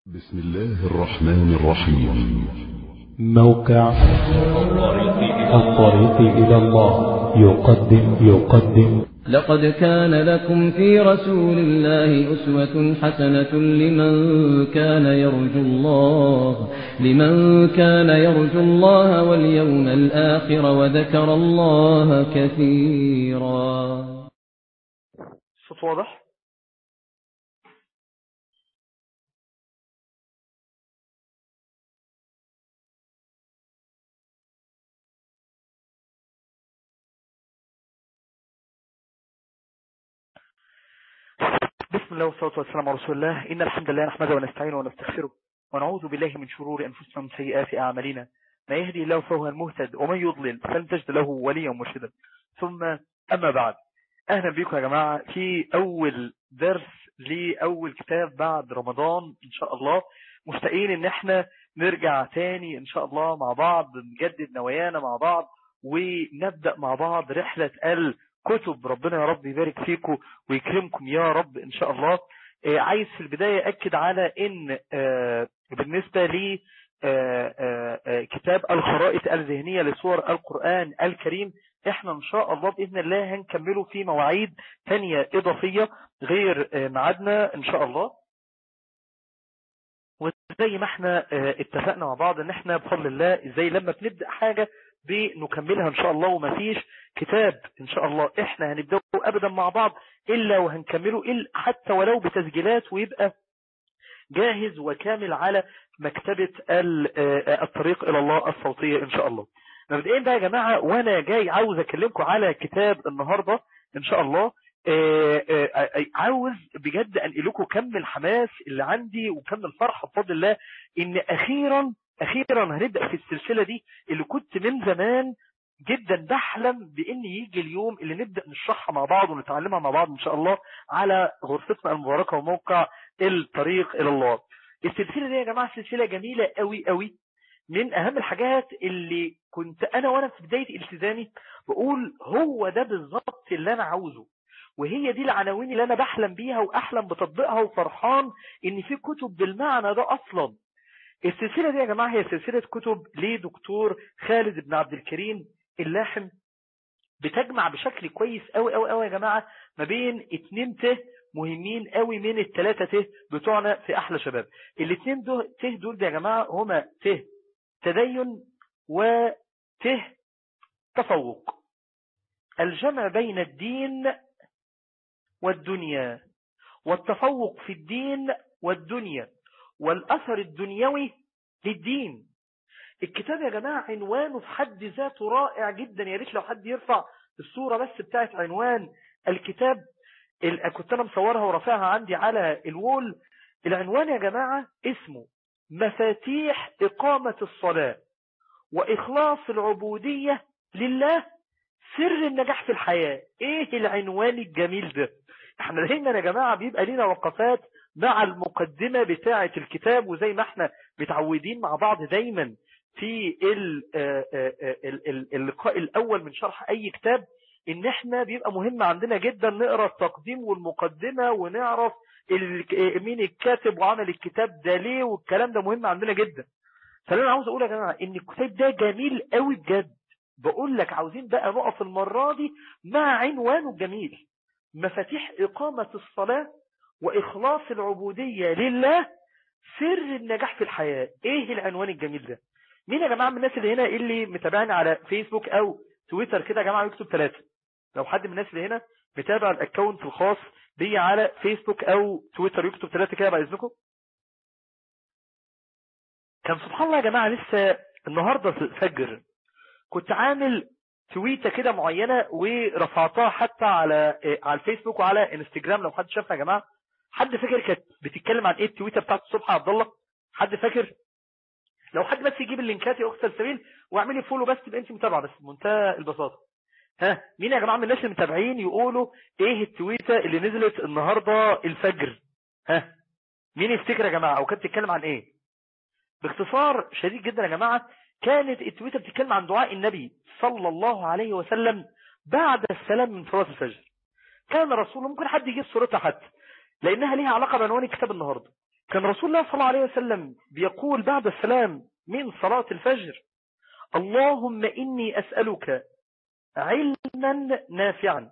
بسم الله الرحمن الرحيم موقع الطريق إلى الله يقدم يقدم لقد كان لكم في رسول الله أسوة حسنة لمن كان يرجو الله لمن كان يرجو الله واليوم الآخر وذكر الله كثيرا الصوت واضح بسم الله والصلاة والسلام على رسول الله إن الحمد لله نحمده ونستعينه ونستغفره ونعوذ بالله من شرور أنفسنا ومن سيئات أعمالنا ما يهدي الله فهو المهتد ومن يضلل فلن تجد له وليا مرشدا ثم أما بعد أهلا بكم يا جماعة في أول درس لأول كتاب بعد رمضان إن شاء الله مشتاقين إن احنا نرجع تاني إن شاء الله مع بعض نجدد نوايانا مع بعض ونبدأ مع بعض رحلة الكتب ربنا يا رب يبارك فيكم ويكرمكم يا رب إن شاء الله آه، عايز في البداية أكد على إن آه، بالنسبة لي آه، آه، آه، كتاب الخرائط الذهنية لصور القرآن الكريم احنا ان شاء الله بإذن الله هنكمله في مواعيد تانية اضافية غير آه، ميعادنا ان شاء الله وزي ما احنا آه، اتفقنا مع بعض ان احنا بفضل الله زي لما بنبدأ حاجة بنكملها ان شاء الله ومفيش كتاب ان شاء الله احنا هنبدأه ابدا مع بعض الا وهنكمله إلا حتى ولو بتسجيلات ويبقى جاهز وكامل على مكتبة ال- آه، الطريق الى الله الصوتية ان شاء الله مبدئيا بقى يا جماعة وانا جاي عاوز اكلمكم على كتاب النهاردة ان شاء الله آه، آه، آه، عاوز بجد انقل لكم كم الحماس اللي عندي وكم الفرحة بفضل الله ان اخيرا اخيرا هنبدأ في السلسلة دي اللي كنت من زمان جدا بحلم بان يجي اليوم اللي نبدأ نشرحها مع بعض ونتعلمها مع بعض ان شاء الله على غرفتنا المباركة وموقع الطريق الى الله السلسلة دي يا جماعة سلسلة جميلة قوي قوي من اهم الحاجات اللي كنت انا وانا في بداية التزامي بقول هو ده بالظبط اللي انا عاوزه وهي دي العناوين اللي انا بحلم بيها واحلم بتطبيقها وفرحان ان في كتب بالمعنى ده اصلا السلسلة دي يا جماعة هي سلسلة كتب لدكتور خالد بن عبد الكريم اللاحم بتجمع بشكل كويس قوي قوي قوي يا جماعة ما بين اتنين ته مهمين قوي من التلاتة ته بتوعنا في احلى شباب الاتنين دول ته دول ده يا جماعة هما ته تدين وته تفوق الجمع بين الدين والدنيا والتفوق في الدين والدنيا والأثر الدنيوي للدين الكتاب يا جماعة عنوانه في حد ذاته رائع جدا يا ريت لو حد يرفع الصورة بس بتاعت عنوان الكتاب ال- كنت أنا مصورها ورافعها عندي على الوول العنوان يا جماعة اسمه مفاتيح إقامة الصلاة وإخلاص العبودية لله سر النجاح في الحياة ايه العنوان الجميل ده احنا دايما يا جماعة بيبقى لنا وقفات مع المقدمة بتاعة الكتاب وزي ما احنا متعودين مع بعض دايما في ال- آه، آه، آه، ال- ال- اللقاء الاول من شرح اي كتاب ان احنا بيبقى مهم عندنا جدا نقرا التقديم والمقدمة ونعرف ال- مين الكاتب وعمل الكتاب ده ليه والكلام ده مهم عندنا جدا فاللي انا عاوز اقول يا جماعة ان الكتاب ده جميل قوي بجد بقول لك عاوزين بقى نقف المرة دي مع عنوانه الجميل مفاتيح إقامة الصلاة وإخلاص العبودية لله سر النجاح في الحياة إيه العنوان الجميل ده مين يا جماعة من الناس اللي هنا اللي متابعني على فيسبوك أو تويتر كده يا جماعة يكتب ثلاثة لو حد من الناس اللي هنا متابع الأكاونت الخاص بي على فيسبوك أو تويتر يكتب ثلاثة كده بعد إذنكم كان سبحان الله يا جماعة لسه النهاردة في الفجر كنت عامل تويتة كده معينة ورفعتها حتى على إيه، على الفيسبوك وعلى انستجرام لو حد شافها يا جماعة حد فاكر كانت بتتكلم عن ايه التويتة بتاعت الصبح يا عبد الله حد فاكر لو حد بس يجيب اللينكات يا اخت السبيل واعملي فولو بس تبقى انت متابعه بس بمنتهى البساطه ها مين يا جماعه من الناس المتابعين يقولوا ايه التويتة اللي نزلت النهارده الفجر ها مين يفتكر يا جماعه او كانت بتتكلم عن ايه باختصار شديد جدا يا جماعه كانت التويتة بتتكلم عن دعاء النبي صلى الله عليه وسلم بعد السلام من صلاة الفجر كان رسول ممكن حد يجيب صورتها حتى لانها ليها علاقة بعنوان الكتاب النهاردة كان رسول الله صلى الله عليه وسلم بيقول بعد السلام من صلاة الفجر اللهم إني أسألك علما نافعا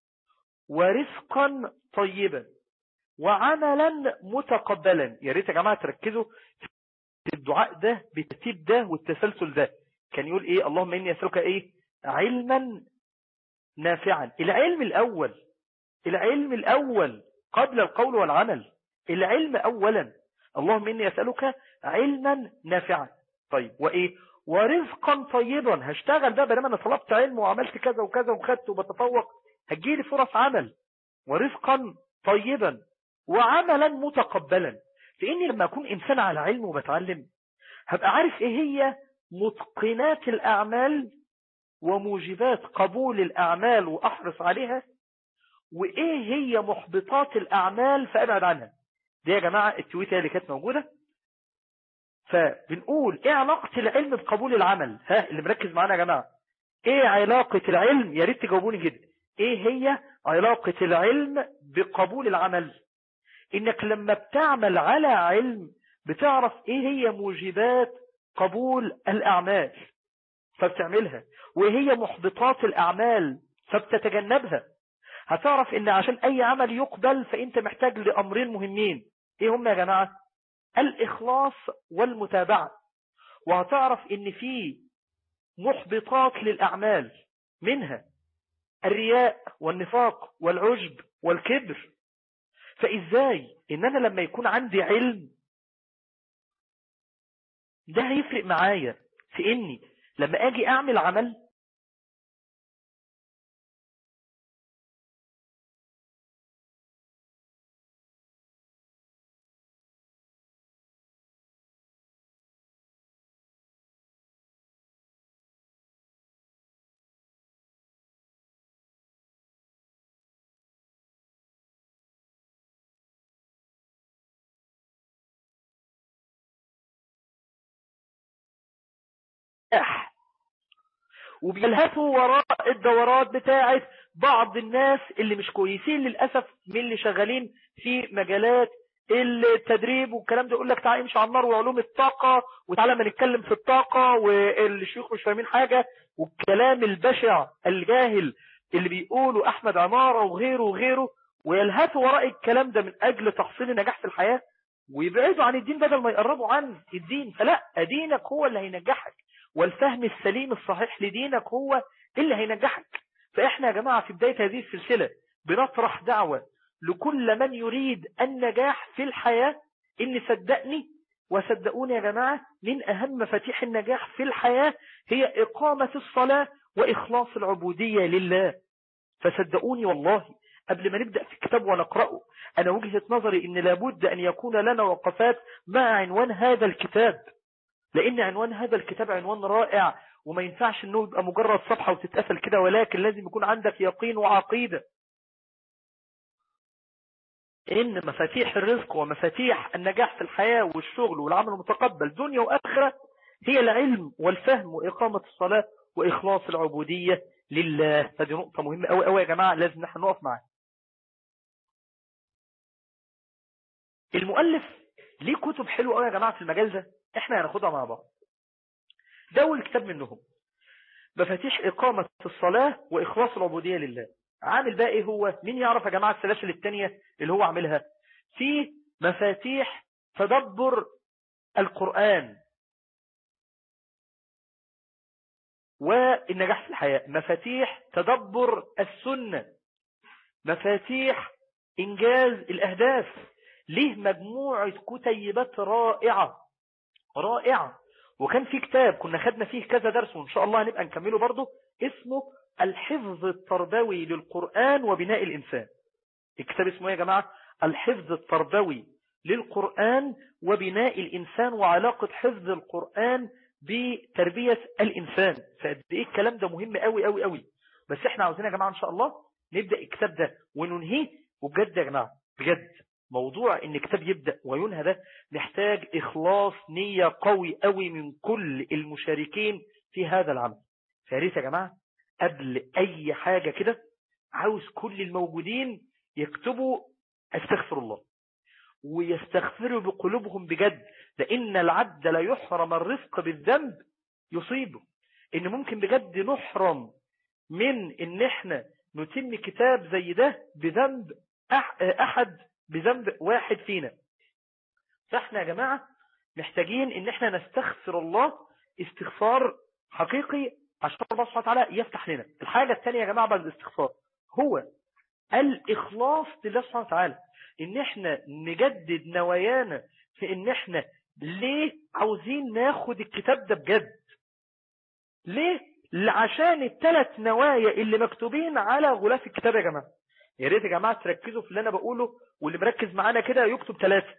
ورزقا طيبا وعملا متقبلا يا ريت يا جماعة تركزوا في الدعاء ده بالترتيب ده والتسلسل ده كان يقول ايه اللهم اني اسالك ايه علما نافعا العلم الاول العلم الاول قبل القول والعمل العلم اولا اللهم اني اسالك علما نافعا طيب وايه ورزقا طيبا هشتغل بقى بينما انا طلبت علم وعملت كذا وكذا وخدت وبتفوق هتجيلي فرص عمل ورزقا طيبا وعملا متقبلا لاني لما اكون انسان على علم وبتعلم هبقى عارف ايه هي متقنات الاعمال وموجبات قبول الاعمال واحرص عليها وايه هي محبطات الاعمال فابعد عنها دي يا جماعة التويتة اللي كانت موجودة فبنقول ايه علاقة العلم بقبول العمل ها اللي مركز معانا يا جماعة ايه علاقة العلم يا ريت تجاوبوني جدا ايه هي علاقة العلم بقبول العمل انك لما بتعمل على علم بتعرف ايه هي موجبات قبول الاعمال فبتعملها وايه هي محبطات الاعمال فبتتجنبها هتعرف ان عشان اي عمل يقبل فانت محتاج لامرين مهمين ايه هم يا جماعة الاخلاص والمتابعة وهتعرف ان في محبطات للاعمال منها الرياء والنفاق والعجب والكبر فازاي ان انا لما يكون عندي علم ده هيفرق معايا في اني لما اجي اعمل عمل وبيلهثوا وراء الدورات بتاعة بعض الناس اللي مش كويسين للأسف من اللي شغالين في مجالات التدريب والكلام ده يقول لك تعالى امشي على النار وعلوم الطاقة وتعالى ما نتكلم في الطاقة والشيوخ مش فاهمين حاجة والكلام البشع الجاهل اللي بيقوله أحمد عمارة وغيره وغيره ويلهثوا وراء الكلام ده من أجل تحصيل النجاح في الحياة ويبعدوا عن الدين بدل ما يقربوا عن الدين فلا دينك هو اللي هينجحك والفهم السليم الصحيح لدينك هو اللي هينجحك فإحنا يا جماعة في بداية هذه السلسلة بنطرح دعوة لكل من يريد النجاح في الحياة إن صدقني وصدقوني يا جماعة من أهم مفاتيح النجاح في الحياة هي إقامة الصلاة وإخلاص العبودية لله فصدقوني والله قبل ما نبدأ في الكتاب ونقرأه أنا وجهة نظري إن لابد أن يكون لنا وقفات مع عنوان هذا الكتاب لأن عنوان هذا الكتاب عنوان رائع وما ينفعش أنه يبقى مجرد صفحة وتتقفل كده ولكن لازم يكون عندك يقين وعقيدة إن مفاتيح الرزق ومفاتيح النجاح في الحياة والشغل والعمل المتقبل دنيا وآخرة هي العلم والفهم وإقامة الصلاة وإخلاص العبودية لله هذه نقطة مهمة أوي أوي يا جماعة لازم نحن نقف معها المؤلف ليه كتب حلوة أوي يا جماعة في المجال ده احنا هناخدها مع بعض ده أول كتاب منهم مفاتيح إقامة الصلاة وإخلاص العبودية لله عامل بقى إيه هو مين يعرف يا جماعة السلاسل التانية اللي هو عاملها في مفاتيح تدبر القرآن والنجاح في الحياة مفاتيح تدبر السنة مفاتيح إنجاز الأهداف ليه مجموعة كتيبات رائعة رائعة وكان في كتاب كنا خدنا فيه كذا درس وإن شاء الله هنبقى نكمله برضه اسمه الحفظ التربوي للقرآن وبناء الإنسان الكتاب اسمه يا جماعة الحفظ التربوي للقرآن وبناء الإنسان وعلاقة حفظ القرآن بتربية الإنسان فقد إيه الكلام ده مهم قوي قوي قوي بس إحنا عاوزين يا جماعة إن شاء الله نبدأ الكتاب ده وننهيه وبجد يا جماعة بجد موضوع ان كتاب يبدأ وينهى ده محتاج اخلاص نية قوي قوي من كل المشاركين في هذا العمل فياريت يا جماعة قبل اي حاجة كده عاوز كل الموجودين يكتبوا استغفر الله ويستغفروا بقلوبهم بجد لأن العبد لا يحرم الرزق بالذنب يصيبه إن ممكن بجد نحرم من إن إحنا نتم كتاب زي ده بذنب أحد بذنب واحد فينا فإحنا يا جماعة محتاجين إن إحنا نستغفر الله استغفار حقيقي عشان الله سبحانه وتعالى يفتح لنا الحاجة الثانية يا جماعة بعد الاستغفار هو الإخلاص لله سبحانه وتعالى إن إحنا نجدد نوايانا في إن إحنا ليه عاوزين ناخد الكتاب ده بجد ليه عشان الثلاث نوايا اللي مكتوبين على غلاف الكتاب يا جماعة يا ريت يا جماعة تركزوا في اللي أنا بقوله واللي مركز معانا كده يكتب ثلاثة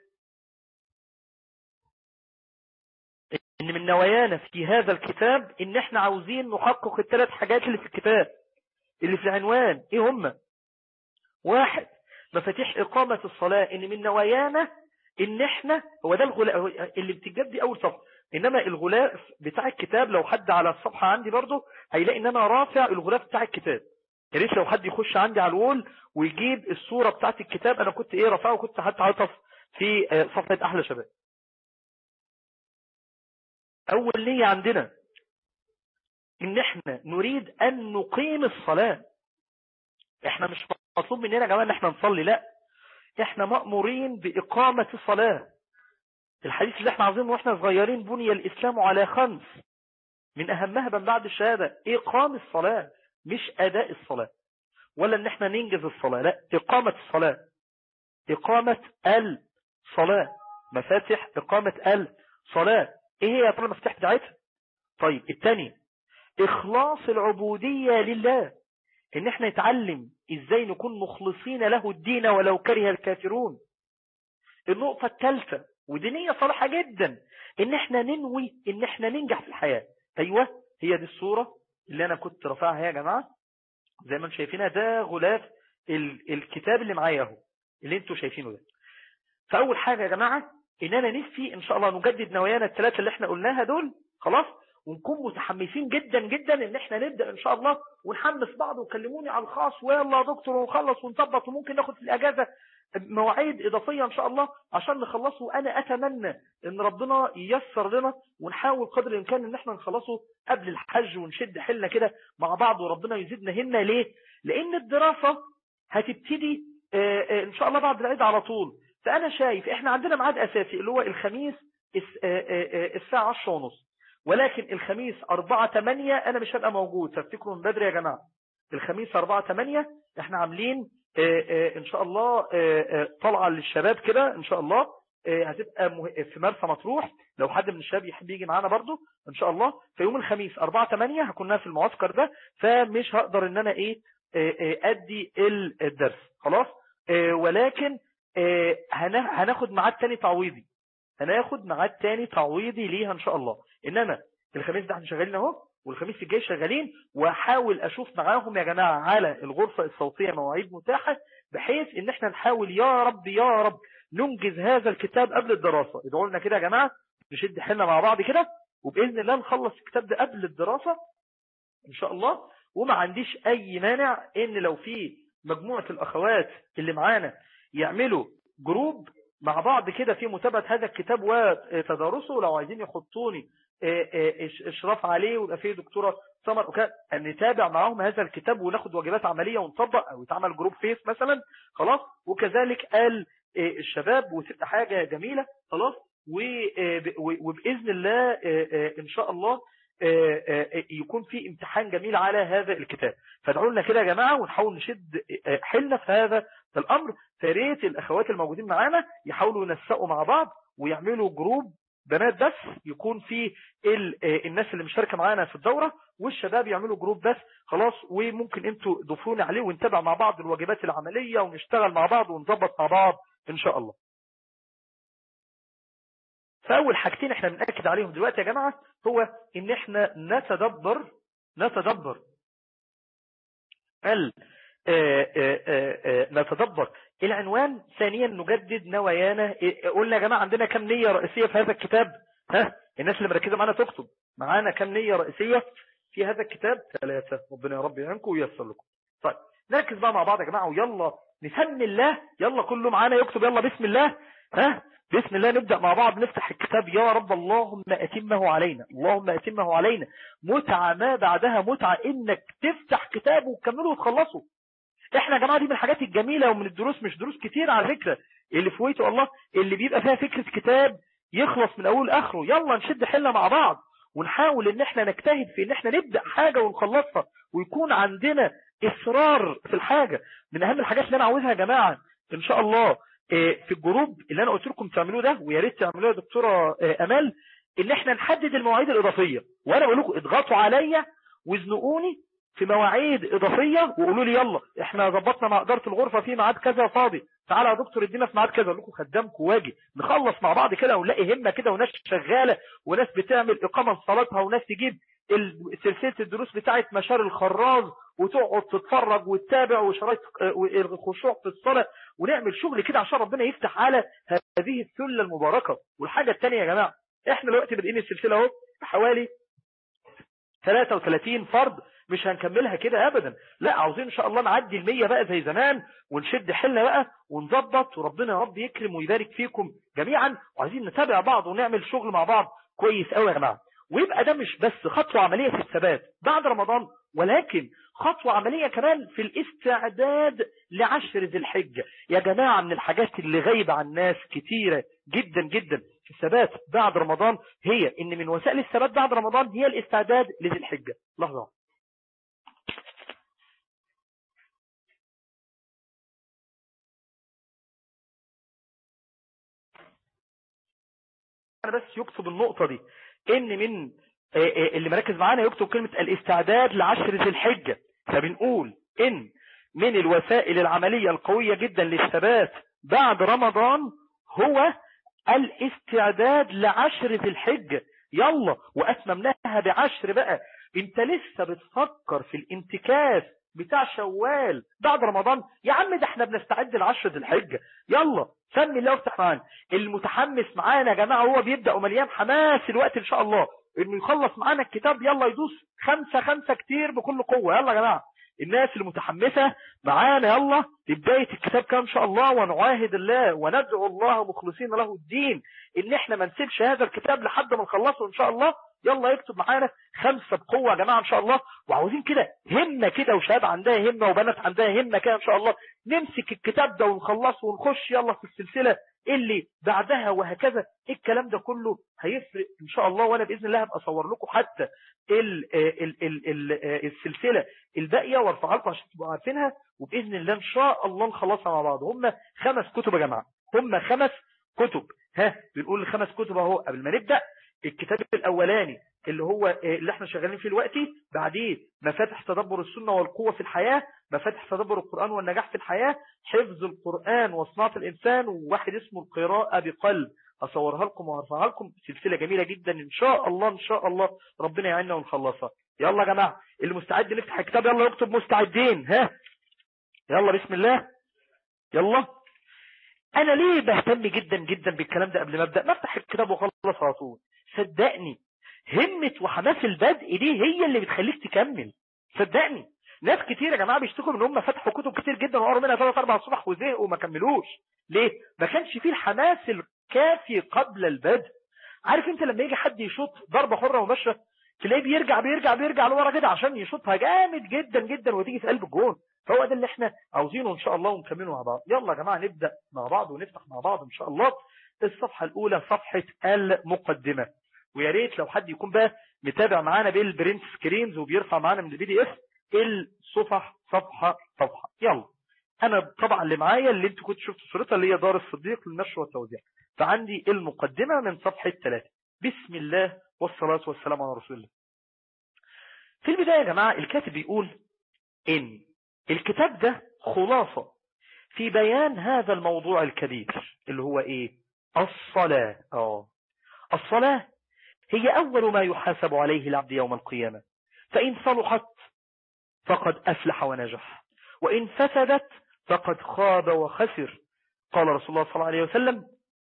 ان من نوايانا في هذا الكتاب ان احنا عاوزين نحقق الثلاث حاجات اللي في الكتاب اللي في العنوان ايه هم واحد مفاتيح اقامة الصلاة ان من نوايانا ان احنا هو ده الغلاف اللي بتجد دي اول صفحة انما الغلاف بتاع الكتاب لو حد على الصفحة عندي برضو هيلاقي ان انا رافع الغلاف بتاع الكتاب يا ريت لو حد يخش عندي على الوول ويجيب الصورة بتاعت الكتاب انا كنت ايه رافعه وكنت حتى عطف في صفحة احلى شباب اول نية عندنا ان احنا نريد ان نقيم الصلاة احنا مش مطلوب مننا يا جماعة ان احنا نصلي لا احنا مأمورين باقامة الصلاة الحديث اللي احنا عاوزينه واحنا صغيرين بني الاسلام على خمس من اهمها من بعد الشهادة اقام الصلاة مش اداء الصلاة ولا ان احنا ننجز الصلاة لا اقامة الصلاة اقامة الصلاة مفاتح اقامة الصلاة ايه هي يا ترى المفتاح بتاعتها طيب الثاني اخلاص العبودية لله ان احنا نتعلم ازاي نكون مخلصين له الدين ولو كره الكافرون النقطة الثالثة ودي نية صالحة جدا ان احنا ننوي ان احنا ننجح في الحياة ايوه هي دي الصورة اللي انا كنت رافعها يا جماعة زي ما انتم شايفينها ده غلاف ال الكتاب اللي معايا اهو اللي انتم شايفينه ده فاول حاجة يا جماعة ان انا نفسي ان شاء الله نجدد نوايانا الثلاثة اللي احنا قلناها دول خلاص ونكون متحمسين جدا جدا ان احنا نبدأ ان شاء الله ونحمس بعض وكلموني على الخاص ويلا يا دكتور ونخلص ونظبط وممكن ناخد في الاجازة مواعيد اضافية ان شاء الله عشان نخلصه وانا اتمنى ان ربنا ييسر لنا ونحاول قدر الامكان ان احنا نخلصه قبل الحج ونشد حيلنا كده مع بعض وربنا يزيدنا همة ليه لان الدراسة هتبتدي ان شاء الله بعد العيد على طول فأنا شايف إحنا عندنا ميعاد أساسي اللي هو الخميس الساعة 10 ونص ولكن الخميس 4 8 أنا مش هبقى موجود فافتكروا من بدري يا جماعة الخميس 4 8 إحنا عاملين إن شاء الله طلعة للشباب كده إن شاء الله هتبقى في مرسى مطروح لو حد من الشباب يحب يجي معانا برضو إن شاء الله في يوم الخميس 4 8 هكون في المعسكر ده فمش هقدر إن أنا إيه أدي الدرس خلاص ولكن هناخد ميعاد تاني تعويضي هناخد ميعاد تاني تعويضي ليها ان شاء الله انما الخميس ده احنا شغالين اهو والخميس الجاي شغالين واحاول اشوف معاهم يا جماعة على الغرفة الصوتية مواعيد متاحة بحيث ان احنا نحاول يا رب يا رب ننجز هذا الكتاب قبل الدراسة ادعوا لنا كده يا جماعة نشد حيلنا مع بعض كده وبإذن الله نخلص الكتاب ده قبل الدراسة ان شاء الله وما عنديش اي مانع ان لو في مجموعة الاخوات اللي معانا يعملوا جروب مع بعض كده في متابعة هذا الكتاب وتدارسه لو عايزين يحطوني اشراف عليه ويبقى فيه دكتورة سمر وكان نتابع معاهم هذا الكتاب وناخد واجبات عملية ونطبق او يتعمل جروب فيس مثلا خلاص وكذلك قال الشباب وتبقى حاجة جميلة خلاص وبإذن الله ان شاء الله يكون في امتحان جميل على هذا الكتاب فادعوا لنا كده يا جماعة ونحاول نشد حلنا في هذا الأمر فريت الأخوات الموجودين معانا يحاولوا ينسقوا مع بعض ويعملوا جروب بنات بس يكون فيه الناس اللي مشاركة معانا في الدورة والشباب يعملوا جروب بس خلاص وممكن انتوا ضيفوني عليه ونتابع مع بعض الواجبات العملية ونشتغل مع بعض ونظبط مع بعض ان شاء الله فأول حاجتين احنا بنأكد عليهم دلوقتي يا جماعة هو ان احنا نتدبر نتدبر ال نتدبر العنوان ثانيا نجدد نوايانا قلنا يا جماعة عندنا كم نية رئيسية في هذا الكتاب ها الناس اللي مركزة معانا تكتب معانا كم نية رئيسية في هذا الكتاب ثلاثة ربنا يا رب يعينكم وييسر لكم طيب نركز بقى مع بعض يا جماعة ويلا نسمي الله يلا كله معانا يكتب يلا بسم الله ها بسم الله نبدأ مع بعض نفتح الكتاب يا رب اللهم أتمه علينا اللهم أتمه علينا متعة ما بعدها متعة إنك تفتح كتاب وتكمله وتخلصه احنا يا جماعة دي من الحاجات الجميلة ومن الدروس مش دروس كتير على فكرة اللي فويته الله اللي بيبقى فيها فكرة كتاب يخلص من أول آخره يلا نشد حلة مع بعض ونحاول ان احنا نجتهد في ان احنا نبدأ حاجة ونخلصها ويكون عندنا اصرار في الحاجة من اهم الحاجات اللي انا عاوزها يا جماعة ان شاء الله في الجروب اللي انا قلت لكم تعملوه ده ويا ريت تعملوه يا دكتوره امال ان احنا نحدد المواعيد الاضافيه وانا بقول لكم اضغطوا عليا وزنقوني في مواعيد اضافيه وقولوا لي يلا احنا ظبطنا مع اداره الغرفه في ميعاد كذا فاضي تعالى يا دكتور ادينا في ميعاد كذا اقول لكم خدامكم واجي نخلص مع بعض كده ونلاقي همه كده وناس شغاله وناس بتعمل اقامه لصلاتها وناس تجيب سلسله الدروس بتاعه مشار الخراز وتقعد تتفرج وتتابع وشرايط الخشوع في الصلاه ونعمل شغل كده عشان ربنا يفتح على هذه الثله المباركه والحاجه الثانيه يا جماعه احنا دلوقتي بادئين السلسله اهو حوالي 33 فرد مش هنكملها كده ابدا لا عاوزين ان شاء الله نعدي المية بقى زي زمان ونشد حلة بقى ونظبط وربنا يا رب يكرم ويبارك فيكم جميعا وعايزين نتابع بعض ونعمل شغل مع بعض كويس قوي يا جماعه ويبقى ده مش بس خطوة عملية في الثبات بعد رمضان ولكن خطوة عملية كمان في الاستعداد لعشر ذي الحجة يا جماعة من الحاجات اللي غايبة عن ناس كتيرة جدا جدا في الثبات بعد رمضان هي ان من وسائل الثبات بعد رمضان هي الاستعداد لذي الحجة لحظة انا بس يكتب النقطة دي ان من اللي مركز معانا يكتب كلمة الاستعداد لعشر ذي الحجة فبنقول ان من الوسائل العملية القوية جدا للثبات بعد رمضان هو الاستعداد لعشر ذي الحجة يلا واتممناها بعشر بقى انت لسه بتفكر في الانتكاس بتاع شوال بعد رمضان يا عم ده احنا بنستعد لعشر ذي الحجة يلا سمي الله وافتح معانا المتحمس معانا يا جماعة هو بيبدأ ومليان حماس الوقت ان شاء الله انه يخلص معانا الكتاب يلا يدوس خمسة خمسة كتير بكل قوة يلا يا جماعة الناس المتحمسة معانا يلا لبداية الكتاب كان ان شاء الله ونعاهد الله وندعو الله مخلصين له الدين ان احنا ما نسيبش هذا الكتاب لحد ما نخلصه ان شاء الله يلا يكتب معانا خمسة بقوة يا جماعة ان شاء الله وعاوزين كده همة كده وشباب عندها همة وبنات عندها همة كده ان شاء الله نمسك الكتاب ده ونخلصه ونخش يلا في السلسلة اللي بعدها وهكذا الكلام ده كله هيفرق ان شاء الله وانا باذن الله هبقى اصور لكم حتى ال ال ال ال السلسله الباقيه وارفعها لكم عشان تبقوا عارفينها وباذن الله ان شاء الله نخلصها مع بعض هم خمس كتب يا جماعه هم خمس كتب ها بنقول الخمس كتب اهو قبل ما نبدا الكتاب الاولاني اللي هو اللي احنا شغالين فيه دلوقتي بعديه مفاتح تدبر السنة والقوة في الحياة مفاتح تدبر القرآن والنجاح في الحياة حفظ القرآن وصناعة الإنسان وواحد اسمه القراءة بقلب أصورها لكم وهرفعها لكم سلسلة جميلة جدا إن شاء الله إن شاء الله ربنا يعيننا ونخلصها يلا يا جماعة اللي مستعد نفتح الكتاب يلا يكتب مستعدين ها يلا بسم الله يلا أنا ليه بهتم جدا جدا بالكلام ده قبل ما أبدأ نفتح الكتاب وخلص على طول صدقني همة وحماس البدء دي هي اللي بتخليك تكمل صدقني ناس كتير يا جماعة بيشتكوا من هم فتحوا كتب كتير جدا وقروا منها ثلاث اربع الصبح وزهقوا وما كملوش ليه ما كانش فيه الحماس الكافي قبل البدء عارف انت لما يجي حد يشوط ضربة حرة مباشرة تلاقيه بيرجع بيرجع بيرجع لورا كده عشان يشوطها جامد جدا جدا وتيجي في قلب الجون فهو ده اللي احنا عاوزينه ان شاء الله ونكمله مع بعض يلا يا جماعة نبدأ مع بعض ونفتح مع بعض ان شاء الله الصفحة الاولى صفحة المقدمة ويا ريت لو حد يكون بقى متابع معانا بالبرنت سكرينز وبيرفع معانا من البي دي اف الصفح صفحة صفحة يلا انا طبعا اللي معايا اللي انتوا كنتوا شفتوا صورتها اللي هي دار الصديق للنشر والتوزيع فعندي المقدمة من صفحة 3 بسم الله والصلاة والسلام على رسول الله في البداية يا جماعة الكاتب بيقول ان الكتاب ده خلاصة في بيان هذا الموضوع الكبير اللي هو ايه الصلاة اه الصلاة هي أول ما يحاسب عليه العبد يوم القيامة فإن صلحت فقد أفلح ونجح وإن فسدت فقد خاب وخسر قال رسول الله صلى الله عليه وسلم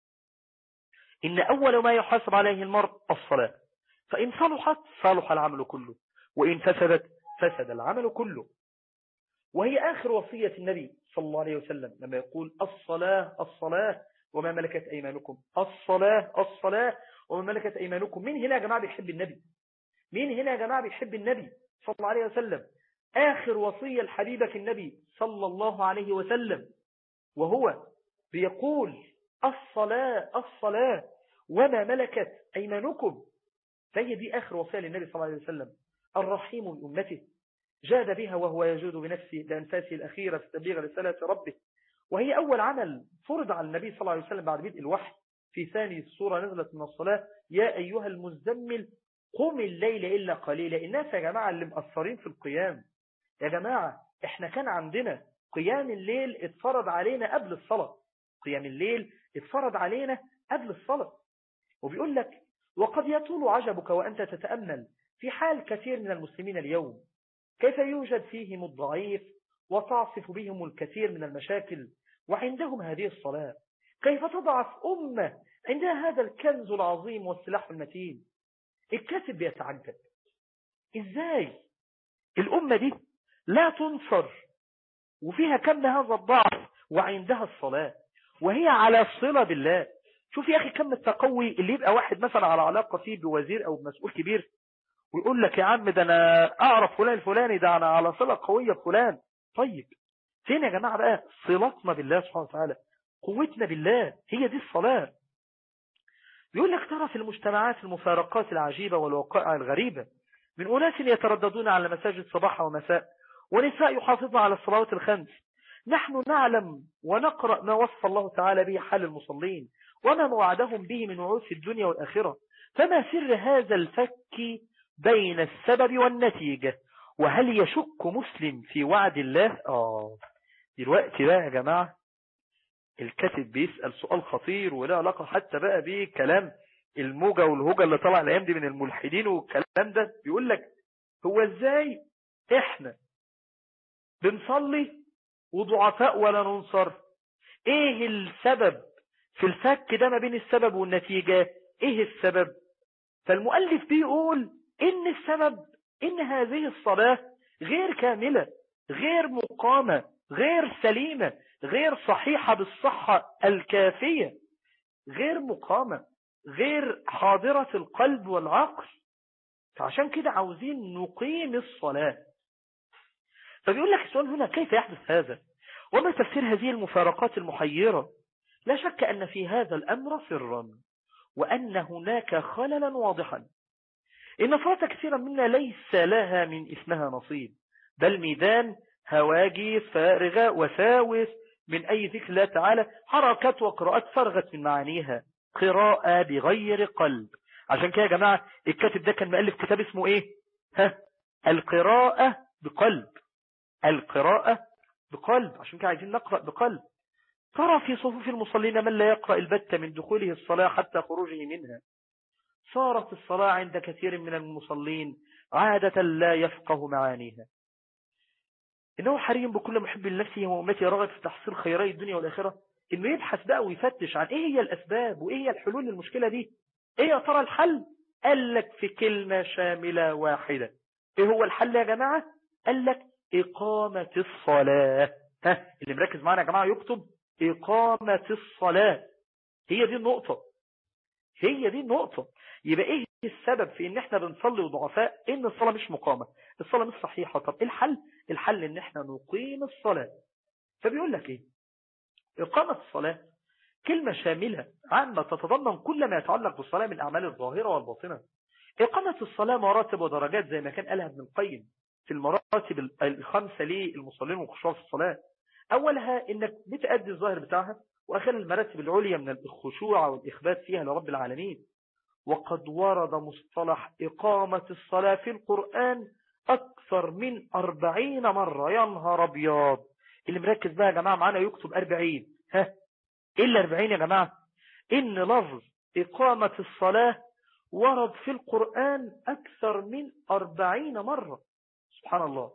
إن أول ما يحاسب عليه المرء الصلاة فإن صلحت صلح العمل كله وإن فسدت فسد العمل كله وهي آخر وصية النبي صلى الله عليه وسلم لما يقول الصلاة الصلاة وما ملكت أيمانكم الصلاة الصلاة وما ملكت أيمانكم مين هنا يا جماعة بيحب النبي مين هنا يا جماعة بيحب النبي صلى الله عليه وسلم آخر وصية لحبيبك النبي صلى الله عليه وسلم وهو بيقول الصلاة الصلاة وما ملكت أيمانكم فهي دي آخر وصية للنبي صلى الله عليه وسلم الرحيم بأمته جاد بها وهو يجود بنفسه بأنفاسه الأخيرة في تبليغ رسالة ربه وهي أول عمل فرض على النبي صلى الله عليه وسلم بعد بدء الوحي في ثاني السورة نزلت من الصلاة يا أيها المزمل قم الليل إلا قليلا الناس يا جماعة اللي مأثرين في القيام يا جماعة احنا كان عندنا قيام الليل اتفرض علينا قبل الصلاة قيام الليل اتفرض علينا قبل الصلاة وبيقول لك وقد يطول عجبك وأنت تتأمل في حال كثير من المسلمين اليوم كيف يوجد فيهم الضعيف وتعصف بهم الكثير من المشاكل وعندهم هذه الصلاة كيف تضعف أمة عندها هذا الكنز العظيم والسلاح المتين الكاتب بيتعجب ازاي الأمة دي لا تنصر وفيها كم هذا الضعف وعندها الصلاة وهي على صلة بالله شوف يا أخي كم التقوي اللي يبقى واحد مثلا على علاقة فيه بوزير أو بمسؤول كبير ويقول لك يا عم ده أنا أعرف فلان الفلاني ده أنا على صلة قوية بفلان طيب فين يا جماعة بقى صلتنا بالله سبحانه وتعالى قوتنا بالله هي دي الصلاة يقول لك ترى في المجتمعات المفارقات العجيبة والوقائع الغريبة من أناس يترددون على المساجد صباحا ومساء ونساء يحافظن على الصلوات الخمس نحن نعلم ونقرأ ما وصف الله تعالى به حال المصلين وما وعدهم به من وعود في الدنيا والآخرة فما سر هذا الفك بين السبب والنتيجة وهل يشك مسلم في وعد الله آه دلوقتي بقى يا جماعة الكاتب بيسأل سؤال خطير ولا علاقة حتى بقى بكلام الموجة والهوجة اللي طلع الايام دي من الملحدين والكلام ده بيقول لك هو ازاي احنا بنصلي وضعفاء ولا ننصر ايه السبب في الفك ده ما بين السبب والنتيجة ايه السبب فالمؤلف بيقول ان السبب ان هذه الصلاة غير كاملة غير مقامة غير سليمة غير صحيحة بالصحة الكافية غير مقامة غير حاضرة القلب والعقل فعشان كده عاوزين نقيم الصلاة فبيقول لك السؤال هنا كيف يحدث هذا وما تفسير هذه المفارقات المحيرة لا شك أن في هذا الأمر سرا وأن هناك خللا واضحا إن فرط كثيرا منا ليس لها من اسمها نصيب بل ميدان هواجي فارغة وساوس من أي ذكر الله تعالى حركات وقراءات فرغت من معانيها قراءة بغير قلب عشان كده يا جماعة الكاتب ده كان مؤلف كتاب اسمه ايه ها القراءة بقلب القراءة بقلب عشان كده عايزين نقرأ بقلب ترى في صفوف المصلين من لا يقرأ البتة من دخوله الصلاة حتى خروجه منها صارت الصلاة عند كثير من المصلين عادة لا يفقه معانيها إنه حري بكل محب لنفسه وأمته رغب في تحصيل خيري الدنيا والآخرة إنه يبحث بقى ويفتش عن إيه هي الأسباب وإيه هي الحلول للمشكلة دي إيه يا ترى الحل قال لك في كلمة شاملة واحدة إيه هو الحل يا جماعة قال لك إقامة الصلاة ها اللي مركز معنا يا جماعة يكتب إقامة الصلاة هي دي النقطة هي دي النقطة يبقى إيه السبب في إن إحنا بنصلي وضعفاء إن الصلاة مش مقامة الصلاة مش صحيحة طب إيه الحل الحل إن إحنا نقيم الصلاة فبيقول لك إيه إقامة الصلاة كلمة شاملة عامة تتضمن كل ما يتعلق بالصلاة من الأعمال الظاهرة والباطنة إقامة الصلاة مراتب ودرجات زي ما كان قالها ابن القيم في المراتب الخمسة للمصلين والخشوع في الصلاة أولها إنك بتأدي الظاهر بتاعها وأخيرا المراتب العليا من الخشوع والإخبات فيها لرب العالمين وقد ورد مصطلح إقامة الصلاة في القرآن أكثر من أربعين مرة يا نهار أبيض اللي مركز بقى يا جماعة معانا يكتب أربعين ها إيه الأربعين يا جماعة إن لفظ إقامة الصلاة ورد في القرآن أكثر من أربعين مرة سبحان الله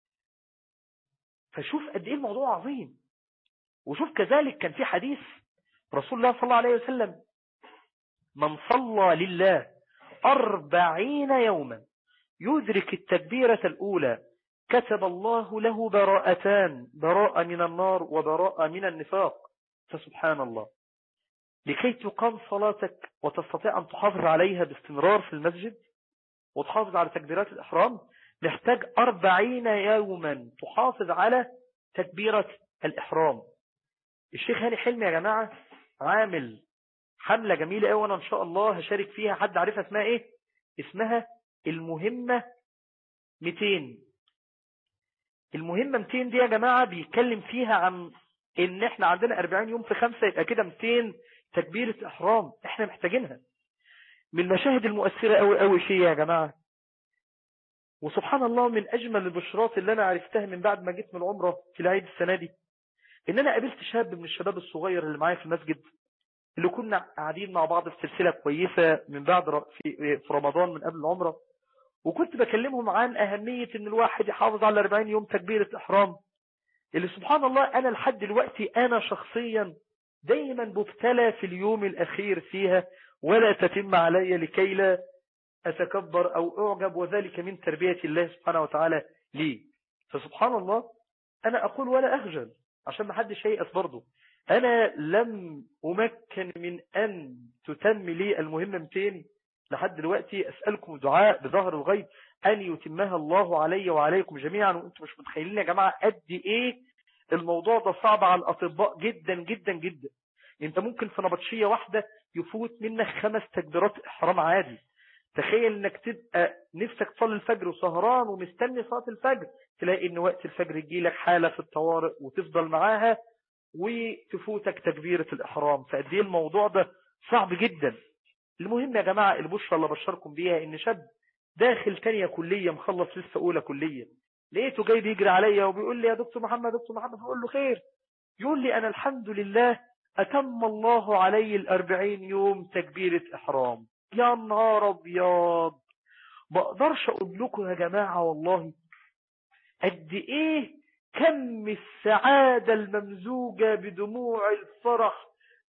فشوف قد إيه الموضوع عظيم وشوف كذلك كان في حديث رسول الله صلى الله عليه وسلم من صلى لله أربعين يوما يدرك التكبيرة الأولى كتب الله له براءتان براءة من النار وبراءة من النفاق فسبحان الله لكي تقام صلاتك وتستطيع أن تحافظ عليها باستمرار في المسجد وتحافظ على تكبيرات الإحرام محتاج أربعين يوما تحافظ على تكبيرة الإحرام الشيخ هاني حلمي يا جماعة عامل حملة جميلة قوي وانا ان شاء الله هشارك فيها حد عارفها اسمها ايه اسمها المهمة 200 المهمة 200 دي يا جماعة بيتكلم فيها عن ان احنا عندنا 40 يوم في خمسة يبقى كده 200 تكبيرة احرام احنا محتاجينها من المشاهد المؤثرة قوي قوي فيها يا جماعة وسبحان الله من اجمل البشرات اللي انا عرفتها من بعد ما جيت من العمرة في العيد السنة دي ان انا قابلت شاب من الشباب الصغير اللي معايا في المسجد اللي كنا قاعدين مع بعض في سلسلة كويسة من بعد ر- في في رمضان من قبل العمرة وكنت بكلمهم عن أهمية ان الواحد يحافظ على 40 يوم تكبيرة إحرام اللي سبحان الله أنا لحد دلوقتي أنا شخصيا دايما ببتلى في اليوم الأخير فيها ولا تتم علي لكي لا أتكبر أو أعجب وذلك من تربية الله سبحانه وتعالى لي فسبحان الله أنا أقول ولا أخجل عشان ما حدش ييأس برضه أنا لم أمكن من أن تتم لي المهمة 200 لحد دلوقتي أسألكم دعاء بظهر الغيب أن يتمها الله علي وعليكم جميعا وأنتم مش متخيلين يا جماعة قد إيه الموضوع ده صعب على الأطباء جدا جدا جدا أنت ممكن في نبطشية واحدة يفوت منك خمس تكبيرات إحرام عادي تخيل انك تبقى نفسك تصلي الفجر وسهران ومستني صلاة الفجر تلاقي ان وقت الفجر يجي لك حالة في الطوارئ وتفضل معاها وتفوتك تكبيرة الإحرام فقد ايه الموضوع ده صعب جدا المهم يا جماعة البشرى اللي بشركم بيها ان شاب داخل تانية كلية مخلص لسه أولى كلية لقيته جاي بيجري عليا وبيقول لي يا دكتور محمد دكتور محمد بقول له خير يقول لي أنا الحمد لله أتم الله علي الأربعين يوم تكبيرة إحرام يا نهار أبيض ما أقدرش أقول لكم يا جماعة والله قد إيه كم السعادة الممزوجة بدموع الفرح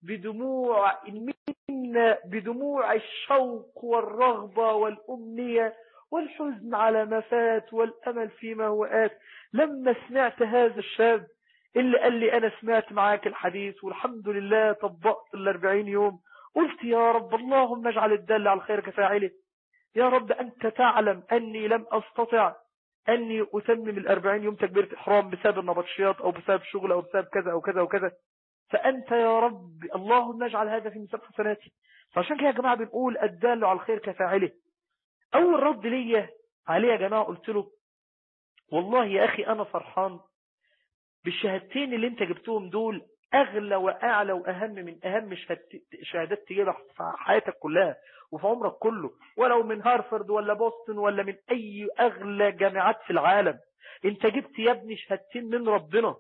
بدموع المنة بدموع الشوق والرغبة والأمنية والحزن على ما فات والأمل فيما هو آت لما سمعت هذا الشاب اللي قال لي أنا سمعت معاك الحديث والحمد لله طبقت الأربعين يوم قلت يا رب اللهم اجعل الدل على الخير كفاعله يا رب أنت تعلم أني لم أستطع أني أتمم الأربعين يوم تكبيرة إحرام بسبب النبطشيات أو بسبب شغل أو بسبب كذا أو كذا وكذا فأنت يا رب اللهم اجعل هذا في مسابقة حسناتي فعشان كده يا جماعة بنقول الدال على الخير كفاعله أول رد ليا عليه يا جماعة قلت له والله يا أخي أنا فرحان بالشهادتين اللي انت جبتهم دول أغلى وأعلى وأهم من أهم شهادات تجيبها في حياتك كلها وفي عمرك كله ولو من هارفرد ولا بوسطن ولا من أي أغلى جامعات في العالم انت جبت يا ابني شهادتين من ربنا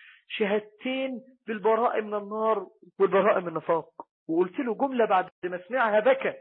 شهادتين بالبراءة من النار والبراءة من النفاق وقلت له جملة بعد ما سمعها بكى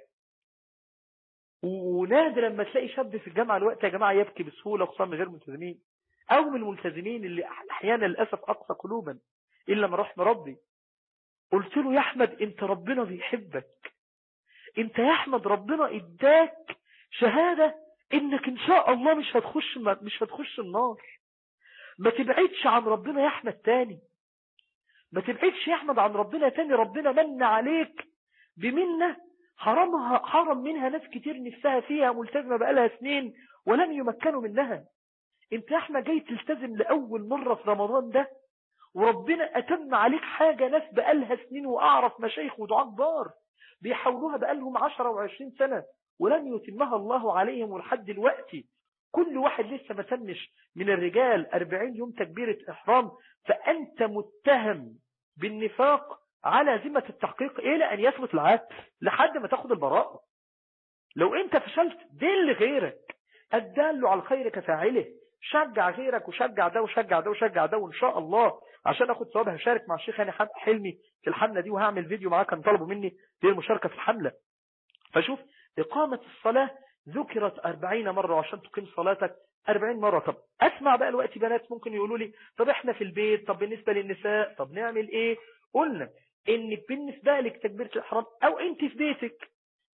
ونادر لما تلاقي شاب في الجامعة الوقت يا جماعة يبكي بسهولة خصوصا من غير ملتزمين أو من الملتزمين اللي أحيانا للأسف أقصى قلوبا إلا من رحم ربي قلت له يا أحمد أنت ربنا بيحبك أنت يا أحمد ربنا إداك شهادة إنك إن شاء الله مش هتخش مش هتخش النار ما تبعدش عن ربنا يا أحمد تاني ما تبعدش يا أحمد عن ربنا تاني ربنا من عليك بمنة حرمها حرم منها ناس كتير نفسها فيها ملتزمة بقالها سنين ولم يمكنوا منها انت يا احمد جاي تلتزم لأول مرة في رمضان ده وربنا أتم عليك حاجة ناس بقالها سنين وأعرف مشايخ ودعاء كبار بيحاولوها بقالهم عشرة وعشرين سنة ولم يتمها الله عليهم ولحد دلوقتي كل واحد لسه ما تمش من الرجال أربعين يوم تكبيرة إحرام فأنت متهم بالنفاق على ذمة التحقيق إلى أن يثبت العكس لحد ما تاخد البراءة لو أنت فشلت دل غيرك الدال على الخير كفاعله شجع غيرك وشجع ده وشجع ده وشجع ده وإن شاء الله عشان أخد ثواب هشارك مع الشيخ هاني حلمي في الحملة دي وهعمل فيديو معاه كان طلبوا مني للمشاركة في الحملة فشوف إقامة الصلاة ذكرت أربعين مرة عشان تقيم صلاتك أربعين مرة طب أسمع بقى الوقت بنات ممكن يقولوا لي طب إحنا في البيت طب بالنسبة للنساء طب نعمل إيه قلنا إن بالنسبة لك تكبيرة الإحرام أو أنت في بيتك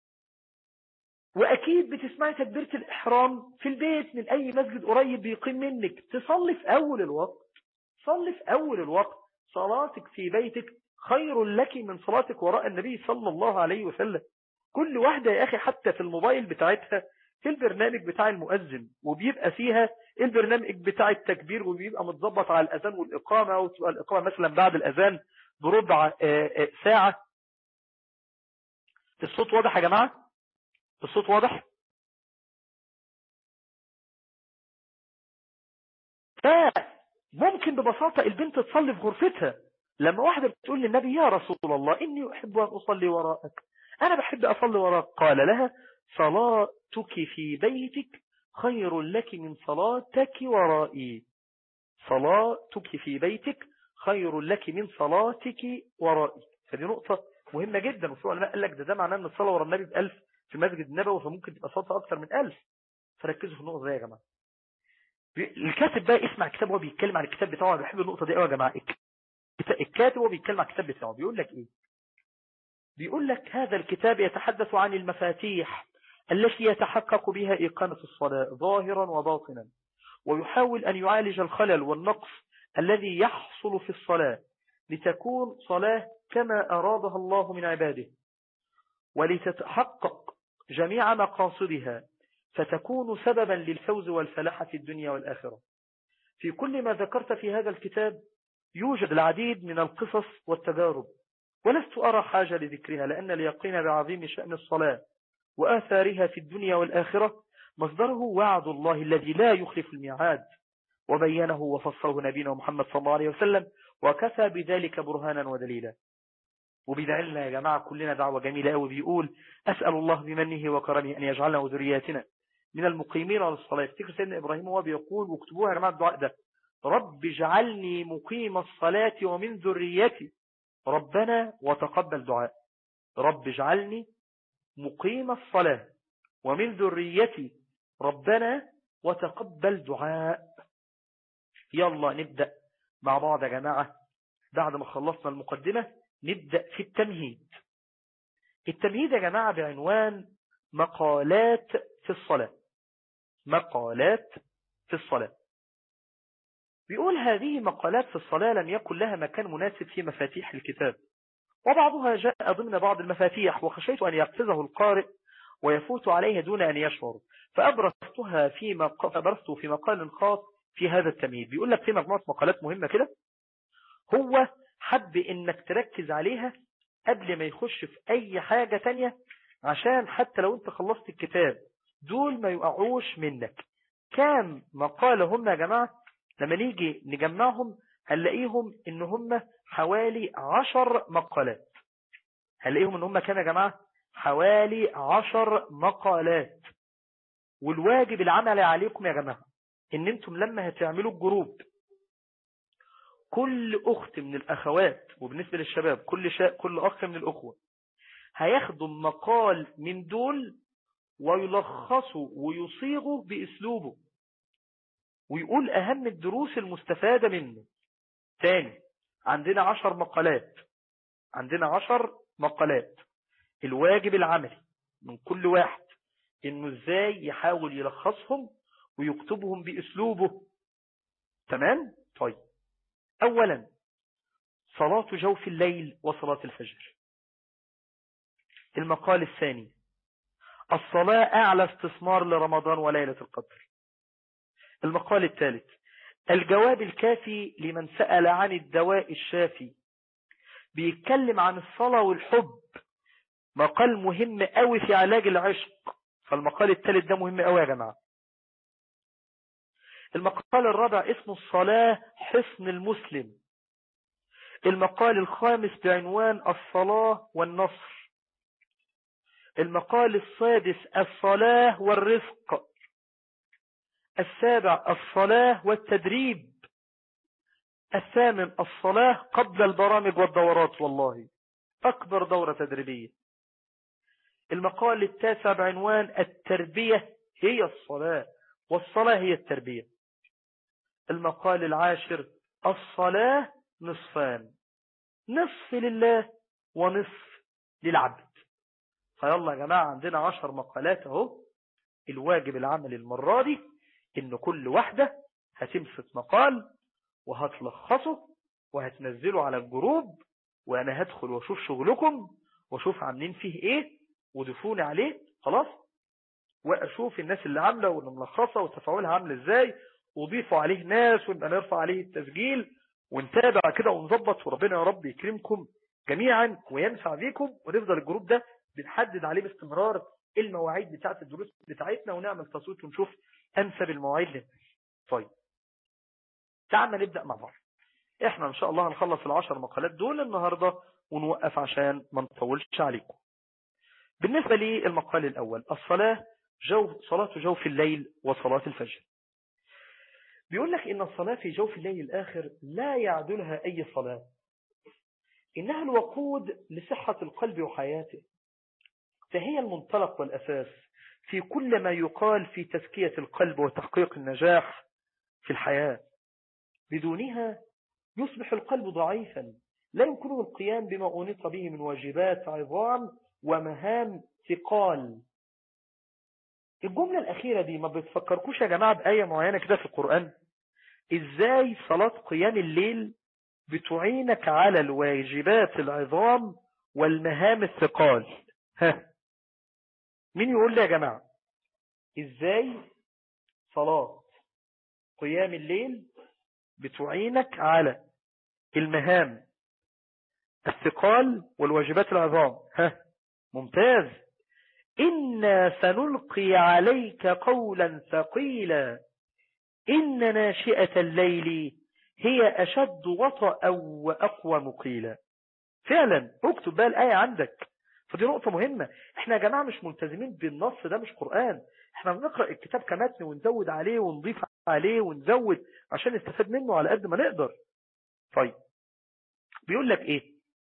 وأكيد بتسمعي تكبيرة الإحرام في البيت من أي مسجد قريب بيقيم منك تصلي في أول الوقت صلي في أول الوقت صلاتك في بيتك خير لك من صلاتك وراء النبي صلى الله عليه وسلم كل واحدة يا أخي حتى في الموبايل بتاعتها في البرنامج بتاع المؤذن وبيبقى فيها البرنامج بتاع التكبير وبيبقى متظبط على الأذان والإقامة وتبقى الإقامة مثلا بعد الأذان بربع ساعة الصوت واضح يا جماعة الصوت واضح فممكن ببساطة البنت تصلي في غرفتها لما واحدة بتقول للنبي يا رسول الله إني أحب أن أصلي وراءك أنا بحب أصلي وراءك قال لها صلاتك في بيتك خير لك من صلاتك ورائي صلاتك في بيتك خير لك من صلاتك ورائي فدي نقطة مهمة جدا وفي علماء قال لك ده ده معناه ان الصلاة ورا النبي بألف في المسجد النبوي فممكن تبقى صلاتها أكثر من ألف فركزوا في النقطة دي يا جماعة الكاتب بقى اسمع الكتاب وهو بيتكلم عن الكتاب بتاعه انا بحب النقطة دي قوي يا جماعة الكاتب وهو بيتكلم عن الكتاب بتاعه بيقول لك ايه بيقول لك هذا الكتاب يتحدث عن المفاتيح التي يتحقق بها إقامة الصلاة ظاهرا وباطنا ويحاول أن يعالج الخلل والنقص الذي يحصل في الصلاة لتكون صلاة كما أرادها الله من عباده ولتتحقق جميع مقاصدها فتكون سببا للفوز والفلاح في الدنيا والآخرة في كل ما ذكرت في هذا الكتاب يوجد العديد من القصص والتجارب ولست أرى حاجة لذكرها لأن اليقين بعظيم شأن الصلاة وآثارها في الدنيا والآخرة مصدره وعد الله الذي لا يخلف الميعاد وبينه وفصله نبينا محمد صلى الله عليه وسلم وكفى بذلك برهانا ودليلا وبدعلنا يا جماعة كلنا دعوة جميلة قوي بيقول أسأل الله بمنه وكرمه أن يجعلنا وذرياتنا من المقيمين على الصلاة يفتكر سيدنا إبراهيم هو بيقول واكتبوها يا جماعة الدعاء ده رب اجعلني مقيم الصلاة ومن ذريتي ربنا وتقبل دعاء رب اجعلني مقيم الصلاة ومن ذريتي ربنا وتقبل دعاء يلا نبدأ مع بعض يا جماعة بعد ما خلصنا المقدمة نبدأ في التمهيد التمهيد يا جماعة بعنوان مقالات في الصلاة مقالات في الصلاة بيقول هذه مقالات في الصلاة لم يكن لها مكان مناسب في مفاتيح الكتاب وبعضها جاء ضمن بعض المفاتيح وخشيت أن يقفزه القارئ ويفوت عليه دون أن يشعر فأبرزتها في مق... فأبرزته في مقال خاص في هذا التمهيد بيقول لك في مجموعة مقالات مهمة كده هو حب انك تركز عليها قبل ما يخش في اي حاجة تانية عشان حتى لو انت خلصت الكتاب دول ما يقعوش منك كام مقالة هم يا جماعة لما نيجي نجمعهم هنلاقيهم ان هم حوالي عشر مقالات هنلاقيهم ان هم كام يا جماعة حوالي عشر مقالات والواجب العمل عليكم يا جماعة ان انتم لما هتعملوا الجروب كل اخت من الاخوات وبالنسبة للشباب كل شا... كل اخ من الاخوة هياخدوا مقال من دول ويلخصوا ويصيغوا باسلوبه ويقول اهم الدروس المستفادة منه تاني عندنا عشر مقالات عندنا عشر مقالات الواجب العملي من كل واحد انه ازاي يحاول يلخصهم ويكتبهم باسلوبه تمام طيب اولا صلاة جوف الليل وصلاة الفجر المقال الثاني الصلاة اعلى استثمار لرمضان وليلة القدر المقال الثالث الجواب الكافي لمن سأل عن الدواء الشافي بيتكلم عن الصلاة والحب مقال مهم قوي في علاج العشق فالمقال الثالث ده مهم قوي يا جماعة المقال الرابع اسمه الصلاة حصن المسلم المقال الخامس بعنوان الصلاة والنصر المقال السادس الصلاة والرزق السابع الصلاة والتدريب الثامن الصلاة قبل البرامج والدورات والله أكبر دورة تدريبية المقال التاسع بعنوان التربية هي الصلاة والصلاة هي التربية المقال العاشر الصلاة نصفان نصف لله ونصف للعبد فيلا يا جماعة عندنا عشر مقالات اهو الواجب العملي المرة دي ان كل واحدة هتمسك مقال وهتلخصه وهتنزله على الجروب وانا هدخل واشوف شغلكم واشوف عاملين فيه ايه وضيفوني عليه خلاص واشوف الناس اللي عاملة واللي ملخصة وتفاعلها عامل ازاي وضيفوا عليه ناس ونبقى نرفع عليه التسجيل ونتابع كده ونظبط وربنا يا رب يكرمكم جميعا وينفع بيكم ونفضل الجروب ده بنحدد عليه باستمرار المواعيد بتاعت الدروس بتاعتنا ونعمل تصويت ونشوف انسب المواعيد لنا طيب تعالنا نبدأ مع بعض احنا ان شاء الله هنخلص العشر مقالات دول النهاردة ونوقف عشان ما نطولش عليكم بالنسبة لي المقال الاول الصلاة جو صلاة جوف الليل وصلاة الفجر بيقول لك إن الصلاة في جوف الليل الآخر لا يعدلها أي صلاة إنها الوقود لصحة القلب وحياته فهي المنطلق والأساس في كل ما يقال في تزكية القلب وتحقيق النجاح في الحياة بدونها يصبح القلب ضعيفا لا يمكنه القيام بما أنط به من واجبات عظام ومهام ثقال الجملة الأخيرة دي ما بتفكركوش يا جماعة بآية معينة كده في القرآن إزاي صلاة قيام الليل بتعينك على الواجبات العظام والمهام الثقال ها مين يقول لي يا جماعة إزاي صلاة قيام الليل بتعينك على المهام الثقال والواجبات العظام ها ممتاز إنا سنلقي عليك قولا ثقيلا إن ناشئة الليل هي أشد وطأ وأقوى مقيلا فعلا اكتب بقى الآية عندك فدي نقطة مهمة احنا يا جماعة مش ملتزمين بالنص ده مش قرآن احنا بنقرأ الكتاب كمتن ونزود عليه ونضيف عليه ونزود عشان نستفاد منه على قد ما نقدر طيب بيقول لك ايه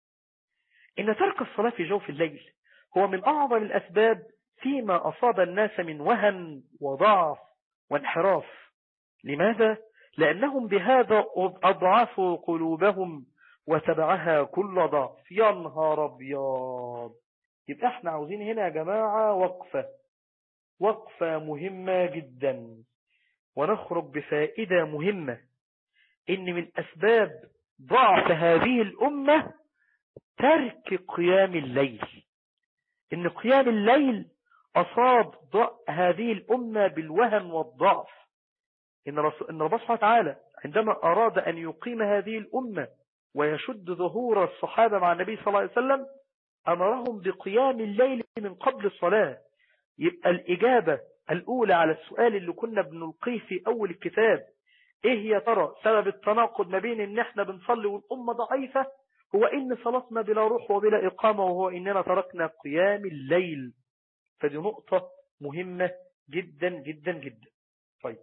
ان ترك الصلاة في جوف الليل هو من أعظم الأسباب فيما أصاب الناس من وهن وضعف وانحراف لماذا؟ لأنهم بهذا أضعفوا قلوبهم وتبعها كل ضعف يا نهار أبيض يبقى احنا عاوزين هنا يا جماعة وقفة وقفة مهمة جدا ونخرج بفائدة مهمة إن من أسباب ضعف هذه الأمة ترك قيام الليل إن قيام الليل أصاب هذه الأمة بالوهن والضعف إن ربنا سبحانه وتعالى عندما أراد أن يقيم هذه الأمة ويشد ظهور الصحابة مع النبي صلى الله عليه وسلم أمرهم بقيام الليل من قبل الصلاة يبقى الإجابة الأولى على السؤال اللي كنا بنلقيه في أول الكتاب إيه يا ترى سبب التناقض ما بين إن إحنا بنصلي والأمة ضعيفة هو إن صلاتنا بلا روح وبلا إقامة وهو إننا تركنا قيام الليل فدي نقطة مهمة جدا جدا جدا طيب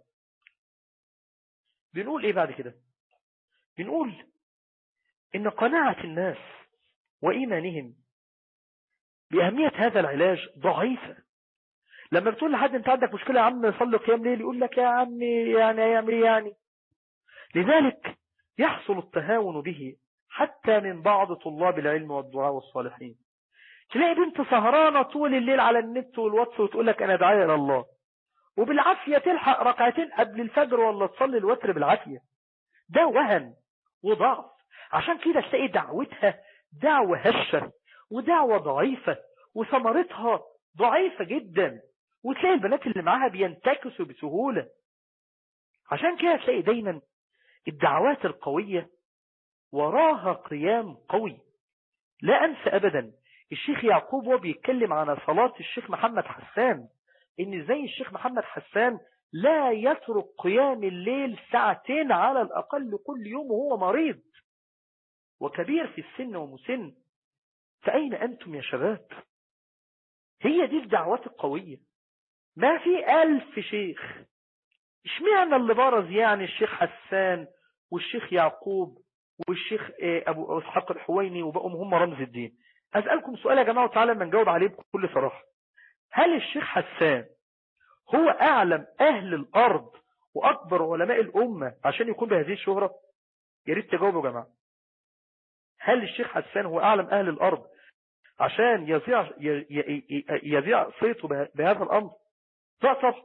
بنقول إيه بعد كده بنقول إن قناعة الناس وإيمانهم بأهمية هذا العلاج ضعيفة لما بتقول لحد انت عندك مشكلة يا عم صلي قيام ليل يقول لك يا عمي يعني هيعمل ايه يعني لذلك يحصل التهاون به حتى من بعض طلاب العلم والدعاء والصالحين تلاقي بنت سهرانة طول الليل على النت والواتس وتقول لك انا دعاية الى الله وبالعافية تلحق ركعتين قبل الفجر ولا تصلي الوتر بالعافية ده وهن وضعف عشان كده تلاقي دعوتها دعوة هشة ودعوة ضعيفة وثمرتها ضعيفة جدا وتلاقي البنات اللي معاها بينتكسوا بسهولة عشان كده تلاقي دايما الدعوات القوية وراها قيام قوي لا أنسى أبدا الشيخ يعقوب وهو بيتكلم عن صلاة الشيخ محمد حسان إن زي الشيخ محمد حسان لا يترك قيام الليل ساعتين على الأقل كل يوم وهو مريض وكبير في السن ومسن فأين أنتم يا شباب هي دي الدعوات القوية ما في ألف شيخ اشمعنى اللي برز يعني الشيخ حسان والشيخ يعقوب والشيخ أبو إسحاق الحويني وبقوا هم رمز الدين أسألكم سؤال يا جماعة وتعالى ما نجاوب عليه بكل صراحة هل الشيخ حسان هو أعلم أهل الأرض وأكبر علماء الأمة عشان يكون بهذه الشهرة يا ريت تجاوبوا يا جماعة هل الشيخ حسان هو أعلم أهل الأرض عشان يذيع يذيع صيته بهذا الأمر لا طبعا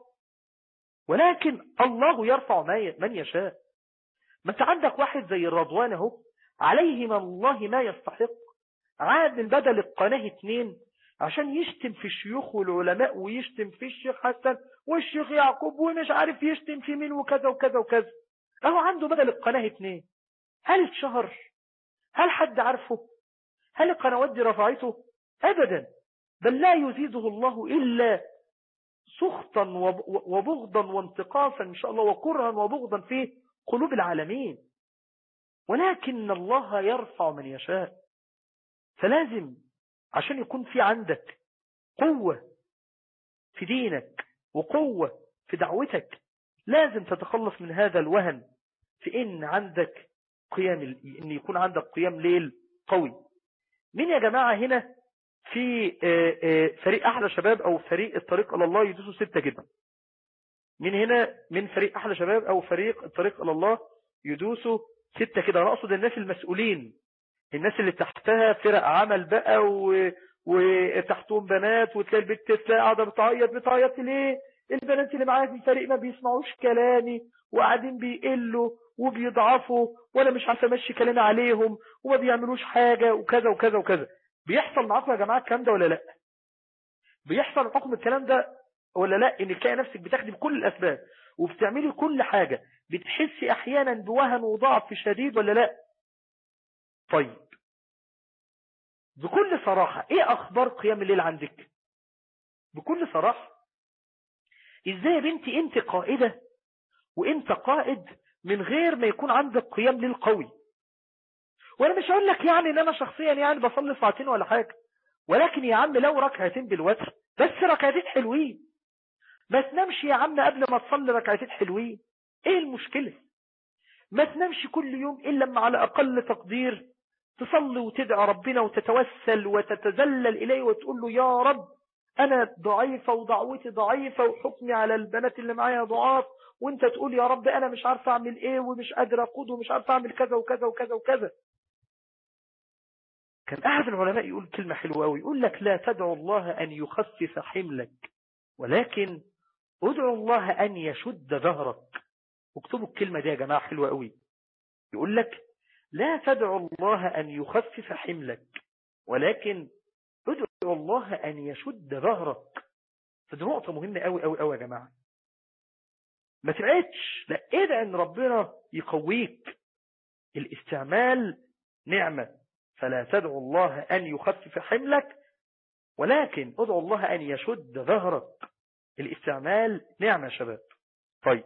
ولكن الله يرفع من يشاء ما انت عندك واحد زي الرضوان اهو عليه من الله ما يستحق عاد من بدل القناة اتنين عشان يشتم في الشيوخ والعلماء ويشتم في الشيخ حسن والشيخ يعقوب ومش عارف يشتم في مين وكذا وكذا وكذا اهو عنده بدل القناة اتنين هل اتشهر هل حد عارفه هل القنوات دي رفعته ابدا بل لا يزيده الله إلا سخطا وبغضا وانتقاصا إن شاء الله وكرها وبغضا في قلوب العالمين ولكن الله يرفع من يشاء فلازم عشان يكون في عندك قوة في دينك وقوة في دعوتك لازم تتخلص من هذا الوهن في ان عندك قيام ان يكون عندك قيام ليل قوي مين يا جماعة هنا في فريق احلى شباب او فريق الطريق الى الله يدوسوا ستة جدا من هنا من فريق احلى شباب او فريق الطريق الى الله يدوسوا ستة كده انا اقصد الناس المسؤولين الناس اللي تحتها فرق عمل بقى و... وتحتهم بنات وتلاقي البنت تلاقي قاعده بتعيط بتعيط ليه البنات اللي معايا في الفريق ما بيسمعوش كلامي وقاعدين بيقلوا وبيضعفوا وانا مش عارفه امشي كلامي عليهم وما بيعملوش حاجه وكذا وكذا وكذا بيحصل معاكم يا جماعه الكلام ده ولا لا بيحصل معاكم الكلام ده ولا لا ان تلاقي نفسك بتاخدي بكل الاسباب وبتعملي كل حاجه بتحسي احيانا بوهن وضعف شديد ولا لا طيب بكل صراحة ايه اخبار قيام الليل عندك بكل صراحة ازاي يا بنتي انت قائدة وانت قائد من غير ما يكون عندك قيام ليل قوي وانا مش هقول لك يعني ان انا شخصيا يعني بصلي ساعتين ولا حاجة ولكن يا عم لو ركعتين بالوتر بس ركعتين حلوين ما تنامش يا عم قبل ما تصلي ركعتين حلوين ايه المشكلة ما تنامش كل يوم الا لما على اقل تقدير تصلي وتدعى ربنا وتتوسل وتتذلل إليه وتقول له يا رب أنا ضعيفة ودعوتي ضعيفة وحكمي على البنات اللي معايا ضعاف وانت تقول يا رب أنا مش عارف أعمل إيه ومش قادر أقود ومش عارف أعمل كذا وكذا وكذا وكذا كان أحد العلماء يقول كلمة حلوة أوي يقول لك لا تدعو الله أن يخفف حملك ولكن ادعو الله أن يشد ظهرك اكتبوا الكلمة دي يا جماعة حلوة أوي يقول لك لا تدعو الله أن يخفف حملك ولكن ادعو الله أن يشد ظهرك فدي نقطة مهمة أوي أوي أوي يا جماعة ما تبعدش لا ادعي أن ربنا يقويك الاستعمال نعمة فلا تدعو الله أن يخفف حملك ولكن ادعو الله أن يشد ظهرك الاستعمال نعمة يا شباب طيب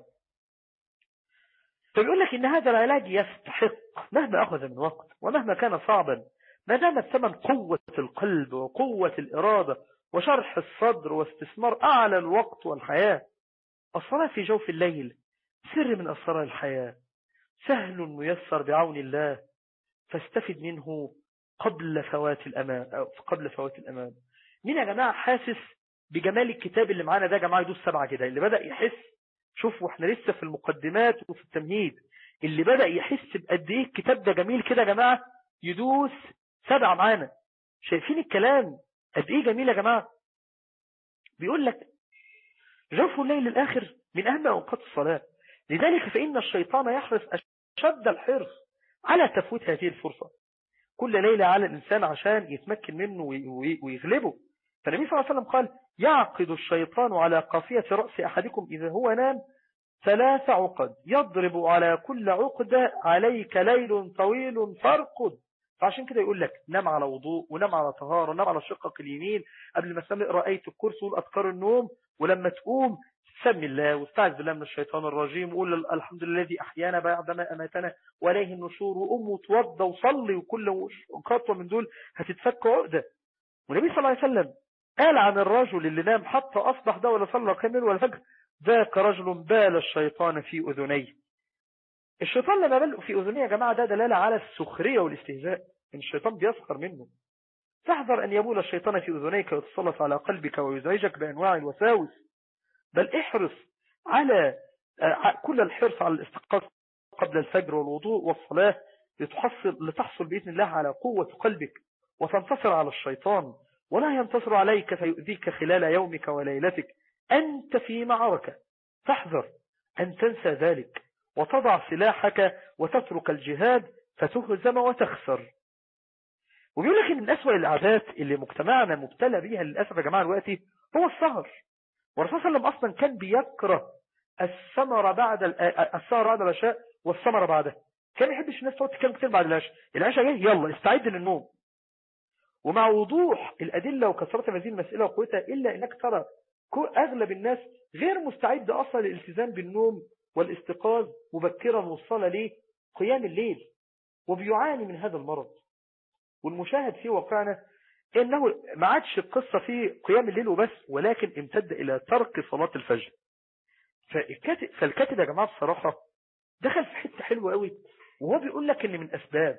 فبيقول لك إن هذا العلاج يستحق مهما أخذ من وقت ومهما كان صعبا ما دام الثمن قوة القلب وقوة الإرادة وشرح الصدر واستثمار أعلى الوقت والحياة الصلاة في جوف الليل سر من أسرار الحياة سهل ميسر بعون الله فاستفد منه قبل فوات الأمان أو قبل فوات الأمان مين يا جماعة حاسس بجمال الكتاب اللي معانا ده يا جماعة يدوس سبعة كده اللي بدأ يحس شوفوا احنا لسه في المقدمات وفي التمهيد اللي بدأ يحس بقد ايه الكتاب ده جميل كده يا جماعة يدوس سبعة معانا شايفين الكلام قد ايه جميل يا جماعة بيقول لك جوف الليل الآخر من أهم أوقات الصلاة لذلك فإن الشيطان يحرص أشد الحرص على تفويت هذه الفرصة كل ليلة على الإنسان عشان يتمكن منه ويغلبه فالنبي صلى الله عليه وسلم قال يعقد الشيطان على قافية رأس أحدكم إذا هو نام ثلاث عقد يضرب على كل عقدة عليك ليل طويل فارقد فعشان كده يقول لك نام على وضوء ونام على طهارة ونام على شقك اليمين قبل ما تسمي رأيت الكرسي والأذكار النوم ولما تقوم سمي الله واستعذ بالله من الشيطان الرجيم وقول الحمد لله الذي أحيانا بعدما أماتنا وإليه النشور وأم وتوضى وصلي وكل خطوة من دول هتتفك عقدة والنبي صلى الله عليه وسلم قال عن الرجل اللي نام حتى أصبح ده ولا صلى كامل ولا فجر ذاك رجل بال الشيطان في أذنيه الشيطان لما بل في أذنيه يا جماعة ده دلالة على السخرية والاستهزاء إن الشيطان بيسخر منه فاحذر أن يبول الشيطان في أذنيك ويتسلط على قلبك ويزعجك بأنواع الوساوس بل احرص على كل الحرص على الاستيقاظ قبل الفجر والوضوء والصلاة لتحصل, لتحصل بإذن الله على قوة قلبك وتنتصر على الشيطان ولا ينتصر عليك فيؤذيك خلال يومك وليلتك أنت في معركة فاحذر أن تنسى ذلك وتضع سلاحك وتترك الجهاد فتهزم وتخسر وبيقول لك ان من اسوأ العادات اللي مجتمعنا مبتلى بيها للاسف يا جماعه دلوقتي هو السهر والرسول صلى الله عليه وسلم اصلا كان بيكره الثمر بعد السهر بعد العشاء والثمر بعدها كان ما يحبش الناس تقعد تتكلم كتير بعد العشاء العشاء جه يلا استعد للنوم ومع وضوح الادله وكثره هذه المساله وقوتها الا انك ترى اغلب الناس غير مستعد اصلا للالتزام بالنوم والاستيقاظ مبكرا والصلاه ليه قيام الليل وبيعاني من هذا المرض والمشاهد في واقعنا انه ما عادش القصة في قيام الليل وبس ولكن امتد الى ترك صلاة الفجر فالكاتب, فالكاتب يا جماعة بصراحة دخل في حتة حلوة قوي وهو بيقول لك ان من اسباب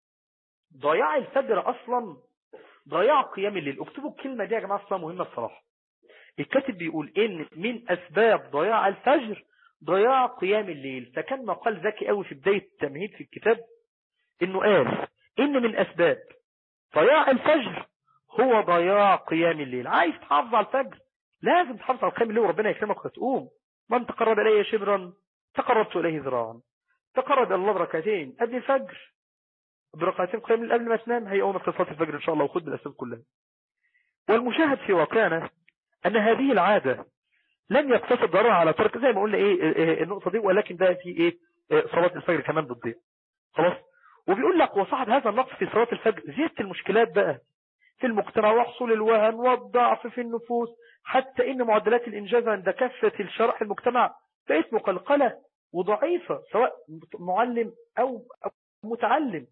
ضياع الفجر اصلا ضياع قيام الليل اكتبوا الكلمة دي يا جماعة اصلا مهمة بصراحة الكاتب بيقول ان من اسباب ضياع الفجر ضياع قيام الليل فكان مقال ذكي قوي في بداية التمهيد في الكتاب انه قال ان من اسباب ضياع الفجر هو ضياع قيام الليل عايز تحافظ على الفجر لازم تحافظ على قيام الليل وربنا يكرمك وتقوم من تقرب الي شبرا تقربت اليه ذراعا تقرب الى الله بركعتين قبل الفجر بركعتين قيام الليل قبل ما تنام هيقومك في صلاه الفجر ان شاء الله وخد بالاسباب كلها والمشاهد في واقعنا ان هذه العاده لم يقتصر ضررها على ترك زي ما قلنا ايه النقطه دي ولكن ده في ايه صلاه الفجر كمان بتضيع خلاص وبيقول لك وصاحب هذا النقص في صلاة الفجر زيادة المشكلات بقى في المجتمع وحصول الوهن والضعف في النفوس حتى ان معدلات الانجاز عند كافة الشرح المجتمع بقت مقلقلة وضعيفة سواء معلم او متعلم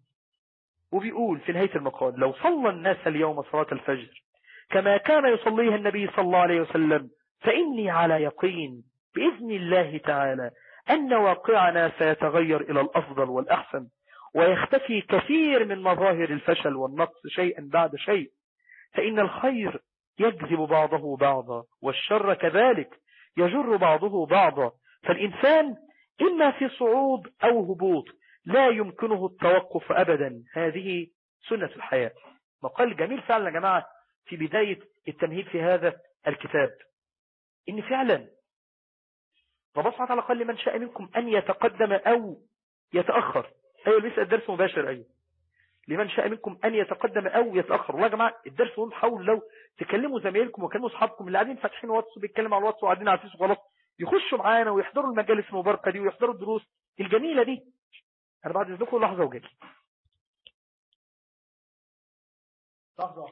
وبيقول في نهاية المقال لو صلى الناس اليوم صلاة الفجر كما كان يصليها النبي صلى الله عليه وسلم فإني على يقين بإذن الله تعالى أن واقعنا سيتغير إلى الأفضل والأحسن ويختفي كثير من مظاهر الفشل والنقص شيئا بعد شيء فإن الخير يجذب بعضه بعضا والشر كذلك يجر بعضه بعضا فالإنسان إما في صعود أو هبوط لا يمكنه التوقف أبدا هذه سنة الحياة مقال جميل فعلا يا جماعة في بداية التمهيد في هذا الكتاب إن فعلا ربنا سبحانه وتعالى قال لمن شاء منكم أن يتقدم أو يتأخر أيوة لسه الدرس مباشر أيوة لمن شاء منكم أن يتقدم أو يتأخر والله يا جماعة الدرس يقول حاولوا لو تكلموا زمايلكم وكلموا أصحابكم اللي قاعدين فاتحين واتس وبيتكلموا على الواتس وقاعدين على الفيس وخلاص يخشوا معانا ويحضروا المجالس المباركة دي ويحضروا الدروس الجميلة دي أنا بعد إذنكم لحظة وجاي لحظة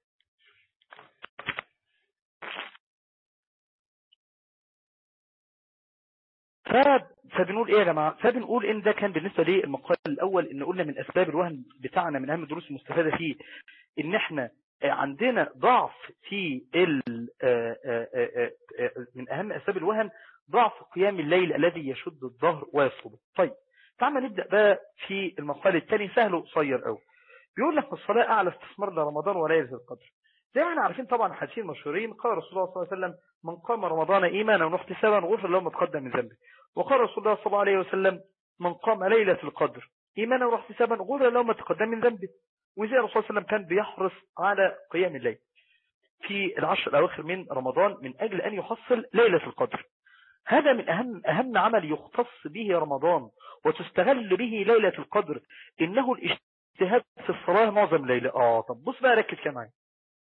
فبنقول ايه يا جماعة فبنقول ان ده كان بالنسبة للمقال الاول ان قلنا من اسباب الوهن بتاعنا من اهم الدروس المستفادة فيه ان احنا عندنا ضعف في ال من اهم اسباب الوهن ضعف قيام الليل الذي يشد الظهر ويصلبه طيب تعالى نبدأ بقى في المقال الثاني سهل وقصير قوي بيقول لك الصلاة اعلى استثمار لرمضان وليلة القدر زي ما احنا عارفين طبعا حديثين مشهورين قال رسول الله صلى الله عليه وسلم من قام رمضان ايمانا واحتسابا غفر له ما تقدم من ذنبه وقال رسول الله صلى الله عليه وسلم من قام ليلة القدر ايمانا واحتسابا غفر له ما تقدم من ذنبه وزي الرسول صلى الله عليه وسلم كان بيحرص على قيام الليل في العشر الاواخر من رمضان من اجل ان يحصل ليلة القدر هذا من أهم, أهم عمل يختص به رمضان وتستغل به ليلة القدر إنه الاجتهاد في الصلاة معظم ليلة آه طب بص بقى ركز كده معايا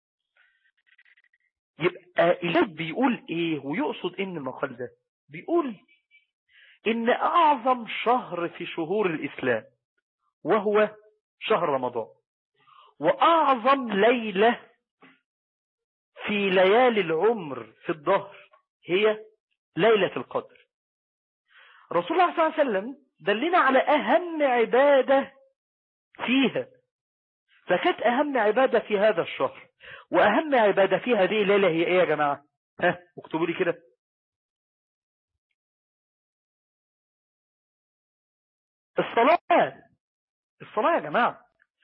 يبقى الجد بيقول ايه ويقصد ان المقال ده بيقول ان اعظم شهر في شهور الاسلام وهو شهر رمضان واعظم ليلة في ليالي العمر في الظهر هي ليلة القدر رسول الله صلى الله عليه وسلم دلنا على اهم عبادة فيها فكانت اهم عبادة في هذا الشهر واهم عبادة في هذه الليلة هي ايه يا جماعة ها اكتبوا لي كده الصلاة الصلاة يا جماعة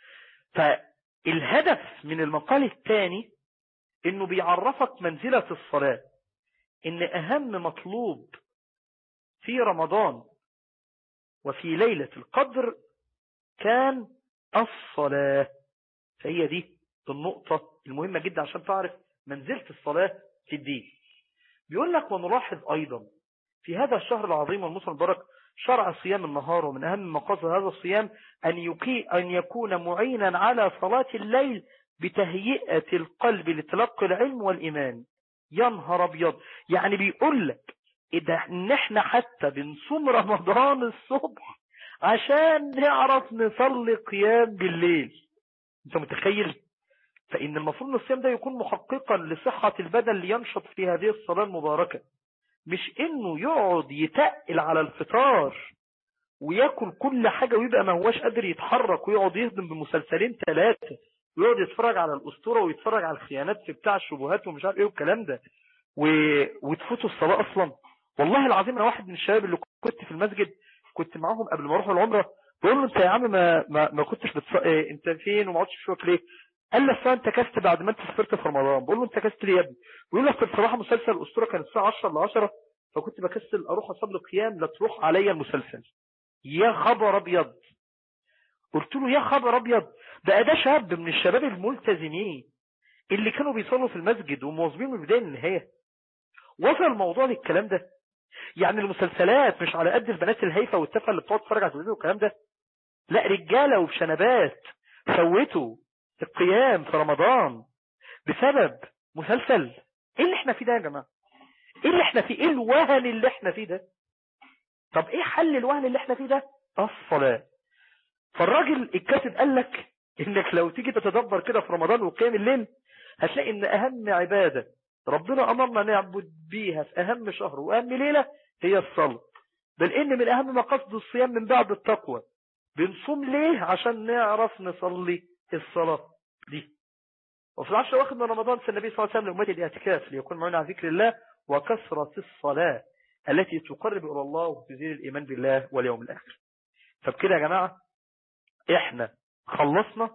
فالهدف من المقال الثاني انه بيعرفك منزلة الصلاة ان اهم مطلوب في رمضان وفي ليلة القدر كان الصلاة فهي دي النقطة المهمة جدا عشان تعرف منزلة الصلاة في الدين بيقول لك ونلاحظ أيضا في هذا الشهر العظيم والمسلم المبارك شرع صيام النهار ومن أهم مقاصد هذا الصيام أن, يكي أن يكون معينا على صلاة الليل بتهيئة القلب لتلقي العلم والإيمان ينهر أبيض يعني بيقول لك إذا نحن حتى بنصوم رمضان الصبح عشان نعرف نصلي قيام بالليل انت متخيل فإن المفروض ان الصيام ده يكون محققا لصحة البدن لينشط في هذه الصلاة المباركة مش انه يقعد يتقل على الفطار وياكل كل حاجة ويبقى ما هواش قادر يتحرك ويقعد يهضم بمسلسلين ثلاثة ويقعد يتفرج على الأسطورة ويتفرج على الخيانات في بتاع الشبهات ومش عارف ايه والكلام ده و... وتفوتوا الصلاة اصلا والله العظيم انا واحد من الشباب اللي كنت في المسجد كنت معاهم قبل ما اروح العمرة بقول له انت يا عم ما ما, ما كنتش بتص... إيه انت فين وما عدتش تشوفك ليه قال لي اصل انت كست بعد ما انت سافرت في رمضان بقول له انت كست ليه يا ابني بيقول لي بصراحه مسلسل الاسطوره كان الساعه 10 ل 10 فكنت بكسل اروح اصلي قيام لا تروح عليا المسلسل يا خبر ابيض قلت له يا خبر ابيض بقى ده شاب من الشباب الملتزمين اللي كانوا بيصلوا في المسجد ومواظبين من البدايه للنهايه وصل الموضوع للكلام ده يعني المسلسلات مش على قد البنات الهيفه والتافهه اللي بتقعد تتفرج على التلفزيون والكلام ده لا رجاله وبشنبات فوتوا القيام في رمضان بسبب مسلسل ايه اللي احنا فيه ده يا جماعه ايه اللي احنا فيه ايه الوهن اللي احنا فيه ده طب ايه حل الوهن اللي احنا فيه ده الصلاه فالراجل الكاتب قال لك انك لو تيجي تتدبر كده في رمضان وقيام الليل هتلاقي ان اهم عباده ربنا امرنا نعبد بيها في اهم شهر واهم ليله هي الصلاه بل ان من اهم مقاصد الصيام من بعد التقوى بنصوم ليه عشان نعرف نصلي الصلاة دي وفي العشر واخد من رمضان سنة النبي صلى الله عليه وسلم لأمتي الاعتكاف ليكون معنا على ذكر الله وكثرة الصلاة التي تقرب إلى الله وتزيل الإيمان بالله واليوم الآخر فبكده يا جماعة احنا خلصنا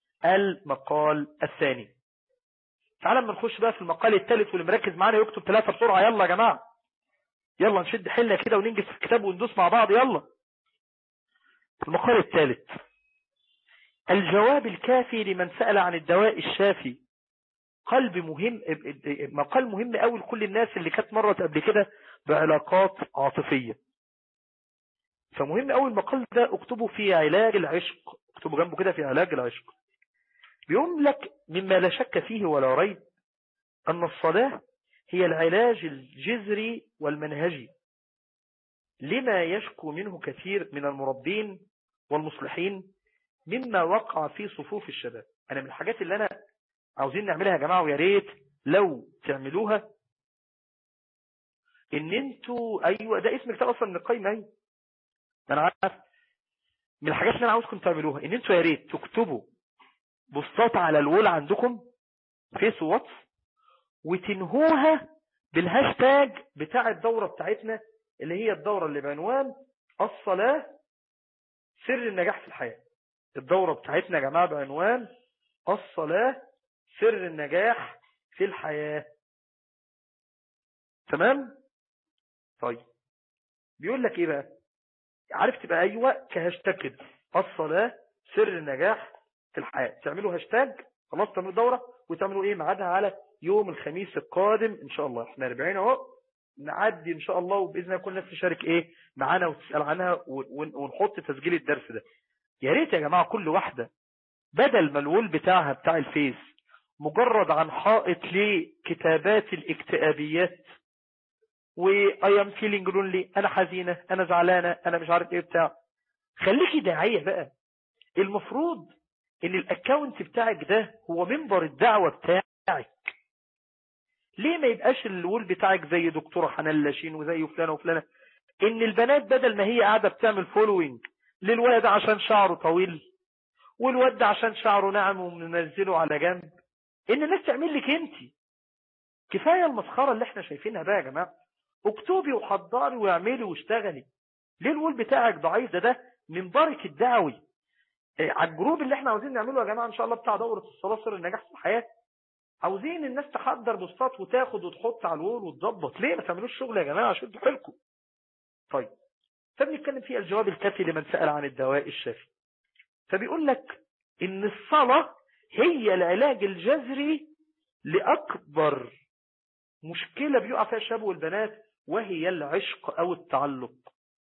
المقال الثاني تعالى ما نخش بقى في المقال الثالث واللي مركز معانا يكتب ثلاثة بسرعة يلا يا جماعة يلا نشد حلة كده وننجز في الكتاب وندوس مع بعض يلا المقال الثالث الجواب الكافي لمن سأل عن الدواء الشافي قلب مهم مقال مهم قوي لكل الناس اللي كانت مرت قبل كده بعلاقات عاطفية فمهم قوي المقال ده اكتبه في علاج العشق اكتبه جنبه كده في علاج العشق بيقول لك مما لا شك فيه ولا ريب أن الصلاة هي العلاج الجذري والمنهجي لما يشكو منه كثير من المربين والمصلحين مما وقع في صفوف الشباب أنا من الحاجات اللي أنا عاوزين نعملها يا جماعة ويا ريت لو تعملوها ان انتوا ايوه ده اسم كتاب اصلا من القايمه اهي انا عارف من الحاجات اللي انا عاوزكم تعملوها ان انتوا يا ريت تكتبوا بوستات على الوول عندكم فيس واتس وتنهوها بالهاشتاج بتاع الدورة بتاعتنا اللي هي الدورة اللي بعنوان الصلاة سر النجاح في الحياة الدورة بتاعتنا يا جماعة بعنوان الصلاة سر النجاح في الحياة تمام طيب بيقول لك ايه بقى عارف تبقى ايوه كهاشتاج كده الصلاة سر النجاح في الحياة تعملوا هاشتاج خلاص تعملوا دورة وتعملوا ايه ميعادها على يوم الخميس القادم ان شاء الله احنا 40 اهو نعدي ان شاء الله وباذن الله كل الناس تشارك ايه معانا وتسال عنها ونحط تسجيل الدرس ده يا ريت يا جماعه كل واحده بدل ما الول بتاعها بتاع الفيس مجرد عن حائط لكتابات الاكتئابيات و I am feeling lonely انا حزينة انا زعلانة انا مش عارف ايه بتاع خليكي داعية بقى المفروض ان الاكاونت بتاعك ده هو منبر الدعوة بتاعك ليه ما يبقاش الول بتاعك زي دكتورة حنان لاشين وزي فلانة وفلانة ان البنات بدل ما هي قاعدة بتعمل فولوينج للولد عشان شعره طويل والواد عشان شعره ناعم ومنزله على جنب ان الناس تعمل لك انت كفاية المسخرة اللي احنا شايفينها بقى يا جماعة اكتبي وحضري واعملي واشتغلي ليه الول بتاعك ضعيف ده ده منبرك الدعوي إيه على الجروب اللي احنا عاوزين نعمله يا جماعة ان شاء الله بتاع دورة الصلاة سر النجاح في الحياة عاوزين الناس تحضر بوستات وتاخد وتحط على الوول وتظبط ليه ما تعملوش شغل يا جماعة شدوا حيلكم طيب فبنتكلم في الجواب الكافي لمن سأل عن الدواء الشافي فبيقول لك ان الصلاة هي العلاج الجذري لأكبر مشكلة بيقع فيها الشباب والبنات وهي العشق أو التعلق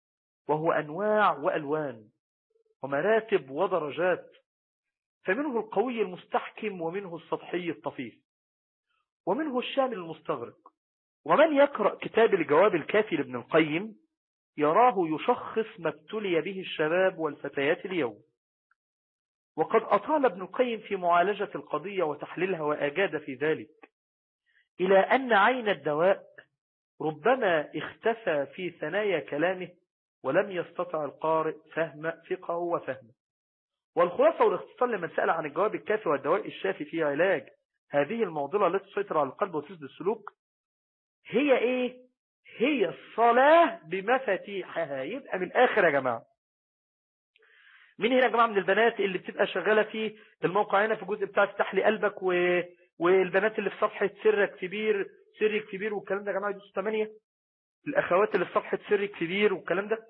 وهو أنواع وألوان ومراتب ودرجات فمنه القوي المستحكم ومنه السطحي الطفيف ومنه الشامل المستغرق ومن يقرأ كتاب الجواب الكافي لابن القيم يراه يشخص ما ابتلي به الشباب والفتيات اليوم وقد أطال ابن القيم في معالجة القضية وتحليلها وأجاد في ذلك إلى أن عين الدواء ربما اختفى في ثنايا كلامه ولم يستطع القارئ فهم فقه وفهمه والخلاصة والاختصار لمن سأل عن الجواب الكافي والدواء الشافي في علاج هذه المعضلة التي تسيطر على القلب وتسد السلوك هي ايه هي الصلاة بمفاتيحها يبقى من الاخر يا جماعة مين هنا يا جماعة من البنات اللي بتبقى شغالة في الموقع هنا في الجزء بتاع افتح لي قلبك و... والبنات اللي في صفحة سرك كبير سرك كبير والكلام ده يا جماعة يدوسوا 8 الاخوات اللي في صفحة سرك كبير والكلام ده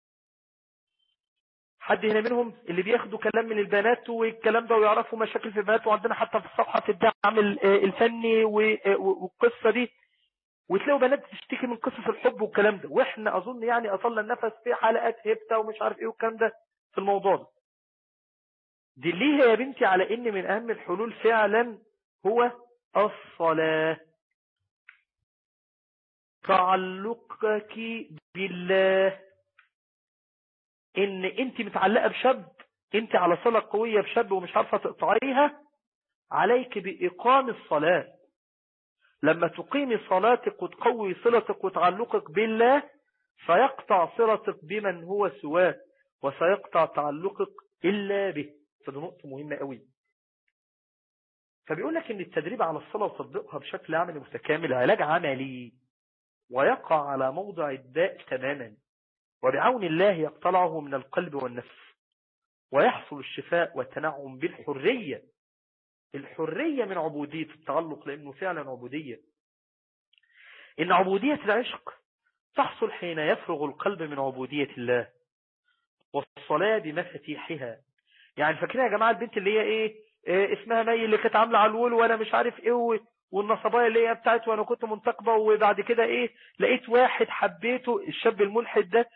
حد هنا منهم اللي بياخدوا كلام من البنات والكلام ده ويعرفوا مشاكل في البنات وعندنا حتى في الصفحة في الدعم الفني والقصة دي وتلاقوا بنات تشتكي من قصص الحب والكلام ده واحنا اظن يعني اطلنا النفس في حلقات هبته ومش عارف ايه والكلام ده في الموضوع ده دي ليه يا بنتي على ان من اهم الحلول فعلا هو الصلاة تعلقك بالله ان انت متعلقة بشاب انت على صلة قوية بشاب ومش عارفة تقطعيها عليك بإقام الصلاة لما تقيمي صلاتك وتقوي صلتك وتعلقك بالله سيقطع صلتك بمن هو سواه وسيقطع تعلقك إلا به فدي نقطة مهمة قوي فبيقول لك ان التدريب على الصلاة وتطبيقها بشكل عملي متكامل علاج عملي ويقع على موضع الداء تماما وبعون الله يقتلعه من القلب والنفس ويحصل الشفاء والتنعم بالحرية الحرية من عبودية التعلق لأنه فعلا عبودية إن عبودية العشق تحصل حين يفرغ القلب من عبودية الله والصلاة بمفاتيحها يعني فاكرين يا جماعة البنت اللي هي ايه, إيه اسمها مي اللي كانت عاملة على الول وانا مش عارف ايه والنصبايا اللي هي بتاعت وانا كنت منتقبة وبعد كده ايه لقيت واحد حبيته الشاب الملحد ده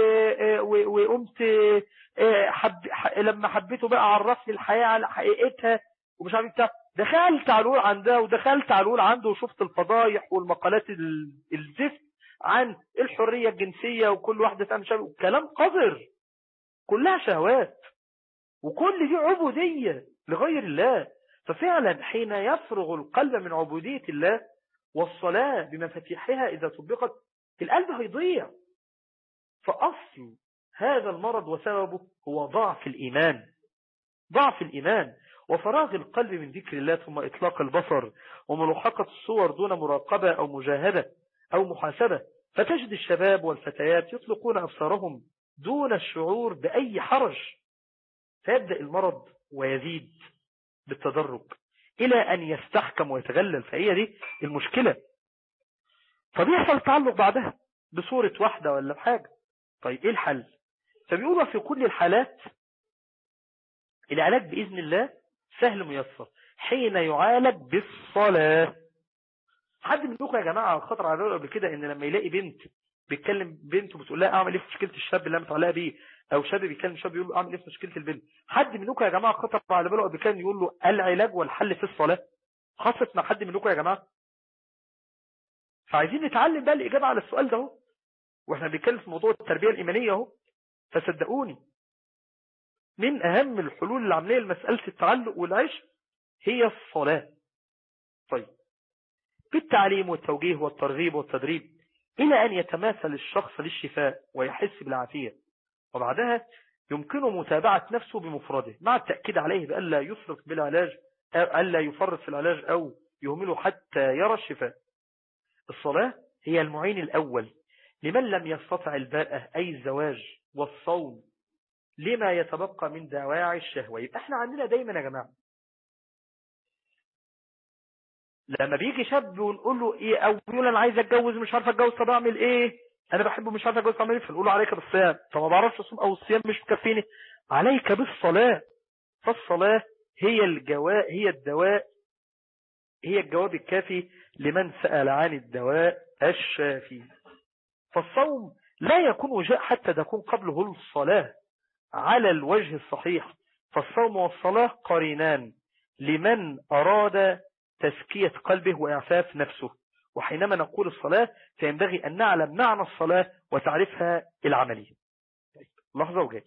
وقمت حب لما حبيته بقى عرفني الحياة على حقيقتها ومش عارف بتاع دخلت على الول عندها ودخلت على الول عنده وشفت الفضايح والمقالات الزفت عن الحرية الجنسية وكل واحدة تعمل شاب كلام قذر كلها شهوات وكل دي عبودية لغير الله ففعلا حين يفرغ القلب من عبودية الله والصلاة بمفاتيحها إذا طبقت القلب هيضيع فأصل هذا المرض وسببه هو ضعف الإيمان ضعف الإيمان وفراغ القلب من ذكر الله ثم إطلاق البصر وملحقة الصور دون مراقبة أو مجاهدة أو محاسبة فتجد الشباب والفتيات يطلقون أبصارهم دون الشعور بأي حرج فيبدأ المرض ويزيد بالتدرج إلى أن يستحكم ويتغلل فهي دي المشكلة فبيحصل تعلق بعدها بصورة واحدة ولا بحاجة طيب إيه الحل فبيقولوا في كل الحالات العلاج بإذن الله سهل ميسر حين يعالج بالصلاة حد منكم يا جماعة خطر على باله قبل كده ان لما يلاقي بنت بيتكلم بنت وبتقول لها اعمل ايه في مشكله الشاب اللي انا متعلقه بيه او شاب بيتكلم شاب يقول له اعمل ايه في مشكله البنت حد منكم يا جماعه خطر على باله قبل كده يقول له العلاج والحل في الصلاه خاصه مع حد منكم يا جماعه فعايزين نتعلم بقى الاجابه على السؤال ده اهو واحنا بنتكلم في موضوع التربيه الايمانيه اهو فصدقوني من اهم الحلول العمليه لمساله التعلق والعشق هي الصلاه طيب بالتعليم والتوجيه والترغيب والتدريب إلى أن يتماثل الشخص للشفاء ويحس بالعافية وبعدها يمكنه متابعة نفسه بمفرده مع التأكيد عليه بألا يفرط بالعلاج ألا يفرط في العلاج أو يهمله حتى يرى الشفاء الصلاة هي المعين الأول لمن لم يستطع الباءة أي الزواج والصوم لما يتبقى من دواعي الشهوة يبقى احنا عندنا دايما يا جماعة لما بيجي شاب ونقول له ايه او يقول انا عايز اتجوز مش عارف اتجوز طب اعمل ايه انا بحبه مش عارف اتجوز اعمل ايه فنقول له عليك بالصيام طب ما بعرفش اصوم او الصيام مش مكفيني عليك بالصلاه فالصلاه هي الجواء هي الدواء هي الجواب الكافي لمن سأل عن الدواء الشافي فالصوم لا يكون وجاء حتى تكون قبله الصلاة على الوجه الصحيح فالصوم والصلاة قرينان لمن أراد تزكية قلبه وإعفاف نفسه وحينما نقول الصلاة فينبغي أن نعلم معنى الصلاة وتعرفها العملية لحظة وجاي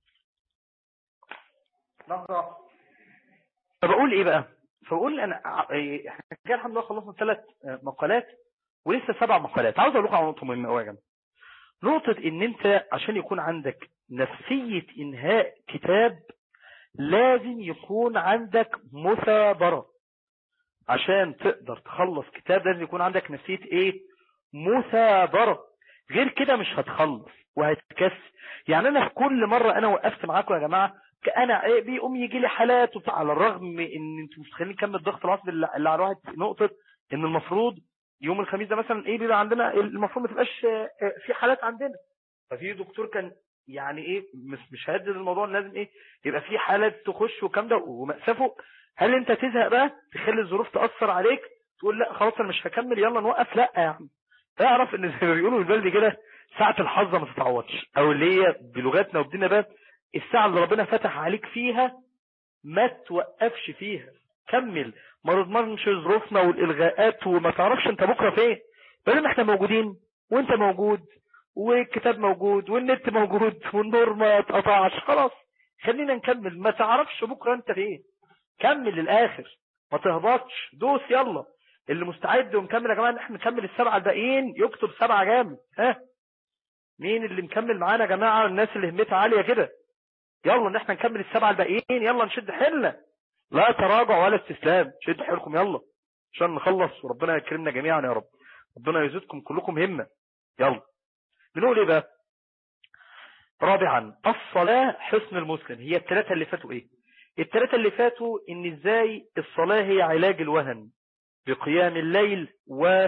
لحظة فبقول ايه بقى فبقول انا احنا كده الحمد لله خلصنا ثلاث مقالات ولسه سبع مقالات عاوز اقول لكم على نقطه مهمه قوي يا جماعه نقطه ان انت عشان يكون عندك نفسيه انهاء كتاب لازم يكون عندك مثابره عشان تقدر تخلص كتاب لازم يكون عندك نفسيه ايه مثابره غير كده مش هتخلص وهتكس يعني انا في كل مره انا وقفت معاكم يا جماعه انا ايه بيقوم يجي لي حالات وبتاع على الرغم ان انتوا مستخلين كم الضغط العصبي اللي على الواحد نقطه ان المفروض يوم الخميس ده مثلا ايه بيبقى عندنا المفروض ما تبقاش في حالات عندنا ففي دكتور كان يعني ايه مش مش هيدد الموضوع لازم ايه يبقى في حالات تخش وكام ده ومأسفه هل انت تزهق بقى تخلي الظروف تأثر عليك تقول لا خلاص انا مش هكمل يلا نوقف لا يا عم اعرف ان زي ما بيقولوا البلد كده ساعة الحظ ما تتعوضش او اللي هي بلغتنا وبدينا بقى الساعة اللي ربنا فتح عليك فيها ما توقفش فيها كمل ما نضمنش ظروفنا والالغاءات وما تعرفش انت بكرة فين بينما احنا موجودين وانت موجود والكتاب موجود والنت موجود والنور ما اتقطعش خلاص خلينا نكمل ما تعرفش بكرة انت فين كمل للاخر ما تهبطش دوس يلا اللي مستعد ومكمل يا جماعه احنا نكمل السبعه الباقيين يكتب سبعه جامد ها مين اللي مكمل معانا يا جماعه الناس اللي همتها عاليه كده يلا ان احنا نكمل السبعه الباقيين يلا نشد حيلنا لا تراجع ولا استسلام شد حيلكم يلا عشان نخلص وربنا يكرمنا جميعا يا رب ربنا يزيدكم كلكم همه يلا بنقول ايه بقى رابعا الصلاه حسن المسلم هي الثلاثه اللي فاتوا ايه الثلاثه اللي فاتوا ان ازاي الصلاه هي علاج الوهن بقيام الليل و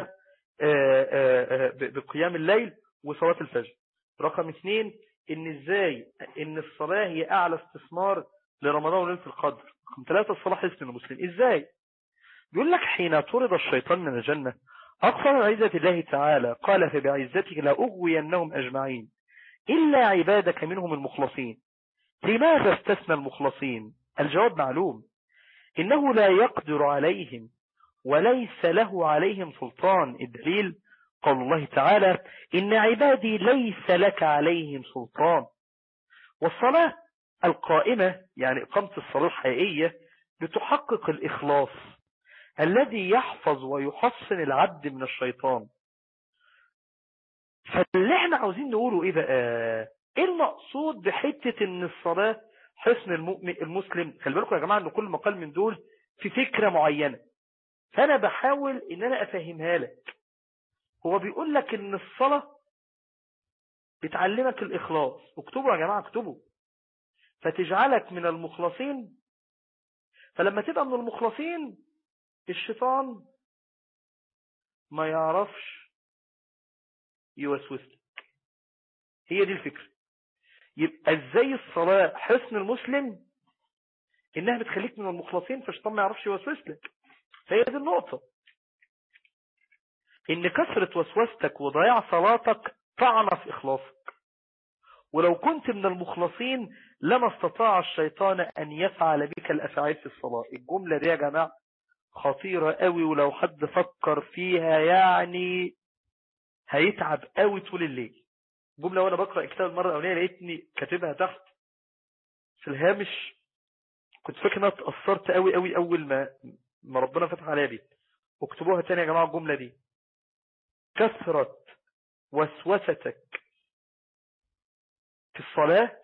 بقيام الليل وصلاة الفجر رقم اثنين ان ازاي ان الصلاة هي اعلى استثمار لرمضان وليلة القدر رقم ثلاثة الصلاة حسن المسلم ازاي يقول لك حين طرد الشيطان من الجنة أقصر عزة الله تعالى قال فبعزتك لأغوينهم أجمعين إلا عبادك منهم المخلصين لماذا استثنى المخلصين الجواب معلوم إنه لا يقدر عليهم وليس له عليهم سلطان الدليل قول الله تعالى إن عبادي ليس لك عليهم سلطان والصلاة القائمة يعني إقامة الصلاة الحقيقية بتحقق الإخلاص الذي يحفظ ويحصن العبد من الشيطان فاللي احنا عاوزين نقوله ايه بقى ايه المقصود بحتة ان الصلاة حسن المؤمن المسلم خلي بالكم يا جماعة ان كل مقال من دول في فكرة معينة فانا بحاول ان انا افهمها لك هو بيقول لك ان الصلاة بتعلمك الاخلاص اكتبوا يا جماعة اكتبوا فتجعلك من المخلصين فلما تبقى من المخلصين الشيطان ما يعرفش يوسوس لك هي دي الفكرة يبقى ازاي الصلاة حسن المسلم انها بتخليك من المخلصين فالشيطان ما يعرفش يوسوس لك فهي دي النقطة ان كثرة وسوستك وضياع صلاتك طعنة في اخلاصك ولو كنت من المخلصين لما استطاع الشيطان ان يفعل بك الافعال في الصلاة الجملة دي يا جماعة خطيرة قوي ولو حد فكر فيها يعني هيتعب قوي طول الليل جملة وانا بقرأ الكتاب المرة الاولانية لقيتني كاتبها تحت في الهامش كنت فاكر انها اتأثرت قوي قوي اول ما ما ربنا فتح عليها دي اكتبوها تاني يا جماعة الجملة دي كثرة وسوستك في الصلاة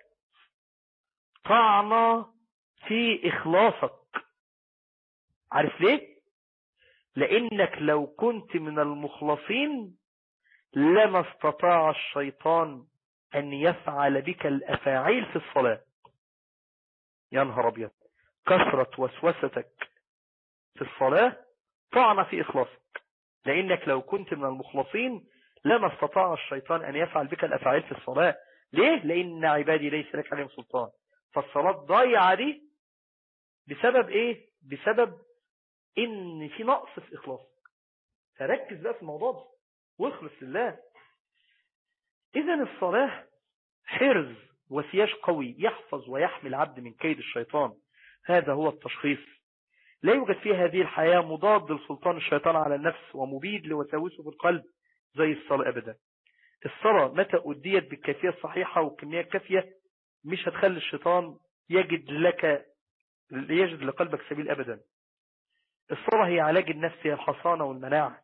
طعنة في إخلاصك عارف ليه لانك لو كنت من المخلصين لما استطاع الشيطان ان يفعل بك الافاعيل في الصلاة يا نهار ابيض كثرة وسوستك في الصلاة طعن في اخلاصك لانك لو كنت من المخلصين لما استطاع الشيطان ان يفعل بك الافاعيل في الصلاة ليه لان عبادي ليس لك عليهم سلطان فالصلاة ضايعة دي بسبب ايه بسبب ان في نقص في اخلاصك فركز بقى في الموضوع ده واخلص لله إذا الصلاة حرز وسياج قوي يحفظ ويحمي العبد من كيد الشيطان هذا هو التشخيص لا يوجد في هذه الحياة مضاد لسلطان الشيطان على النفس ومبيد لوساوسه في القلب زي الصلاة أبدا الصلاة متى أديت بالكيفية الصحيحة والكمية الكافية مش هتخلي الشيطان يجد لك يجد لقلبك سبيل أبدا الصلاة هي علاج النفس هي الحصانة والمناعة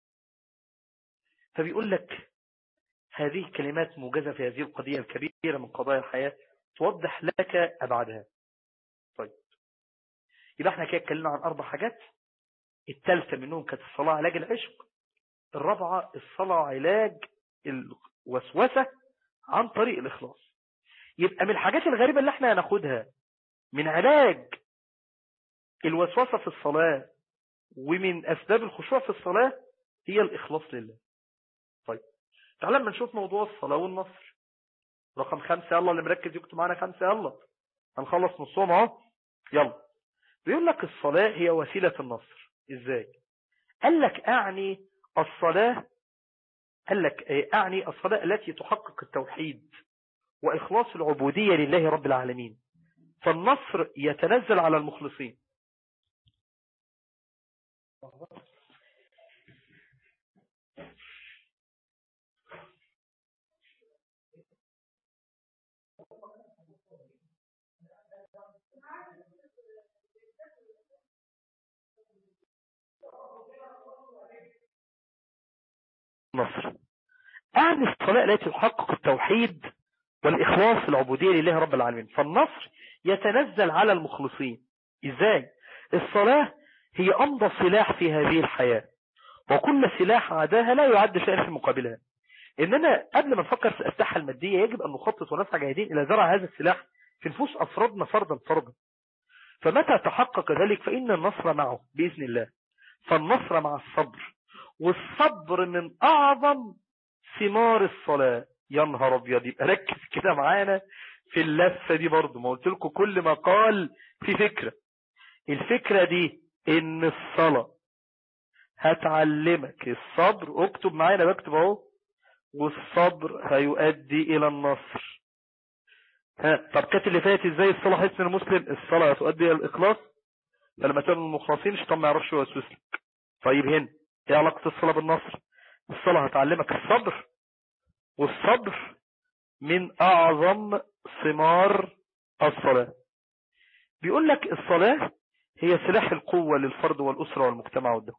فبيقول لك هذه كلمات موجزة في هذه القضية الكبيرة من قضايا الحياة توضح لك أبعادها طيب يبقى احنا كده اتكلمنا عن أربع حاجات الثالثة منهم كانت الصلاة علاج العشق الرابعة الصلاة علاج الوسوسة عن طريق الإخلاص يبقى من الحاجات الغريبة اللي احنا هناخدها من علاج الوسوسة في الصلاة ومن أسباب الخشوع في الصلاة هي الإخلاص لله طيب تعال لما نشوف موضوع الصلاة والنصر رقم خمسة يلا اللي مركز يكتب معانا خمسة يلا هنخلص نصهم اهو يلا بيقول لك الصلاة هي وسيلة النصر ازاي قال لك اعني الصلاة قال لك اعني الصلاة التي تحقق التوحيد واخلاص العبودية لله رب العالمين فالنصر يتنزل على المخلصين نصر أعني الصلاة التي تحقق التوحيد والإخلاص العبودية لله رب العالمين فالنصر يتنزل على المخلصين إزاي؟ الصلاة هي أمضى سلاح في هذه الحياة وكل سلاح عداها لا يعد شيئا في مقابلها إننا قبل ما نفكر في الأسلحة المادية يجب أن نخطط ونسعى جاهدين إلى زرع هذا السلاح في نفوس أفرادنا فردا فردا فمتى تحقق ذلك فإن النصر معه بإذن الله فالنصر مع الصبر والصبر من أعظم ثمار الصلاة يا نهار أبيض يبقى ركز كده معانا في اللفة دي برضو ما قلت لكم كل ما قال في فكرة الفكرة دي إن الصلاة هتعلمك الصبر اكتب معانا بكتب اهو والصبر هيؤدي إلى النصر ها طب كانت اللي فاتت ازاي الصلاة حسن المسلم الصلاة هتؤدي إلى الإخلاص فلما تكونوا المخلصين الشيطان ما يعرفش يوسوس لك طيب هنا ايه علاقة الصلاة بالنصر الصلاة هتعلمك الصبر والصبر من اعظم ثمار الصلاة بيقول لك الصلاة هي سلاح القوة للفرد والأسرة والمجتمع والدولة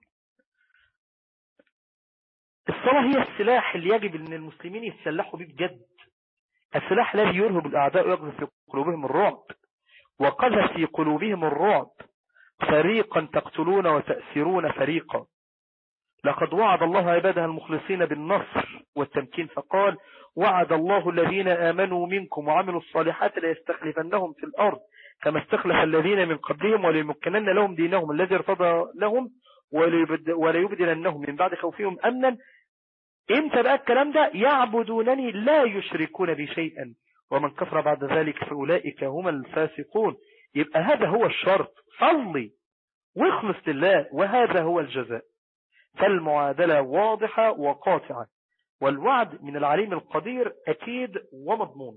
الصلاة هي السلاح اللي يجب ان المسلمين يتسلحوا به بجد السلاح الذي يرهب الأعداء ويقذف في قلوبهم الرعب وقذف في قلوبهم الرعب فريقا تقتلون وتأسرون فريقا لقد وعد الله عباده المخلصين بالنصر والتمكين فقال وعد الله الذين آمنوا منكم وعملوا الصالحات ليستخلفنهم في الأرض كما استخلف الذين من قبلهم وليمكنن لهم دينهم الذي ارتضى لهم وليبدلنهم من بعد خوفهم أمنا امتى بقى الكلام ده يعبدونني لا يشركون بي شيئا ومن كفر بعد ذلك فأولئك هم الفاسقون يبقى هذا هو الشرط صلي واخلص لله وهذا هو الجزاء فالمعادلة واضحة وقاطعة والوعد من العليم القدير أكيد ومضمون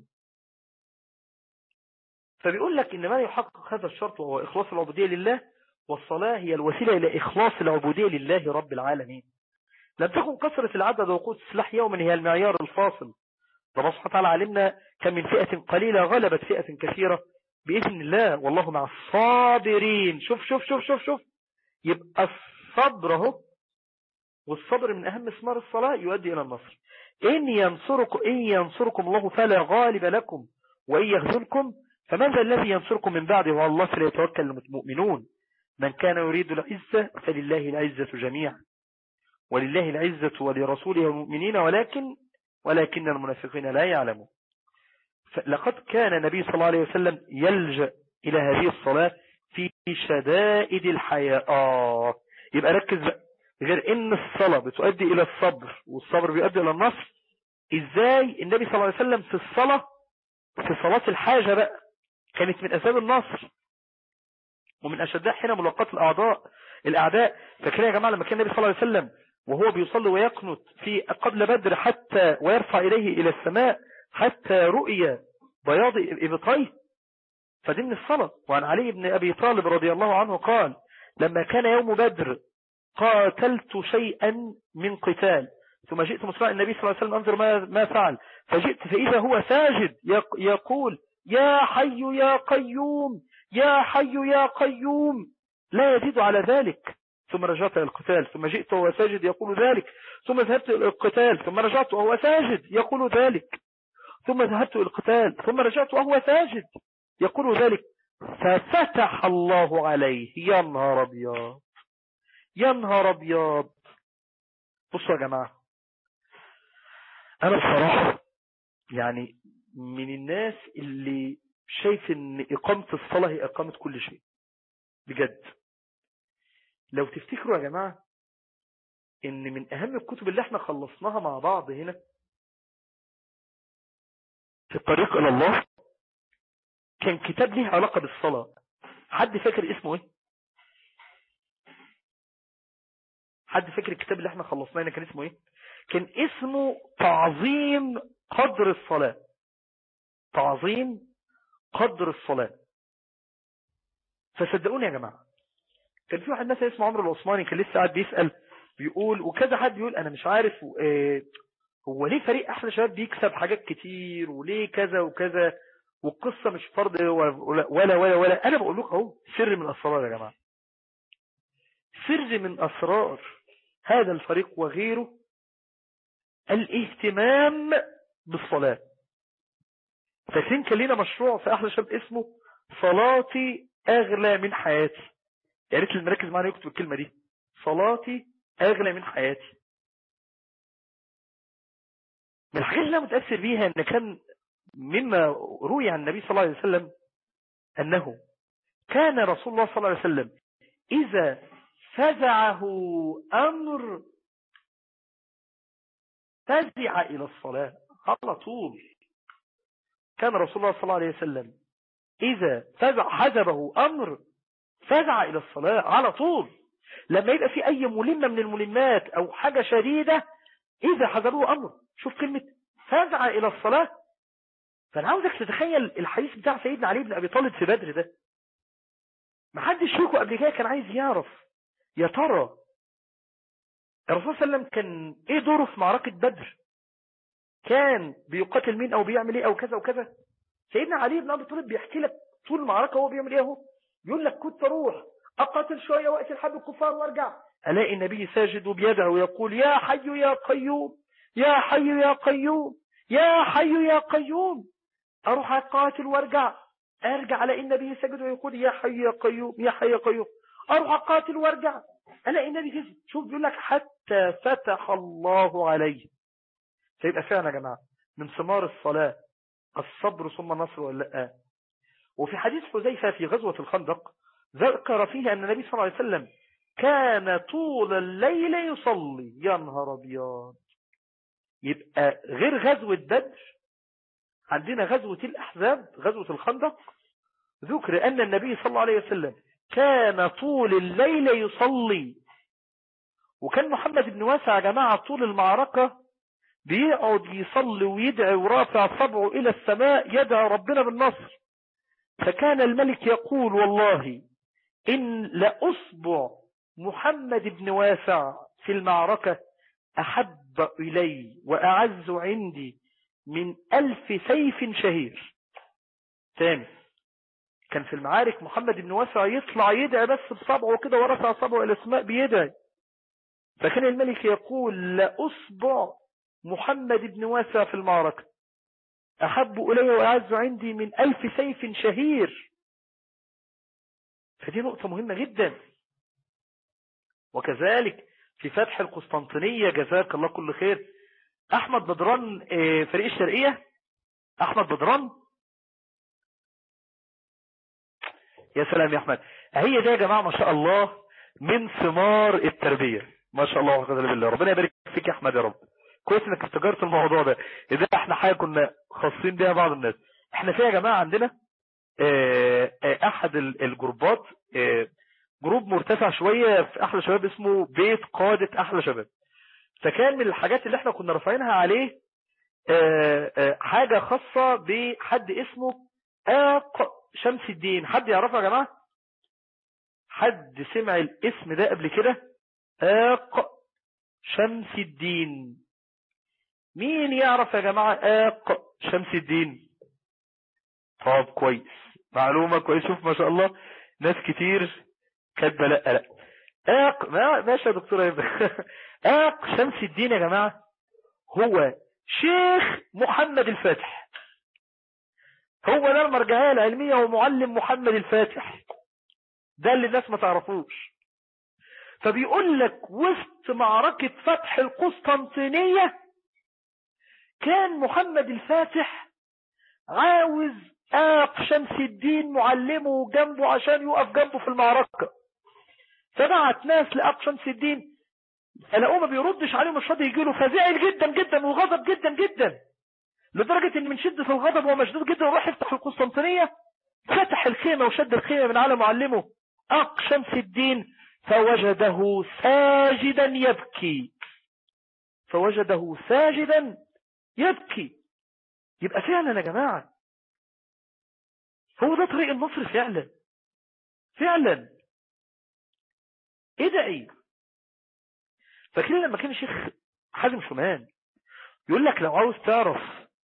فبيقول لك إن ما يحقق هذا الشرط وهو إخلاص العبودية لله والصلاة هي الوسيلة إلى إخلاص العبودية لله رب العالمين لم تكن كثرة العدد وقوة السلاح يوما هي المعيار الفاصل ربنا سبحانه وتعالى علمنا كم من فئة قليلة غلبت فئة كثيرة بإذن الله والله مع الصابرين شوف شوف شوف شوف شوف يبقى الصبر اهو والصبر من أهم ثمار الصلاة يؤدي إلى النصر إن ينصركم, إن ينصركم الله فلا غالب لكم وإن يخذلكم فمن ذا الذي ينصركم من بعده والله فليتوكل المؤمنون من كان يريد العزة فلله العزة جميعا ولله العزة ولرسوله والمؤمنين ولكن ولكن المنافقين لا يعلمون لقد كان النبي صلى الله عليه وسلم يلجأ إلى هذه الصلاة في شدائد الحياة آه يبقى ركز بقى غير ان الصلاة بتؤدي الى الصبر والصبر بيؤدي الى النصر ازاي النبي صلى الله عليه وسلم في الصلاة في صلاة الحاجة بقى كانت من اسباب النصر ومن اشدها حين ملاقات الاعضاء الاعداء فاكرين يا جماعة لما كان النبي صلى الله عليه وسلم وهو بيصلي ويقنت في قبل بدر حتى ويرفع إليه إلى السماء حتى رؤية بياض إبطيه فدي من الصلاة وعن علي بن أبي طالب رضي الله عنه قال لما كان يوم بدر قاتلت شيئا من قتال ثم جئت مسمع النبي صلى الله عليه وسلم أنظر ما, ما فعل فجئت فإذا هو ساجد يقول يا حي يا قيوم يا حي يا قيوم لا يزيد على ذلك ثم رجعت إلى القتال ثم جئت وهو ساجد يقول ذلك ثم ذهبت إلى القتال ثم رجعت وهو ساجد يقول ذلك ثم ذهبت إلى القتال ثم رجعت وهو ساجد يقول ذلك ففتح الله عليه يا نهار ابيض يا نهار ابيض بصوا يا جماعة انا بصراحة يعني من الناس اللي شايف ان اقامة الصلاة هي اقامة كل شيء بجد لو تفتكروا يا جماعة ان من اهم الكتب اللي احنا خلصناها مع بعض هنا في الطريق الى الله كان كتاب ليه علاقة بالصلاة حد فاكر اسمه ايه حد فاكر الكتاب اللي احنا خلصناه هنا كان اسمه ايه كان اسمه تعظيم قدر الصلاة تعظيم قدر الصلاة فصدقوني يا جماعة كان في واحد مثلا اسمه عمرو العثماني كان لسه قاعد بيسأل بيقول وكذا حد بيقول انا مش عارف اه هو ليه فريق احلى شباب بيكسب حاجات كتير وليه كذا وكذا والقصة مش فرض ولا ولا ولا, ولا. انا بقول لكم اهو سر من الاسرار يا جماعة سر من اسرار هذا الفريق وغيره الاهتمام بالصلاة فاكرين كان لنا مشروع في احلى شباب اسمه صلاتي اغلى من حياتي يا ريت اللي مركز معانا يكتب الكلمة دي صلاتي اغلى من حياتي من الحاجات اللي انا متأثر بيها ان كان مما روي عن النبي صلى الله عليه وسلم انه كان رسول الله صلى الله عليه وسلم اذا فزعه امر فزع الى الصلاة على طول كان رسول الله صلى الله عليه وسلم اذا فزع حزبه امر فزع الى الصلاة على طول لما يبقى في اي ملمة من الملمات او حاجة شديدة اذا حزبه امر شوف كلمة فزع الى الصلاة فانا عاوزك تتخيل الحديث بتاع سيدنا علي بن ابي طالب في بدر ده محدش شوفه قبل كده كان عايز يعرف يا ترى الرسول صلى الله عليه وسلم كان ايه دوره في معركة بدر كان بيقاتل مين او بيعمل ايه او كذا وكذا سيدنا علي بن ابي طالب بيحكي لك طول المعركة هو بيعمل ايه اهو يقول لك كنت اروح اقاتل شوية واقتل حب الكفار وارجع الاقي النبي ساجد بيده ويقول يا حي يا قيوم يا حي يا قيوم يا حي يا قيوم اروح اقاتل وارجع ارجع الاقي النبي ساجد ويقول يا حي يا قيوم يا حي يا قيوم اروح اقاتل وارجع الاقي النبي ساجد شوف بيقول لك حتى فتح الله عليه سيبقى فعلا يا جماعه من ثمار الصلاه الصبر ثم النصر ولا لا وفي حديث حذيفه في غزوه الخندق ذكر فيه ان النبي صلى الله عليه وسلم كان طول الليل يصلي يا نهار ابيض يبقى غير غزوه بدر عندنا غزوة الأحزاب غزوة الخندق ذكر أن النبي صلى الله عليه وسلم كان طول الليل يصلي وكان محمد بن واسع يا جماعة طول المعركة بيقعد يصلي ويدعي ورافع صبعه إلى السماء يدعى ربنا بالنصر فكان الملك يقول والله إن لأصبع محمد بن واسع في المعركة أحب إلي وأعز عندي من ألف سيف شهير تاني كان في المعارك محمد بن واسع يطلع يدعي بس بصبعه كده ورفع صبعه إلى السماء بيدعي فكان الملك يقول لأصبع محمد بن واسع في المعركة أحب إلي وأعز عندي من ألف سيف شهير فدي نقطة مهمة جدا وكذلك في فتح القسطنطينية جزاك الله كل خير احمد بدران فريق الشرقية احمد بدران يا سلام يا احمد هي ده يا جماعة ما شاء الله من ثمار التربية ما شاء الله وحفظ بالله ربنا يبارك فيك يا احمد يا رب كويس انك افتكرت الموضوع ده اذا احنا حاجة كنا خاصين بيها بعض الناس احنا فيها يا جماعة عندنا احد الجروبات جروب مرتفع شوية في احلى شباب اسمه بيت قادة احلى شباب فكان من الحاجات اللي احنا كنا رافعينها عليه آه، آه، حاجة خاصة بحد اسمه آق شمس الدين حد يعرفه يا جماعة حد سمع الاسم ده قبل كده آق شمس الدين مين يعرف يا جماعة آق شمس الدين طب كويس معلومة كويس شوف ما شاء الله ناس كتير كاتبه لا لا آق ما ماشي يا دكتور ايمن آق شمس الدين يا جماعة هو شيخ محمد الفاتح هو ده المرجعية العلمية ومعلم محمد الفاتح ده اللي الناس ما تعرفوش فبيقول لك وسط معركة فتح القسطنطينية كان محمد الفاتح عاوز آق شمس الدين معلمه جنبه عشان يقف جنبه في المعركة فبعت ناس لآق شمس الدين فلقوه ما بيردش عليه مش راضي يجيله فزعل جدا جدا وغضب جدا جدا لدرجة ان من شدة الغضب هو مشدود جدا وراح يفتح القسطنطينية فتح الخيمة وشد الخيمة من على معلمه أق شمس الدين فوجده ساجدا يبكي فوجده ساجدا يبكي يبقى فعلا يا جماعة هو ده طريق النصر فعلا فعلا ايه ده ايه فاكرين لما كان الشيخ حازم شومان يقول لك لو عاوز تعرف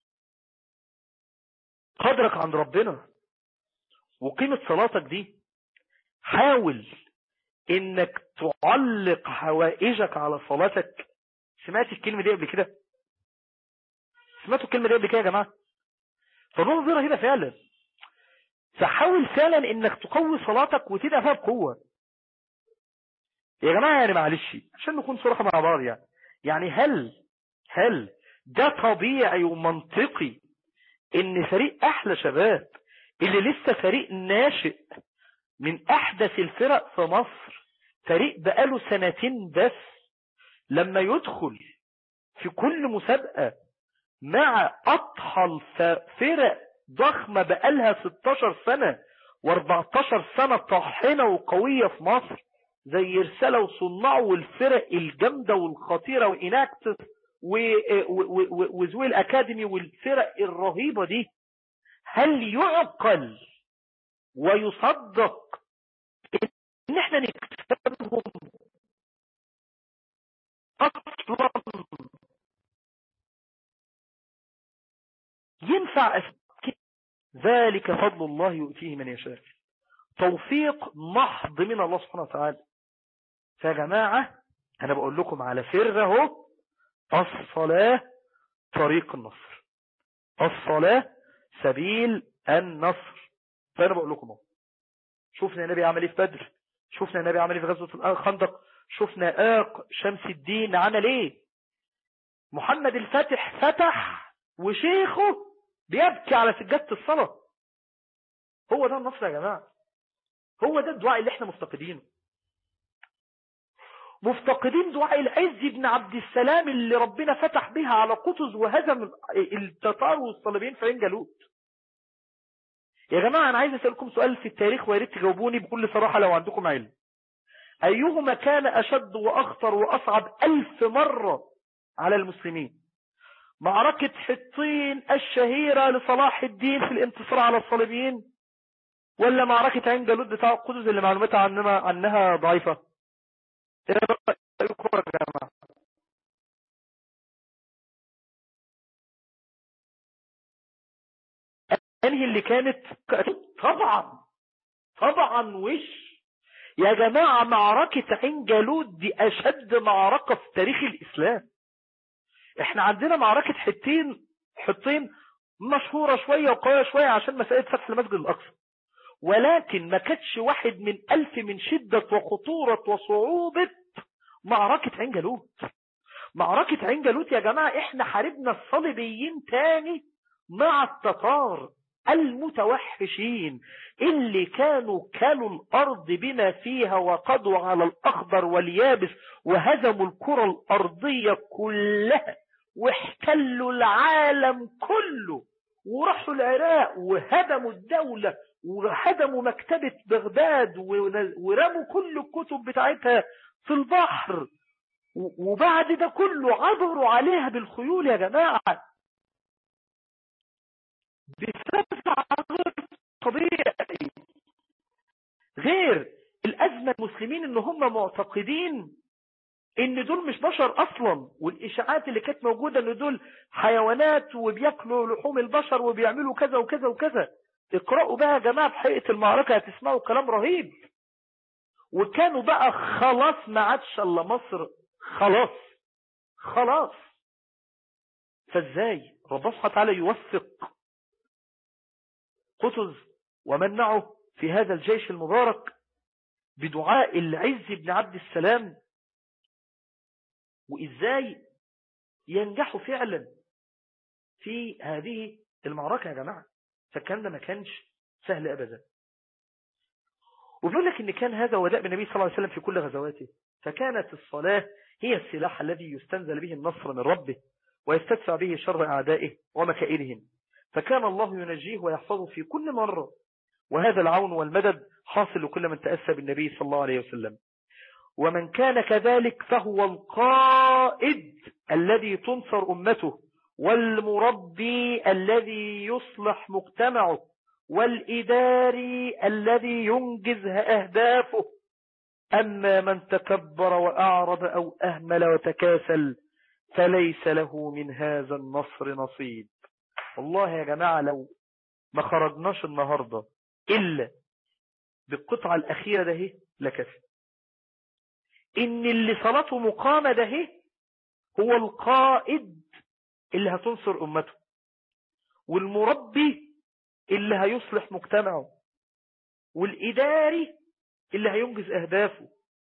قدرك عند ربنا وقيمة صلاتك دي حاول انك تعلق حوائجك على صلاتك سمعت الكلمة دي قبل كده سمعتوا الكلمة دي قبل كده يا جماعة فنظر هنا فعلا فحاول فعلا انك تقوي صلاتك وتدعى فيها بقوة يا جماعة يعني معلش عشان نكون صراحة مع بعض يعني يعني هل هل ده طبيعي ومنطقي ان فريق احلى شباب اللي لسه فريق ناشئ من احدث الفرق في مصر فريق بقاله سنتين بس لما يدخل في كل مسابقة مع اطحل فرق ضخمة بقالها 16 سنة و14 سنة طاحنة وقوية في مصر زي رسالة وصناع والفرق الجامدة والخطيرة وإناكتس وزويل الأكاديمي والفرق الرهيبة دي هل يعقل ويصدق ان احنا نكسبهم اصلا ينفع أسكت ذلك فضل الله يؤتيه من يشاء توفيق محض من الله سبحانه وتعالى فيا جماعة أنا بقول لكم على سر اهو الصلاة طريق النصر الصلاة سبيل النصر فأنا بقول لكم اهو شوفنا النبي عمل ايه في بدر شوفنا النبي عمل ايه في غزوة الخندق شوفنا آق شمس الدين عمل ايه محمد الفاتح فتح وشيخه بيبكي على سجادة الصلاة هو ده النصر يا جماعة هو ده الدعاء اللي احنا مفتقدينه مفتقدين دعاء العز بن عبد السلام اللي ربنا فتح بها على قطز وهزم التتار والصليبيين في عين جالوت يا جماعة أنا عايز أسألكم سؤال في التاريخ وياريت تجاوبوني بكل صراحة لو عندكم علم أيهما كان أشد وأخطر وأصعب ألف مرة على المسلمين معركة حطين الشهيرة لصلاح الدين في الانتصار على الصليبيين ولا معركة عين جالوت بتاع القدس اللي معلوماتها عنها, عنها ضعيفة ايه رأيكم يا جماعة انهي اللي كانت طبعا طبعا وش يا جماعة معركة عين جالوت دي اشد معركة في تاريخ الاسلام احنا عندنا معركة حتين حطين مشهورة شوية وقوية شوية عشان مسألة فتح المسجد الاقصى ولكن ما كانتش واحد من ألف من شدة وخطورة وصعوبة معركة عين جالوت معركة عين جالوت يا جماعة احنا حاربنا الصليبيين تاني مع التتار المتوحشين اللي كانوا كلوا الأرض بما فيها وقضوا على الأخضر واليابس وهزموا الكرة الأرضية كلها واحتلوا العالم كله وراحوا العراق وهدموا الدولة وهدموا مكتبة بغداد ورموا كل الكتب بتاعتها في البحر و- وبعد ده كله عبروا عليها بالخيول يا جماعة بسبع غير طبيعي غير الأزمة المسلمين ان هم معتقدين ان دول مش بشر اصلا والاشاعات اللي كانت موجودة ان دول حيوانات وبياكلوا لحوم البشر وبيعملوا كذا وكذا وكذا اقرأوا بقى يا جماعة في حقيقة المعركة هتسمعوا كلام رهيب وكانوا بقى خلاص ما عادش الا مصر خلاص خلاص فازاي ربنا سبحانه وتعالى يوفق قطز ومنعه في هذا الجيش المبارك بدعاء العز بن عبد السلام وإزاي ينجحوا فعلا في هذه المعركة يا جماعة فالكلام ده ما كانش سهل أبدا وبيقول لك إن كان هذا وداء بالنبي صلى الله عليه وسلم في كل غزواته فكانت الصلاة هي السلاح الذي يستنزل به النصر من ربه ويستدفع به شر أعدائه ومكائدهم فكان الله ينجيه ويحفظه في كل مرة وهذا العون والمدد حاصل لكل من تأسى بالنبي صلى الله عليه وسلم ومن كان كذلك فهو القائد الذي تنصر أمته والمربي الذي يصلح مجتمعه والإداري الذي ينجز أهدافه أما من تكبر وأعرض أو أهمل وتكاسل فليس له من هذا النصر نصيب والله يا جماعة لو ما خرجناش النهاردة إلا بالقطعة الأخيرة ده لكفي إن اللي صلاته مقامة ده هو القائد اللي هتنصر أمته والمربي اللي هيصلح مجتمعه والإداري اللي هينجز أهدافه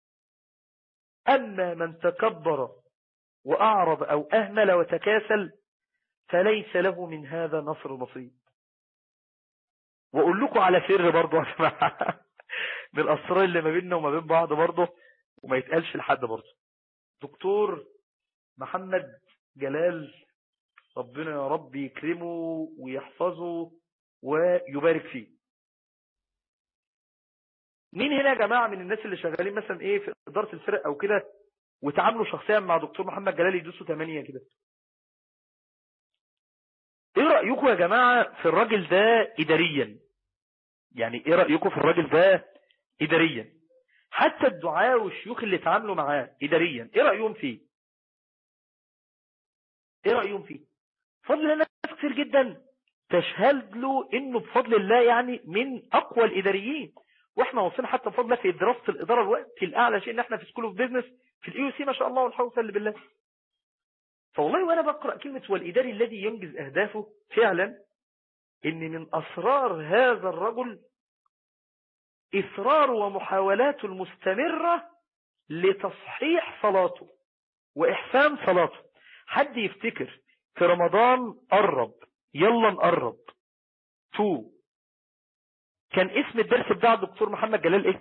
أما من تكبر وأعرض أو أهمل وتكاسل فليس له من هذا نصر نصيب وأقول لكم على سر برضو يا جماعة من الأسرار اللي ما بيننا وما بين بعض برضو وما يتقالش لحد برضو دكتور محمد جلال ربنا يا رب يكرمه ويحفظه ويبارك فيه مين هنا يا جماعة من الناس اللي شغالين مثلا ايه في إدارة الفرق او كده وتعاملوا شخصيا مع دكتور محمد جلال يدوسوا 8 كده ايه رأيكم يا جماعة في الراجل ده اداريا يعني ايه رأيكم في الراجل ده اداريا حتى الدعاء والشيوخ اللي اتعاملوا معاه اداريا ايه رأيهم فيه ايه رأيهم فيه فضل الله ناس كتير جدا تشهد له انه بفضل الله يعني من اقوى الاداريين واحنا وصلنا حتى بفضل الله في دراسة الادارة الوقت الاعلى شيء ان احنا في سكول اوف بيزنس في الاي سي ما شاء الله والحمد لله بالله فوالله وانا بقرأ كلمة والاداري الذي ينجز اهدافه فعلا ان من اسرار هذا الرجل اصرار ومحاولاته المستمرة لتصحيح صلاته واحسان صلاته حد يفتكر في رمضان قرب يلا نقرب تو كان اسم الدرس بتاع الدكتور محمد جلال ايه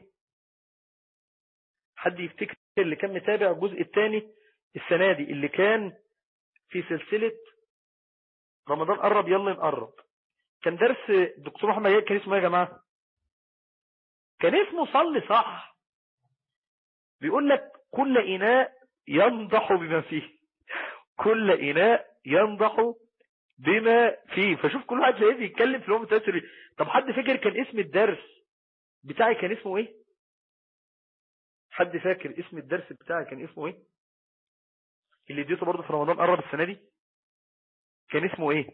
حد يفتكر اللي كان متابع الجزء الثاني السنة دي اللي كان في سلسلة رمضان قرب يلا نقرب كان درس الدكتور محمد جلال كان اسمه ايه يا جماعة كان اسمه صلي صح بيقول لك كل إناء ينضح بما فيه كل إناء ينضح بما فيه فشوف كل واحد تلاقيه بيتكلم في اليوم التاسري طب حد فاكر كان اسم الدرس بتاعي كان اسمه ايه حد فاكر اسم الدرس بتاعي كان اسمه ايه اللي اديته برضه في رمضان قرب السنة دي كان اسمه ايه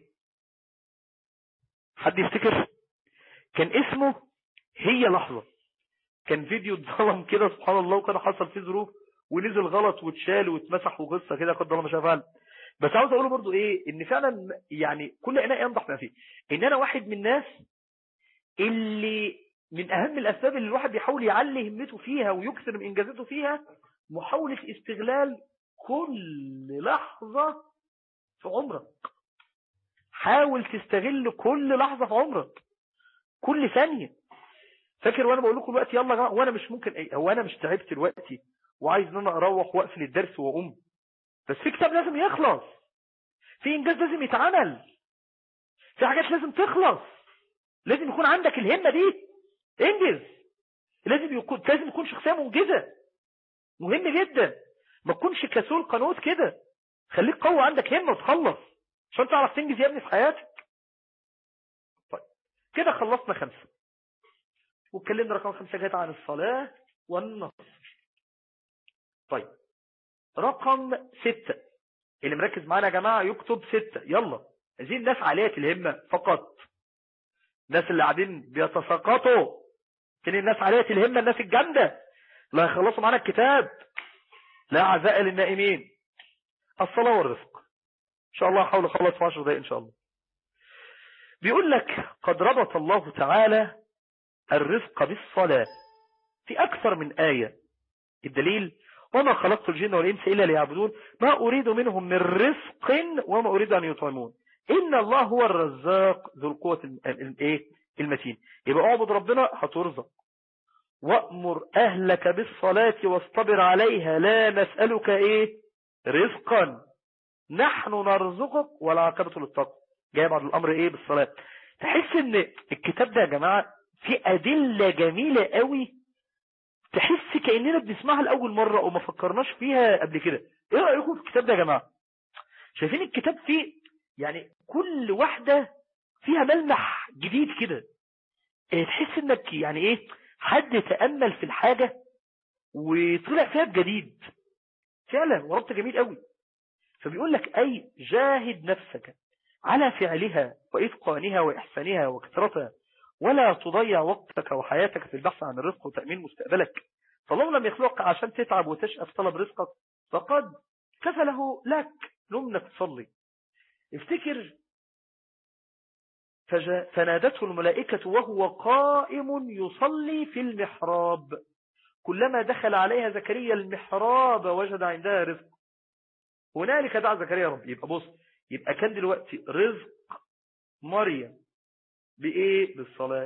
حد يفتكر كان اسمه هي لحظة كان فيديو اتظلم كده سبحان الله وكان حصل فيه ظروف ونزل غلط واتشال واتمسح وقصة كده قدر الله ما شاء فعل بس عاوز اقوله برضو ايه ان فعلا يعني كل اناء ينضح ما فيه ان انا واحد من الناس اللي من اهم الاسباب اللي الواحد بيحاول يعلي همته فيها ويكثر من انجازاته فيها محاولة استغلال كل لحظة في عمرك حاول تستغل كل لحظة في عمرك كل ثانية فاكر وانا بقول لكم دلوقتي يلا جماعة وانا مش ممكن ايه هو انا مش تعبت دلوقتي وعايز ان انا اروح واقفل الدرس واقوم بس في كتاب لازم يخلص في انجاز لازم يتعمل في حاجات لازم تخلص لازم يكون عندك الهمة دي انجز لازم يكون لازم يكون شخصية منجزة مهم جدا ما تكونش كسول قنوت كده خليك قوي عندك همة وتخلص عشان تعرف تنجز يا ابني في حياتك طيب كده خلصنا خمسة واتكلمنا رقم خمسة جات عن الصلاة والنصر طيب رقم ستة اللي مركز معانا يا جماعة يكتب ستة يلا عايزين الناس عالية الهمة فقط الناس اللي قاعدين بيتساقطوا فين الناس عالية الهمة الناس الجامدة لا يخلصوا معانا الكتاب لا عزاء للنائمين الصلاة والرزق ان شاء الله هحاول اخلص في 10 دقائق ان شاء الله بيقول لك قد ربط الله تعالى الرزق بالصلاة في اكثر من آية الدليل وما خلقت الجن والإنس إلا ليعبدون ما أريد منهم من رزق وما أريد أن يطعمون إن الله هو الرزاق ذو القوة المتين يبقى اعبد ربنا هترزق وأمر أهلك بالصلاة واصطبر عليها لا نسألك إيه رزقا نحن نرزقك ولا عاقبة للتقوى جاي بعد الأمر إيه بالصلاة تحس إن الكتاب ده يا جماعة في أدلة جميلة قوي تحس كأننا بنسمعها لأول مرة وما فكرناش فيها قبل كده ايه رأيكم في الكتاب ده يا جماعة شايفين الكتاب فيه يعني كل واحدة فيها ملمح جديد كده إيه تحس انك يعني ايه حد تأمل في الحاجة وطلع فيها بجديد فعلا وربط جميل قوي فبيقول لك اي جاهد نفسك على فعلها وإتقانها وإحسانها وكثرتها ولا تضيع وقتك وحياتك في البحث عن الرزق وتأمين مستقبلك فالله لم يخلقك عشان تتعب وتشقى في طلب رزقك فقد كفله لك نمنا تصلي افتكر فنادته الملائكة وهو قائم يصلي في المحراب كلما دخل عليها زكريا المحراب وجد عندها رزق هنالك دعا زكريا رب يبقى بص يبقى كان دلوقتي رزق مريم بإيه بالصلاة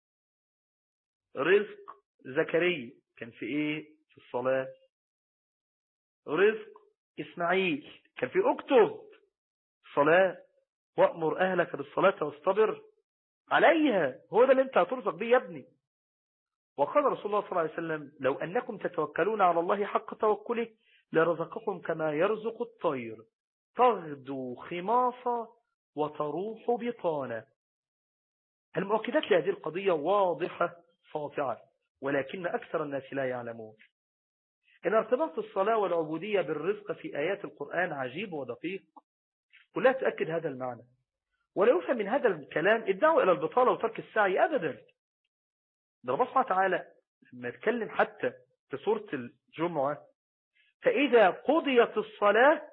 رزق زكريا كان في إيه في الصلاة رزق إسماعيل كان في أكتب الصلاة وأمر أهلك بالصلاة واصطبر عليها هو ده اللي انت هترزق بيه يا ابني وقال رسول الله صلى الله عليه وسلم لو أنكم تتوكلون على الله حق توكله لرزقكم كما يرزق الطير تغدو خماصة وتروح بطانة المؤكدات لهذه القضية واضحة ساطعة ولكن أكثر الناس لا يعلمون إن ارتباط الصلاة والعبودية بالرزق في آيات القرآن عجيب ودقيق ولا تأكد هذا المعنى ولا يفهم من هذا الكلام الدعوة إلى البطالة وترك السعي أبدا ده الله سبحانه وتعالى لما يتكلم حتى في سورة الجمعة فإذا قضيت الصلاة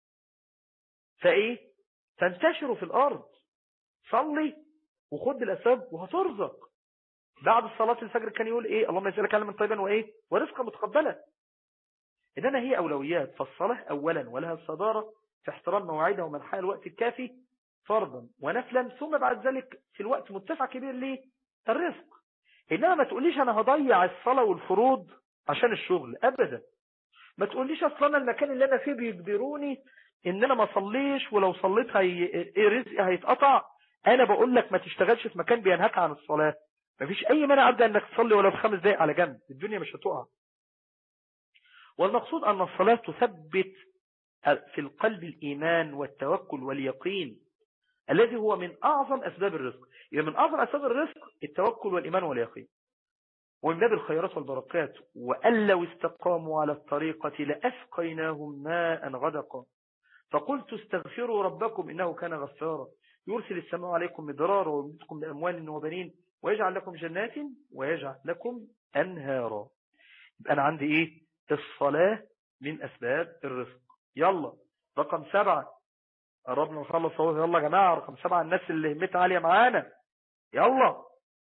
فإيه تنتشروا في الأرض صلي وخد بالأسباب وهترزق بعد صلاة الفجر كان يقول إيه اللهم يسألك علما طيبا وإيه ورزقا متقبلا إنما هي أولويات فالصلاة أولا ولها الصدارة في احترام مواعيدها ومنحها الوقت الكافي فرضا ونفلا ثم بعد ذلك في الوقت متسع كبير ليه الرزق إنما ما تقوليش أنا هضيع الصلاة والفروض عشان الشغل أبدا ما تقوليش أصلا المكان اللي أنا فيه بيجبروني إن أنا ما صليش ولو صليت هي... إيه رزقي هيتقطع أنا بقول لك ما تشتغلش في مكان بينهك عن الصلاة مفيش أي مانع أبدأ أنك تصلي ولو في خمس دقائق على جنب الدنيا مش هتقع والمقصود أن الصلاة تثبت في القلب الإيمان والتوكل واليقين الذي هو من أعظم أسباب الرزق إذا من أعظم أسباب الرزق التوكل والإيمان واليقين ومن باب الخيرات والبركات وأن لو استقاموا على الطريقة لأسقيناهم ماء غدقا فقلت استغفروا ربكم إنه كان غفارا يرسل السماء عليكم مدرارا ويمدكم بأموال وبنين ويجعل لكم جنات ويجعل لكم أنهارا يبقى أنا عندي إيه الصلاة من أسباب الرزق يلا رقم سبعة قربنا نخلص اهو يلا يا جماعة رقم سبعة الناس اللي همتها عالية معانا يلا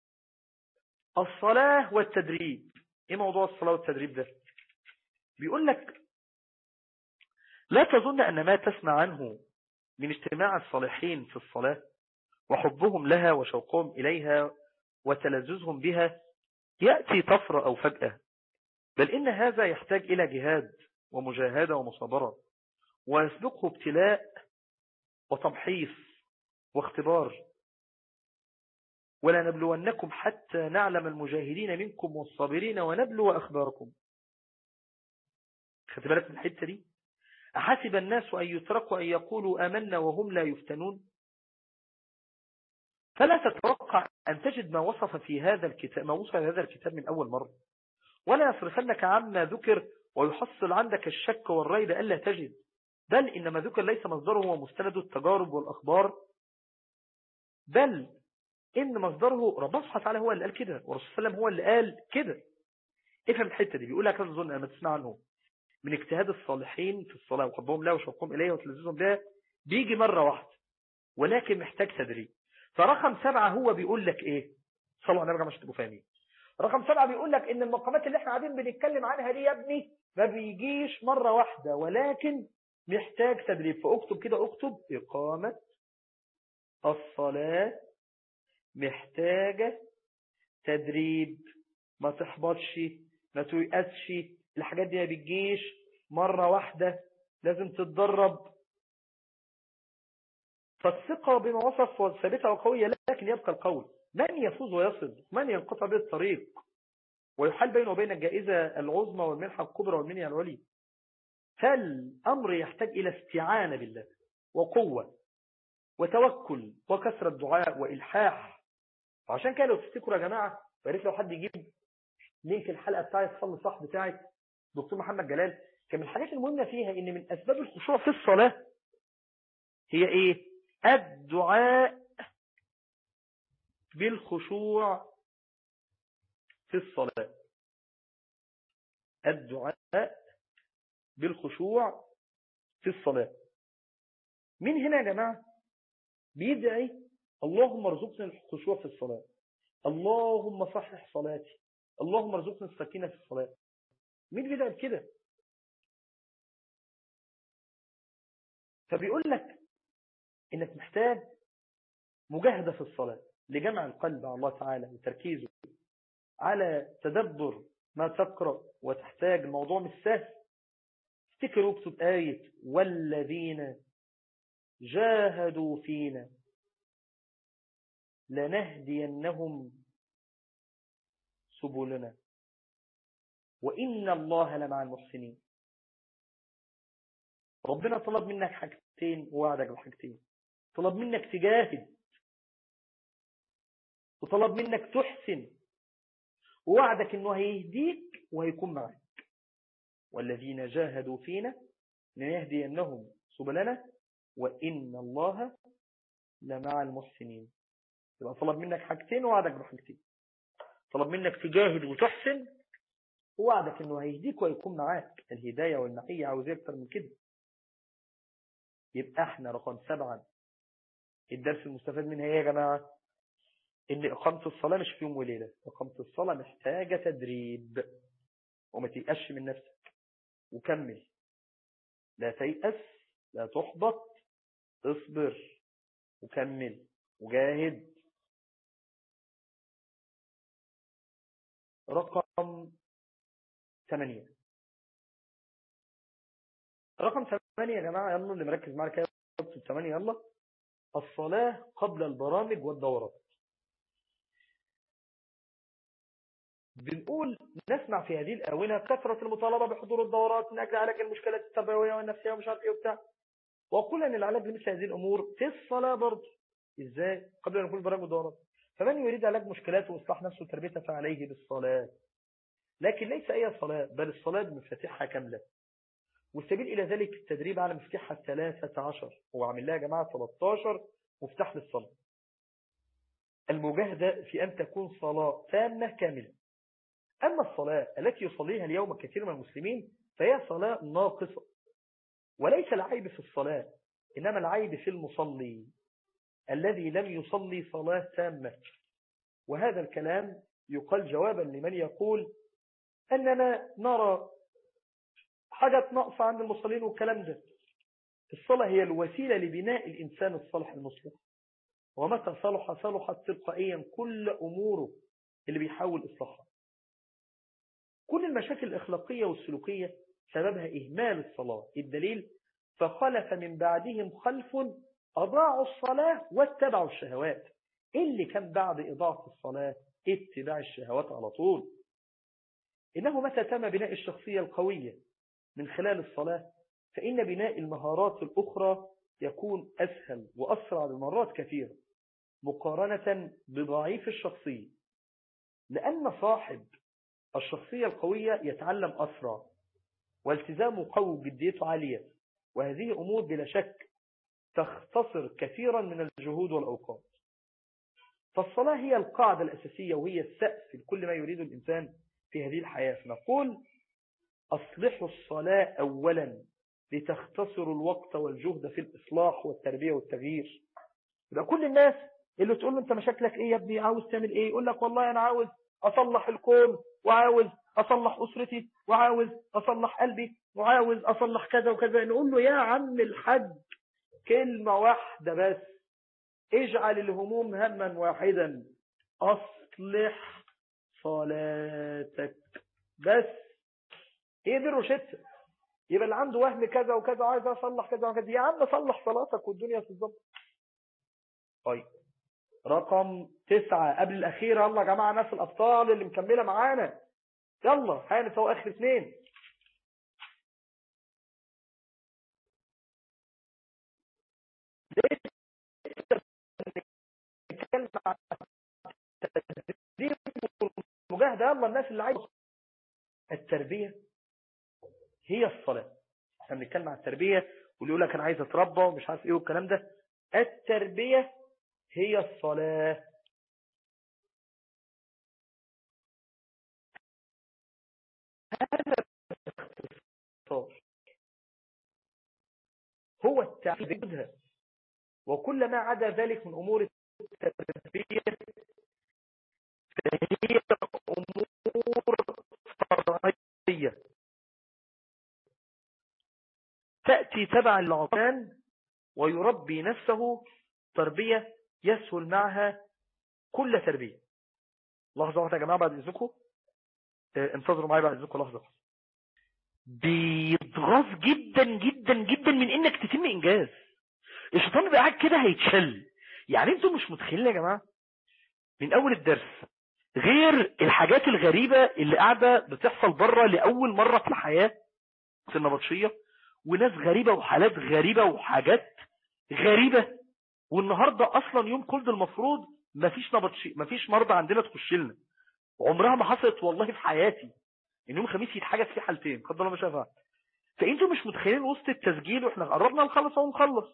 الصلاة والتدريب ايه موضوع الصلاة والتدريب ده بيقول لك لا تظن أن ما تسمع عنه من اجتماع الصالحين في الصلاة وحبهم لها وشوقهم إليها وتلذذهم بها يأتي طفرة أو فجأة بل إن هذا يحتاج إلى جهاد ومجاهدة ومصابرة ويسبقه ابتلاء وتمحيص واختبار ولا نبلونكم حتى نعلم المجاهدين منكم والصابرين ونبلو أخباركم خدت بالك من الحتة دي أحسب الناس أن يتركوا أن يقولوا آمنا وهم لا يفتنون فلا تتوقع أن تجد ما وصف في هذا الكتاب ما وصف هذا الكتاب من أول مرة ولا يصرفنك عما ذكر ويحصل عندك الشك والريب ألا تجد بل إنما ذكر ليس مصدره هو مستند التجارب والأخبار بل إن مصدره ربنا سبحانه وتعالى هو اللي قال كده والرسول صلى الله عليه وسلم هو اللي قال كده افهم الحتة دي بيقول لك هذا الظن لما تسمع عنه من اجتهاد الصالحين في الصلاة وحبهم له وشوقهم إليه وتلزيزهم ده بيجي مرة واحدة ولكن محتاج تدريب فرقم سبعة هو بيقول لك ايه صلوا على النبي مش تبقوا فاهمين رقم سبعة بيقول لك ان المقامات اللي احنا قاعدين بنتكلم عنها دي يا ابني ما بيجيش مرة واحدة ولكن محتاج تدريب فاكتب كده اكتب اقامة الصلاة محتاجة تدريب ما تحبطش ما تيأسش الحاجات دي ما بتجيش مرة واحدة لازم تتدرب فالثقة بما وصف ثابتة وقوية لكن يبقى القول من يفوز ويصل من ينقطع به الطريق ويحال بينه وبين الجائزة العظمى والمنحة الكبرى والمنية العليا فالأمر يحتاج إلى استعانة بالله وقوة وتوكل وكثرة دعاء وإلحاح وعشان كده لو تفتكروا يا جماعة وياريت لو حد يجيب لينك الحلقة بتاعي صلي صح بتاعي دكتور محمد جلال كان من الحاجات المهمة فيها إن من أسباب الخشوع في الصلاة هي إيه الدعاء بالخشوع في الصلاة الدعاء بالخشوع في الصلاة من هنا يا جماعة بيدعي اللهم ارزقني الخشوع في الصلاة اللهم صحح صلاتي اللهم ارزقني السكينة في الصلاة مين بيدعي بكده فبيقول لك انك محتاج مجاهدة في الصلاة لجمع القلب على الله تعالى وتركيزه على تدبر ما تقرأ وتحتاج الموضوع مش سهل افتكر واكتب آية والذين جاهدوا فينا لنهدينهم سبلنا وإن الله لمع المحسنين ربنا طلب منك حاجتين ووعدك بحاجتين طلب منك تجاهد وطلب منك تحسن ووعدك انه هيهديك وهيكون معك والذين جاهدوا فينا لنهدينهم سبلنا وإن الله لمع المحسنين يبقى طلب منك حاجتين ووعدك بحاجتين طلب منك تجاهد وتحسن ووعدك انه هيهديك ويكون معاك الهداية والمعية عاوز اكتر من كده يبقى احنا رقم سبعة الدرس المستفاد منها ايه يا جماعة ان اقامة الصلاة مش في يوم وليلة اقامة الصلاة محتاجة تدريب وما تيأسش من نفسك وكمل لا تيأس لا تحبط اصبر وكمل وجاهد رقم ثمانية رقم ثمانية يا جماعة يلا اللي مركز معنا كده رقم ثمانية يلا الصلاة قبل البرامج والدورات بنقول نسمع في هذه الآونة كثرة المطالبة بحضور الدورات من أجل علاج المشكلات التربوية والنفسية ومش عارف إيه وبتاع وقلنا أن العلاج لمثل هذه الأمور في الصلاة برضه إزاي قبل أن نقول برامج ودورات فمن يريد علاج مشكلاته وإصلاح نفسه وتربيته فعليه بالصلاة لكن ليس أي صلاة بل الصلاة بمفاتيحها كاملة والسبيل إلى ذلك التدريب على مفتاحها الثلاثة عشر هو عامل لها يا جماعة 13 مفتاح للصلاة المجاهدة في أن تكون صلاة تامة كاملة أما الصلاة التي يصليها اليوم كثير من المسلمين فهي صلاة ناقصة وليس العيب في الصلاة إنما العيب في المصلي الذي لم يصلي صلاة تامة وهذا الكلام يقال جوابا لمن يقول أننا نرى حاجة ناقصة عند المصلين والكلام ده الصلاة هي الوسيلة لبناء الإنسان الصالح المصلح ومتى صلح صلحت تلقائيا كل أموره اللي بيحاول إصلاحها كل المشاكل الإخلاقية والسلوكية سببها إهمال الصلاة الدليل فخلف من بعدهم خلف أضاعوا الصلاة واتبعوا الشهوات اللي كان بعد إضاعة الصلاة اتباع الشهوات على طول إنه متى تم بناء الشخصية القوية من خلال الصلاة فإن بناء المهارات الأخرى يكون أسهل وأسرع بمرات كثيرة مقارنة بضعيف الشخصية لأن صاحب الشخصية القوية يتعلم أسرع والتزامه قوي وجديته عالية وهذه أمور بلا شك تختصر كثيرا من الجهود والأوقات فالصلاة هي القاعدة الأساسية وهي السقف لكل ما يريد الإنسان في هذه الحياة فنقول أصلحوا الصلاة أولا لتختصروا الوقت والجهد في الإصلاح والتربية والتغيير يبقى كل الناس اللي تقول له أنت مشاكلك إيه يا ابني عاوز تعمل إيه يقول لك والله أنا عاوز أصلح الكون وعاوز أصلح أسرتي وعاوز أصلح قلبي وعاوز أصلح كذا وكذا نقول له يا عم الحج كلمة واحدة بس اجعل الهموم هما واحدا أصلح صلاتك بس هي دي الروشتة يبقى اللي عنده وهم كذا وكذا عايز اصلح كذا وكذا يا عم صلح صلاتك والدنيا تتظبط طيب رقم تسعة قبل الأخيرة يلا يا جماعة ناس الأبطال اللي مكملة معانا يلا هانت هو آخر اثنين المجاهدة يلا الناس اللي عايزة التربية هي الصلاة احنا بنتكلم عن التربية واللي يقول لك انا عايز اتربى ومش عارف ايه والكلام ده التربية هي الصلاة هذا الاختصار هو التعبيدها وكل ما عدا ذلك من أمور التربية فهي أمور فرعية تأتي تبع العطان ويربي نفسه تربية يسهل معها كل تربية لحظة واحدة يا جماعة بعد إذنكم انتظروا معايا بعد إذنكم لحظة بيتغاظ جدا جدا جدا من انك تتم انجاز الشيطان بقى قاعد كده هيتشل يعني انتوا مش متخيلين يا جماعة من اول الدرس غير الحاجات الغريبة اللي قاعدة بتحصل بره لأول مرة في الحياة في النبطشية وناس غريبة وحالات غريبة وحاجات غريبة والنهاردة أصلا يوم كل المفروض مفيش نبطشي مفيش مرضى عندنا تخش لنا عمرها ما حصلت والله في حياتي ان يوم الخميس يتحجز في حالتين قدر الله ما شاء فعل فانتوا مش متخيلين وسط التسجيل واحنا قربنا نخلص اهو نخلص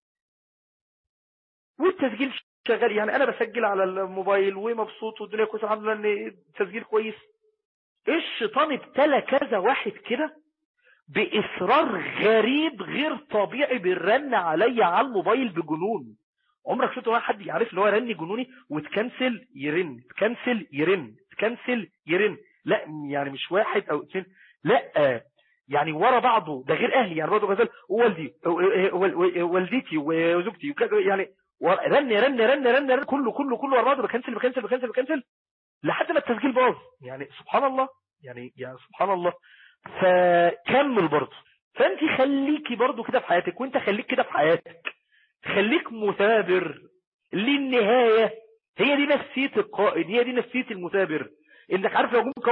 والتسجيل شغال يعني انا بسجل على الموبايل ومبسوط والدنيا كويسه الحمد لله ان التسجيل كويس الشيطان ابتلى كذا واحد كده باصرار غريب غير طبيعي بيرن عليا على الموبايل بجنون عمرك شفت واحد حد يعرف اللي هو رن جنوني وتكنسل يرن تكنسل يرن تكنسل يرن لا يعني مش واحد او اثنين لا يعني ورا بعضه ده غير اهلي يعني برضه غزال والدي والدتي وزوجتي وكذا يعني رن رن رن رن رن كله كله كله ورا بعضه بكنسل بكنسل بكنسل بكنسل لحد ما التسجيل باظ يعني سبحان الله يعني يعني سبحان الله فكمل برضه فانت خليكي برضه كده في حياتك وانت خليك كده في حياتك خليك مثابر للنهاية هي دي نفسية القائد هي دي نفسية المثابر انك عارف لو جمك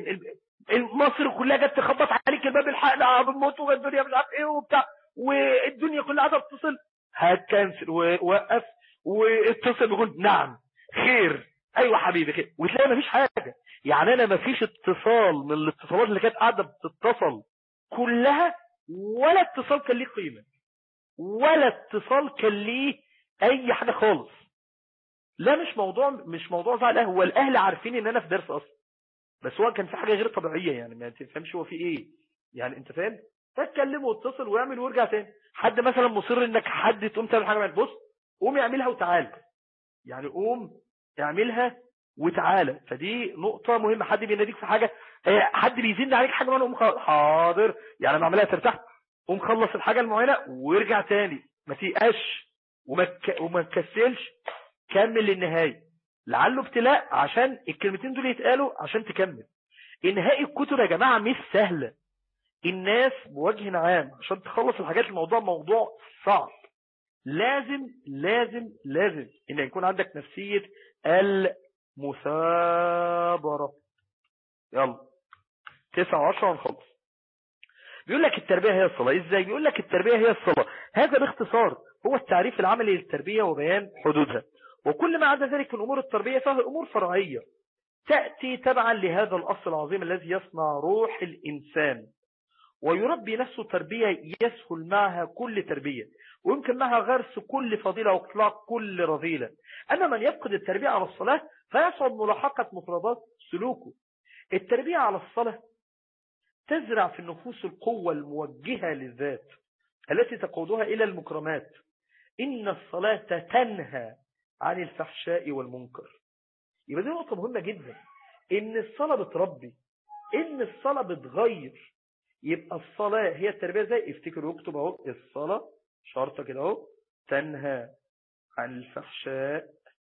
مصر كلها جت تخبط عليك الباب الحقنا بنموت والدنيا مش عارف ايه وبتاع والدنيا كلها قاعده تتصل هتكنسل ووقف واتصل بيقول نعم خير ايوه حبيبي خير وتلاقي مفيش حاجه يعني انا مفيش اتصال من الاتصالات اللي كانت قاعده بتتصل كلها ولا اتصال كان ليه قيمه ولا اتصال كان ليه اي حاجه خالص لا مش موضوع مش موضوع زعل هو الاهل عارفين ان انا في درس اصلا بس هو كان في حاجه غير طبيعيه يعني ما تفهمش هو في ايه يعني انت فاهم فاتكلم واتصل واعمل وارجع تاني حد مثلا مصر انك حد تقوم تعمل حاجه بص قوم اعملها وتعالى يعني قوم اعملها وتعالى فدي نقطه مهمه حد بيناديك في حاجه حد بيزن عليك حاجه وانا قوم حاضر يعني ما اعملها ترتاح قوم خلص الحاجه المعينه وارجع تاني ما تيقاش وما تكسلش كمل للنهايه لعله ابتلاء عشان الكلمتين دول يتقالوا عشان تكمل انهاء الكتب يا جماعة مش سهلة الناس بوجه عام عشان تخلص الحاجات الموضوع موضوع صعب لازم لازم لازم ان يكون عندك نفسية المثابرة يلا تسعة وعشرة ونخلص بيقول لك التربية هي الصلاة ازاي بيقول لك التربية هي الصلاة هذا باختصار هو التعريف العملي للتربية وبيان حدودها وكل ما عدا ذلك من أمور التربية فهي أمور فرعية تأتي تبعا لهذا الأصل العظيم الذي يصنع روح الإنسان ويربي نفسه تربية يسهل معها كل تربية ويمكن معها غرس كل فضيلة واطلاق كل رذيلة أما من يفقد التربية على الصلاة فيصعب ملاحقة مفردات سلوكه التربية على الصلاة تزرع في النفوس القوة الموجهة للذات التي تقودها إلى المكرمات إن الصلاة تنهى عن الفحشاء والمنكر يبقى دي نقطة مهمة جدا إن الصلاة بتربي إن الصلاة بتغير يبقى الصلاة هي التربية زي افتكروا اكتب اهو الصلاة شرطة كده اهو تنهى عن الفحشاء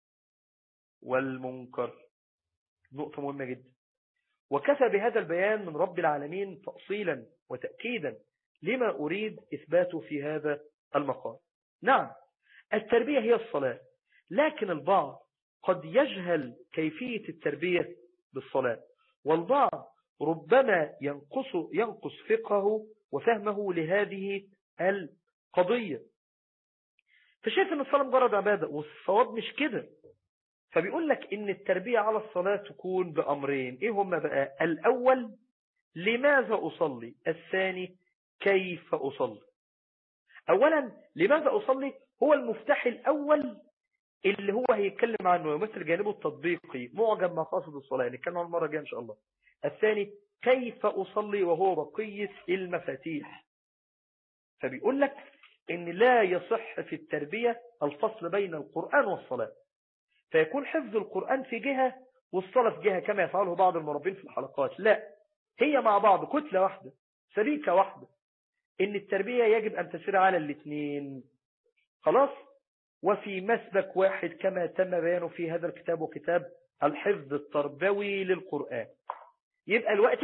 والمنكر نقطة مهمة جدا وكفى بهذا البيان من رب العالمين تأصيلا وتأكيدا لما أريد إثباته في هذا المقام نعم التربية هي الصلاة لكن البعض قد يجهل كيفية التربية بالصلاة والبعض ربما ينقص, ينقص فقهه وفهمه لهذه القضية فشايف ان الصلاة مجرد عبادة والصواب مش كده فبيقول لك ان التربية على الصلاة تكون بأمرين ايه هما بقى الاول لماذا اصلي الثاني كيف اصلي اولا لماذا اصلي هو المفتاح الاول اللي هو هيتكلم عنه يمثل جانبه التطبيقي معجب مقاصد الصلاة نتكلم عن المرة الجاية ان شاء الله الثاني كيف أصلي وهو بقية المفاتيح فبيقول لك إن لا يصح في التربية الفصل بين القرآن والصلاة فيكون حفظ القرآن في جهة والصلاة في جهة كما يفعله بعض المربين في الحلقات لا هي مع بعض كتلة واحدة سبيكة واحدة إن التربية يجب أن تسير على الاثنين خلاص وفي مسبك واحد كما تم بيانه في هذا الكتاب وكتاب الحفظ التربوي للقرآن يبقى الوقت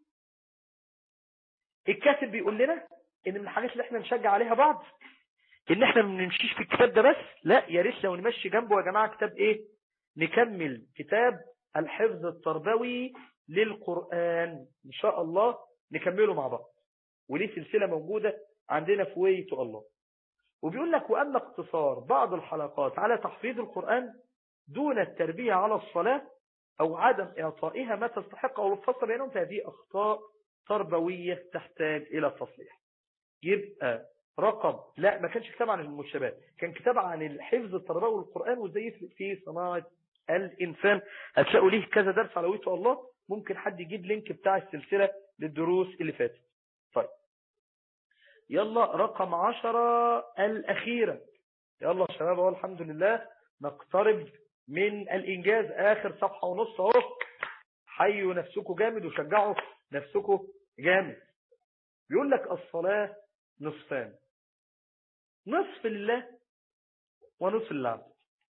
الكاتب بيقول لنا ان من الحاجات اللي احنا نشجع عليها بعض ان احنا ما نمشيش في الكتاب ده بس لا يا ريت لو نمشي جنبه يا جماعة كتاب ايه نكمل كتاب الحفظ التربوي للقرآن ان شاء الله نكمله مع بعض وليه سلسلة موجودة عندنا في ويت الله وبيقول لك وأما اقتصار بعض الحلقات على تحفيظ القرآن دون التربية على الصلاة أو عدم إعطائها ما تستحق أو الفصل بينهم فهذه أخطاء تربوية تحتاج إلى التصليح يبقى رقم لا ما كانش كتاب عن المشابهات كان كتاب عن الحفظ التربوي والقرآن وازاي يفرق في صناعة الإنسان هتلاقوا ليه كذا درس على ويته الله ممكن حد يجيب لينك بتاع السلسلة للدروس اللي فاتت طيب يلا رقم عشرة الأخيرة يلا شباب اهو الحمد لله نقترب من الإنجاز آخر صفحة ونص اهو حيوا نفسكم جامد وشجعوا نفسكم جامد بيقول لك الصلاة نصفان نصف لله ونصف للعبد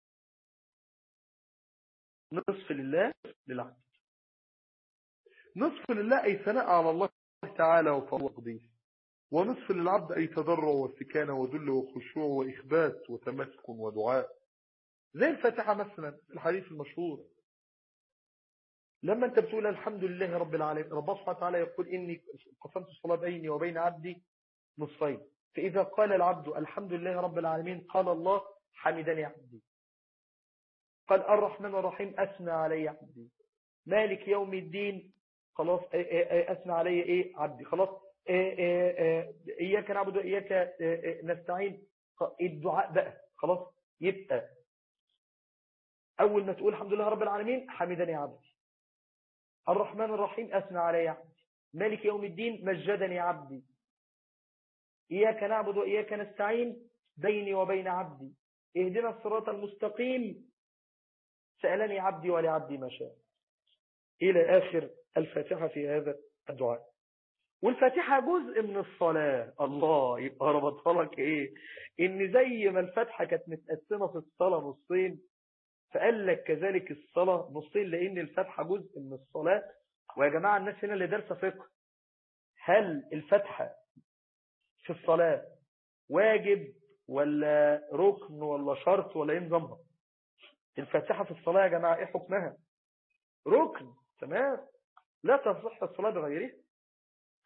نصف لله للعبد نصف لله أي ثناء على الله تعالى وفضل وقديس ونصف للعبد أي تضرع واستكانة وذل وخشوع وإخبات وتمسك ودعاء زي الفاتحة مثلا الحديث المشهور لما انت بتقول الحمد لله رب العالمين رب سبحانه وتعالى يقول إني قسمت الصلاة بيني وبين عبدي نصفين فإذا قال العبد الحمد لله رب العالمين قال الله حمدني عبدي قال الرحمن الرحيم أثنى علي عبدي مالك يوم الدين خلاص أثنى علي إيه عبدي خلاص إياك نعبد وإياك نستعين الدعاء بقى خلاص يبقى أول ما تقول الحمد لله رب العالمين حمدني عبدي الرحمن الرحيم أثنى علي عبدي مالك يوم الدين مجدني عبدي إياك نعبد وإياك نستعين بيني وبين عبدي اهدنا الصراط المستقيم سألني عبدي ولعبدي ما شاء إلى آخر الفاتحة في هذا الدعاء والفاتحة جزء من الصلاة الله يبقى ربطها لك إيه إن زي ما الفاتحة كانت متقسمة في الصلاة نصين فقال لك كذلك الصلاة نصين لأن الفاتحة جزء من الصلاة ويا جماعة الناس هنا اللي دارسة فقه هل الفاتحة في الصلاة واجب ولا ركن ولا شرط ولا ايه نظامها الفاتحة في الصلاة يا جماعة ايه حكمها ركن تمام لا تصح الصلاة بغيره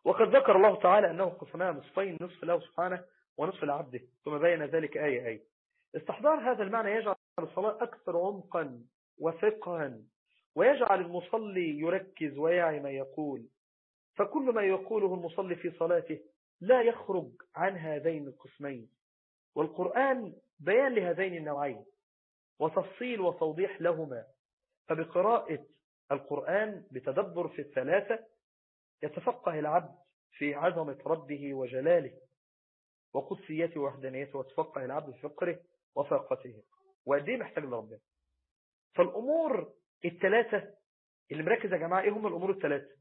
وقد ذكر الله تعالى أنه قسمها نصفين نصف له سبحانه ونصف لعبده ثم بين ذلك آية آية استحضار هذا المعنى يجعل الصلاة أكثر عمقا وفقها ويجعل المصلي يركز ويعي ما يقول فكل ما يقوله المصلي في صلاته لا يخرج عن هذين القسمين والقرآن بيان لهذين النوعين وتفصيل وتوضيح لهما فبقراءة القرآن بتدبر في الثلاثة يتفقه العبد في عظمة ربه وجلاله وقدسيته ووحدانيته وتفقه العبد في فقره وفاقته وقد ايه محتاج لربنا فالأمور الثلاثة اللي مركز يا جماعة ايه هم الأمور الثلاثة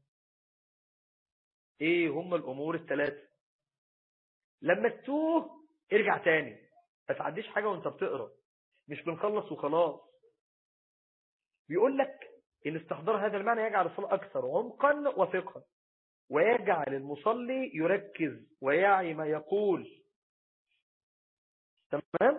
ايه هم الأمور الثلاثة لما تتوه ارجع تاني ما تعديش حاجة وانت بتقرأ مش بنخلص وخلاص بيقول لك ان استحضار هذا المعنى يجعل الصلاة أكثر عمقا وفقها ويجعل المصلي يركز ويعي ما يقول تمام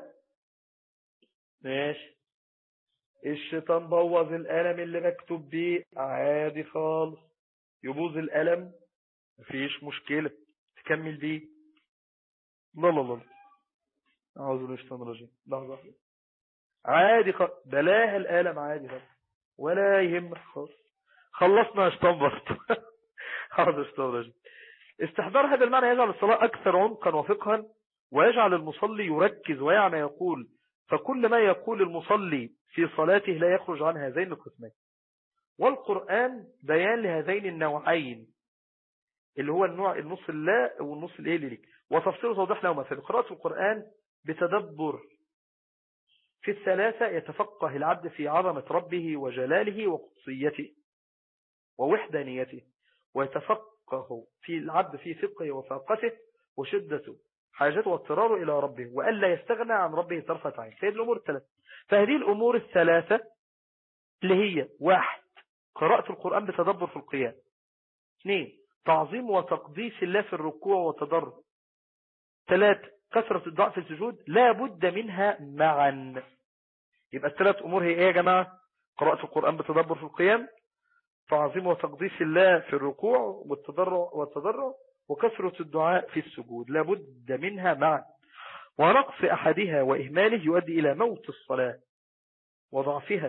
ماشي الشيطان بوظ القلم اللي بكتب بيه عادي خالص يبوظ القلم مفيش مشكلة تكمل بيه لا لا لا أعوذ بالله من الشيطان الرجيم لحظة واحدة عادي خالص بلاها القلم عادي خالص ولا يهمك خالص خلصنا اشطان برضه حاضر اشطان الرجيم استحضار هذا المعنى يجعل الصلاة أكثر عمقا وفقها ويجعل المصلي يركز ويعي ما يقول فكل ما يقول المصلي في صلاته لا يخرج عن هذين القسمين والقرآن بيان لهذين النوعين اللي هو النوع النص اللا والنص الايه اللي ليك وتفسير توضيح لهما في قراءة القرآن بتدبر في الثلاثة يتفقه العبد في عظمة ربه وجلاله وقدسيته ووحدانيته ويتفقه في العبد في فقه وفاقته وشدته حاجته واضطراره إلى ربه وألا يستغنى عن ربه طرفة عين فهذه الأمور الثلاثة فهذه الأمور الثلاثة اللي هي واحد قراءة القرآن بتدبر في القيام اثنين تعظيم وتقديس الله في الركوع والتضرع ثلاثة كثرة الدعاء في السجود لا بد منها معا يبقى الثلاث أمور هي ايه يا جماعة قراءة القرآن بتدبر في القيام تعظيم وتقديس الله في الركوع والتضرع والتضرع وكثرة الدعاء في السجود لا بد منها معا ونقص أحدها وإهماله يؤدي إلى موت الصلاة وضعفها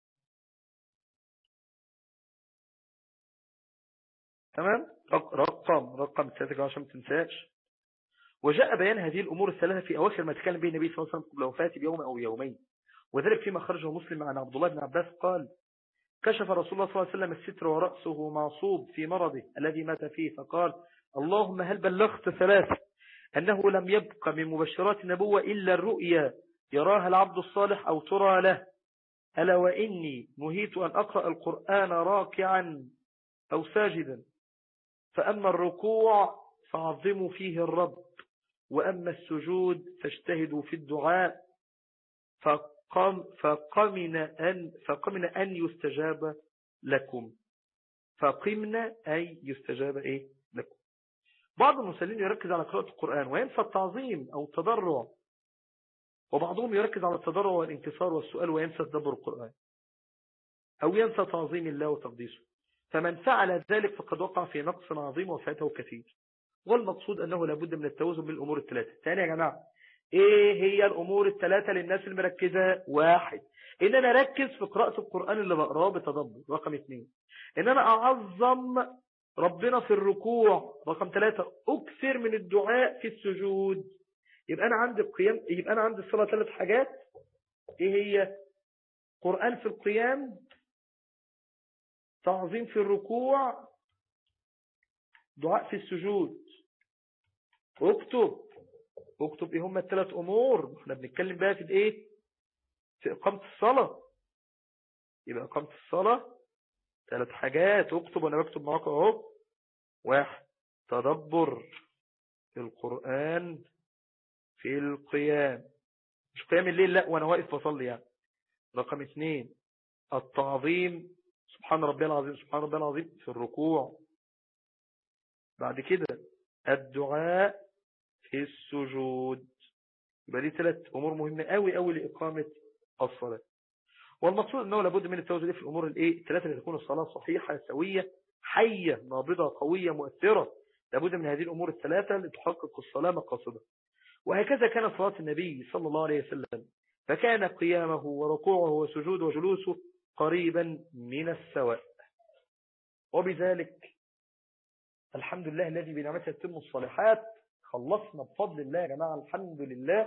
تمام رقم رقم الثلاثة عشان ما تنساش وجاء بيان هذه الأمور الثلاثة في أواخر ما تكلم به النبي صلى الله عليه وسلم قبل وفاته بيوم أو يومين وذلك فيما خرجه مسلم عن عبد الله بن عباس قال كشف رسول الله صلى الله عليه وسلم الستر ورأسه معصوب في مرضه الذي مات فيه فقال اللهم هل بلغت ثلاثة أنه لم يبق من مبشرات النبوة إلا الرؤيا يراها العبد الصالح أو ترى له ألا وإني نهيت أن أقرأ القرآن راكعا أو ساجدا فأما الركوع فعظموا فيه الرب وأما السجود فاجتهدوا في الدعاء فقم فقمن أن, فقمن أن يستجاب لكم فقمنا أي يستجاب إيه لكم بعض المسلمين يركز على قراءة القرآن وينسى التعظيم أو التضرع وبعضهم يركز على التضرع والانتصار والسؤال وينسى تدبر القرآن أو ينسى تعظيم الله وتقديسه فمن فعل ذلك فقد وقع في نقص عظيم وفاته كثير والمقصود أنه لابد من التوازن بالأمور الثلاثة ثاني يا جماعة إيه هي الأمور الثلاثة للناس المركزة واحد إن أنا أركز في قراءة القرآن اللي بقراه بتدبر رقم اثنين إن أنا أعظم ربنا في الركوع رقم ثلاثة أكثر من الدعاء في السجود يبقى أنا عندي القيام يبقى أنا عندي الصلاة ثلاث حاجات إيه هي قرآن في القيام تعظيم في الركوع دعاء في السجود اكتب اكتب ايه هم الثلاث امور احنا بنتكلم بقى في الايه في اقامة الصلاة يبقى اقامة الصلاة ثلاث حاجات اكتب وانا بكتب معاكم اهو واحد تدبر في القرآن في القيام مش قيام الليل لا وانا واقف بصلي يعني رقم اثنين التعظيم سبحان ربي العظيم سبحان ربي العظيم في الركوع بعد كده الدعاء في السجود يبقى دي ثلاث امور مهمه قوي قوي لاقامه الصلاه والمقصود انه لابد من التوازن في الامور الايه الثلاثه اللي تكون الصلاه صحيحه سويه حيه نابضه قويه مؤثره لابد من هذه الأمور الثلاثة لتحقق الصلاة مقاصدها وهكذا كانت صلاة النبي صلى الله عليه وسلم فكان قيامه وركوعه وسجوده وجلوسه قريبا من السواء وبذلك الحمد لله الذي بنعمته تتم الصالحات خلصنا بفضل الله يا جماعة الحمد لله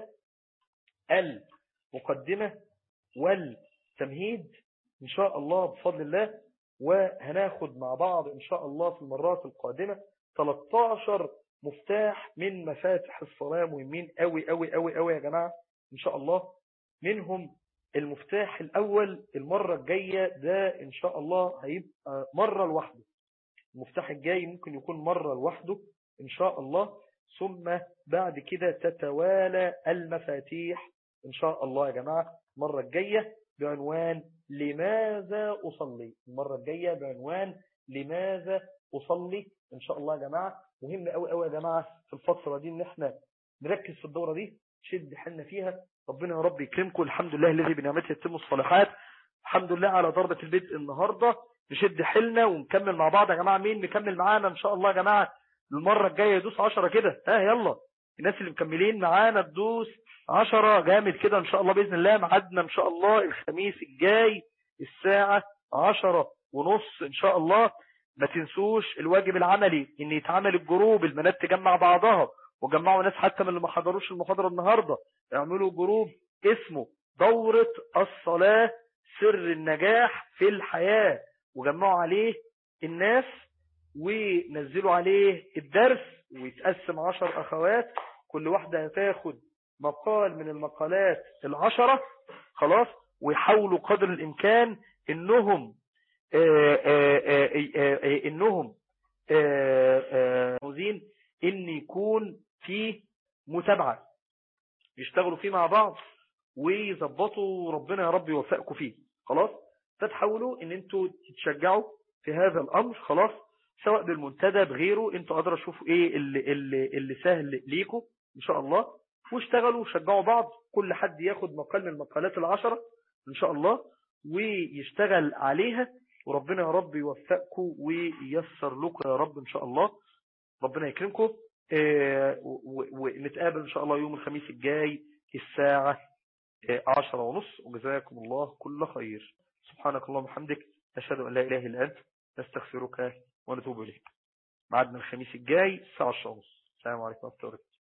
المقدمة والتمهيد إن شاء الله بفضل الله وهناخد مع بعض إن شاء الله في المرات القادمة 13 مفتاح من مفاتح الصلاة مهمين قوي قوي قوي قوي يا جماعة إن شاء الله منهم المفتاح الأول المرة الجاية ده إن شاء الله هيبقى مرة لوحده المفتاح الجاي ممكن يكون مرة لوحده إن شاء الله ثم بعد كده تتوالى المفاتيح إن شاء الله يا جماعة المرة الجاية بعنوان لماذا أصلي المرة الجاية بعنوان لماذا أصلي إن شاء الله يا جماعة مهم قوي قوي يا جماعة في الفترة دي إن إحنا نركز في الدورة دي شد حلنا فيها ربنا يا رب يكرمكم الحمد لله الذي بنعمته يتم الصالحات الحمد لله على ضربة البدء النهاردة نشد حيلنا ونكمل مع بعض يا جماعة مين مكمل معانا ان شاء الله يا جماعة المرة الجاية يدوس عشرة كده ها يلا الناس اللي مكملين معانا تدوس عشرة جامد كده ان شاء الله بإذن الله معدنا ان شاء الله الخميس الجاي الساعة عشرة ونص ان شاء الله ما تنسوش الواجب العملي ان يتعمل الجروب البنات تجمع بعضها وجمعوا ناس حتى من اللي ما حضروش المحاضرة النهاردة اعملوا جروب اسمه دورة الصلاة سر النجاح في الحياة وجمعوا عليه الناس ونزلوا عليه الدرس ويتقسم عشر أخوات كل واحدة هتاخد مقال من المقالات العشرة خلاص ويحاولوا قدر الإمكان إنهم آآ آآ آآ إنهم عاوزين إن يكون في متابعة يشتغلوا فيه مع بعض ويظبطوا ربنا يا رب يوفقكم فيه خلاص فتحاولوا ان انتوا تتشجعوا في هذا الامر خلاص سواء بالمنتدى بغيره انتوا قادروا تشوفوا ايه اللي, اللي, اللي سهل ليكم ان شاء الله واشتغلوا وشجعوا بعض كل حد ياخد مقال من المقالات العشرة ان شاء الله ويشتغل عليها وربنا يا رب يوفقكم وييسر لكم يا رب ان شاء الله ربنا يكرمكم اه ونتقابل ان شاء الله يوم الخميس الجاي الساعة عشرة ونص وجزاكم الله كل خير سبحانك اللهم وبحمدك أشهد أن لا إله إلا أنت نستغفرك ونتوب إليك معدنا الخميس الجاي الساعة 10 ونص السلام عليكم ورحمة الله وبركاته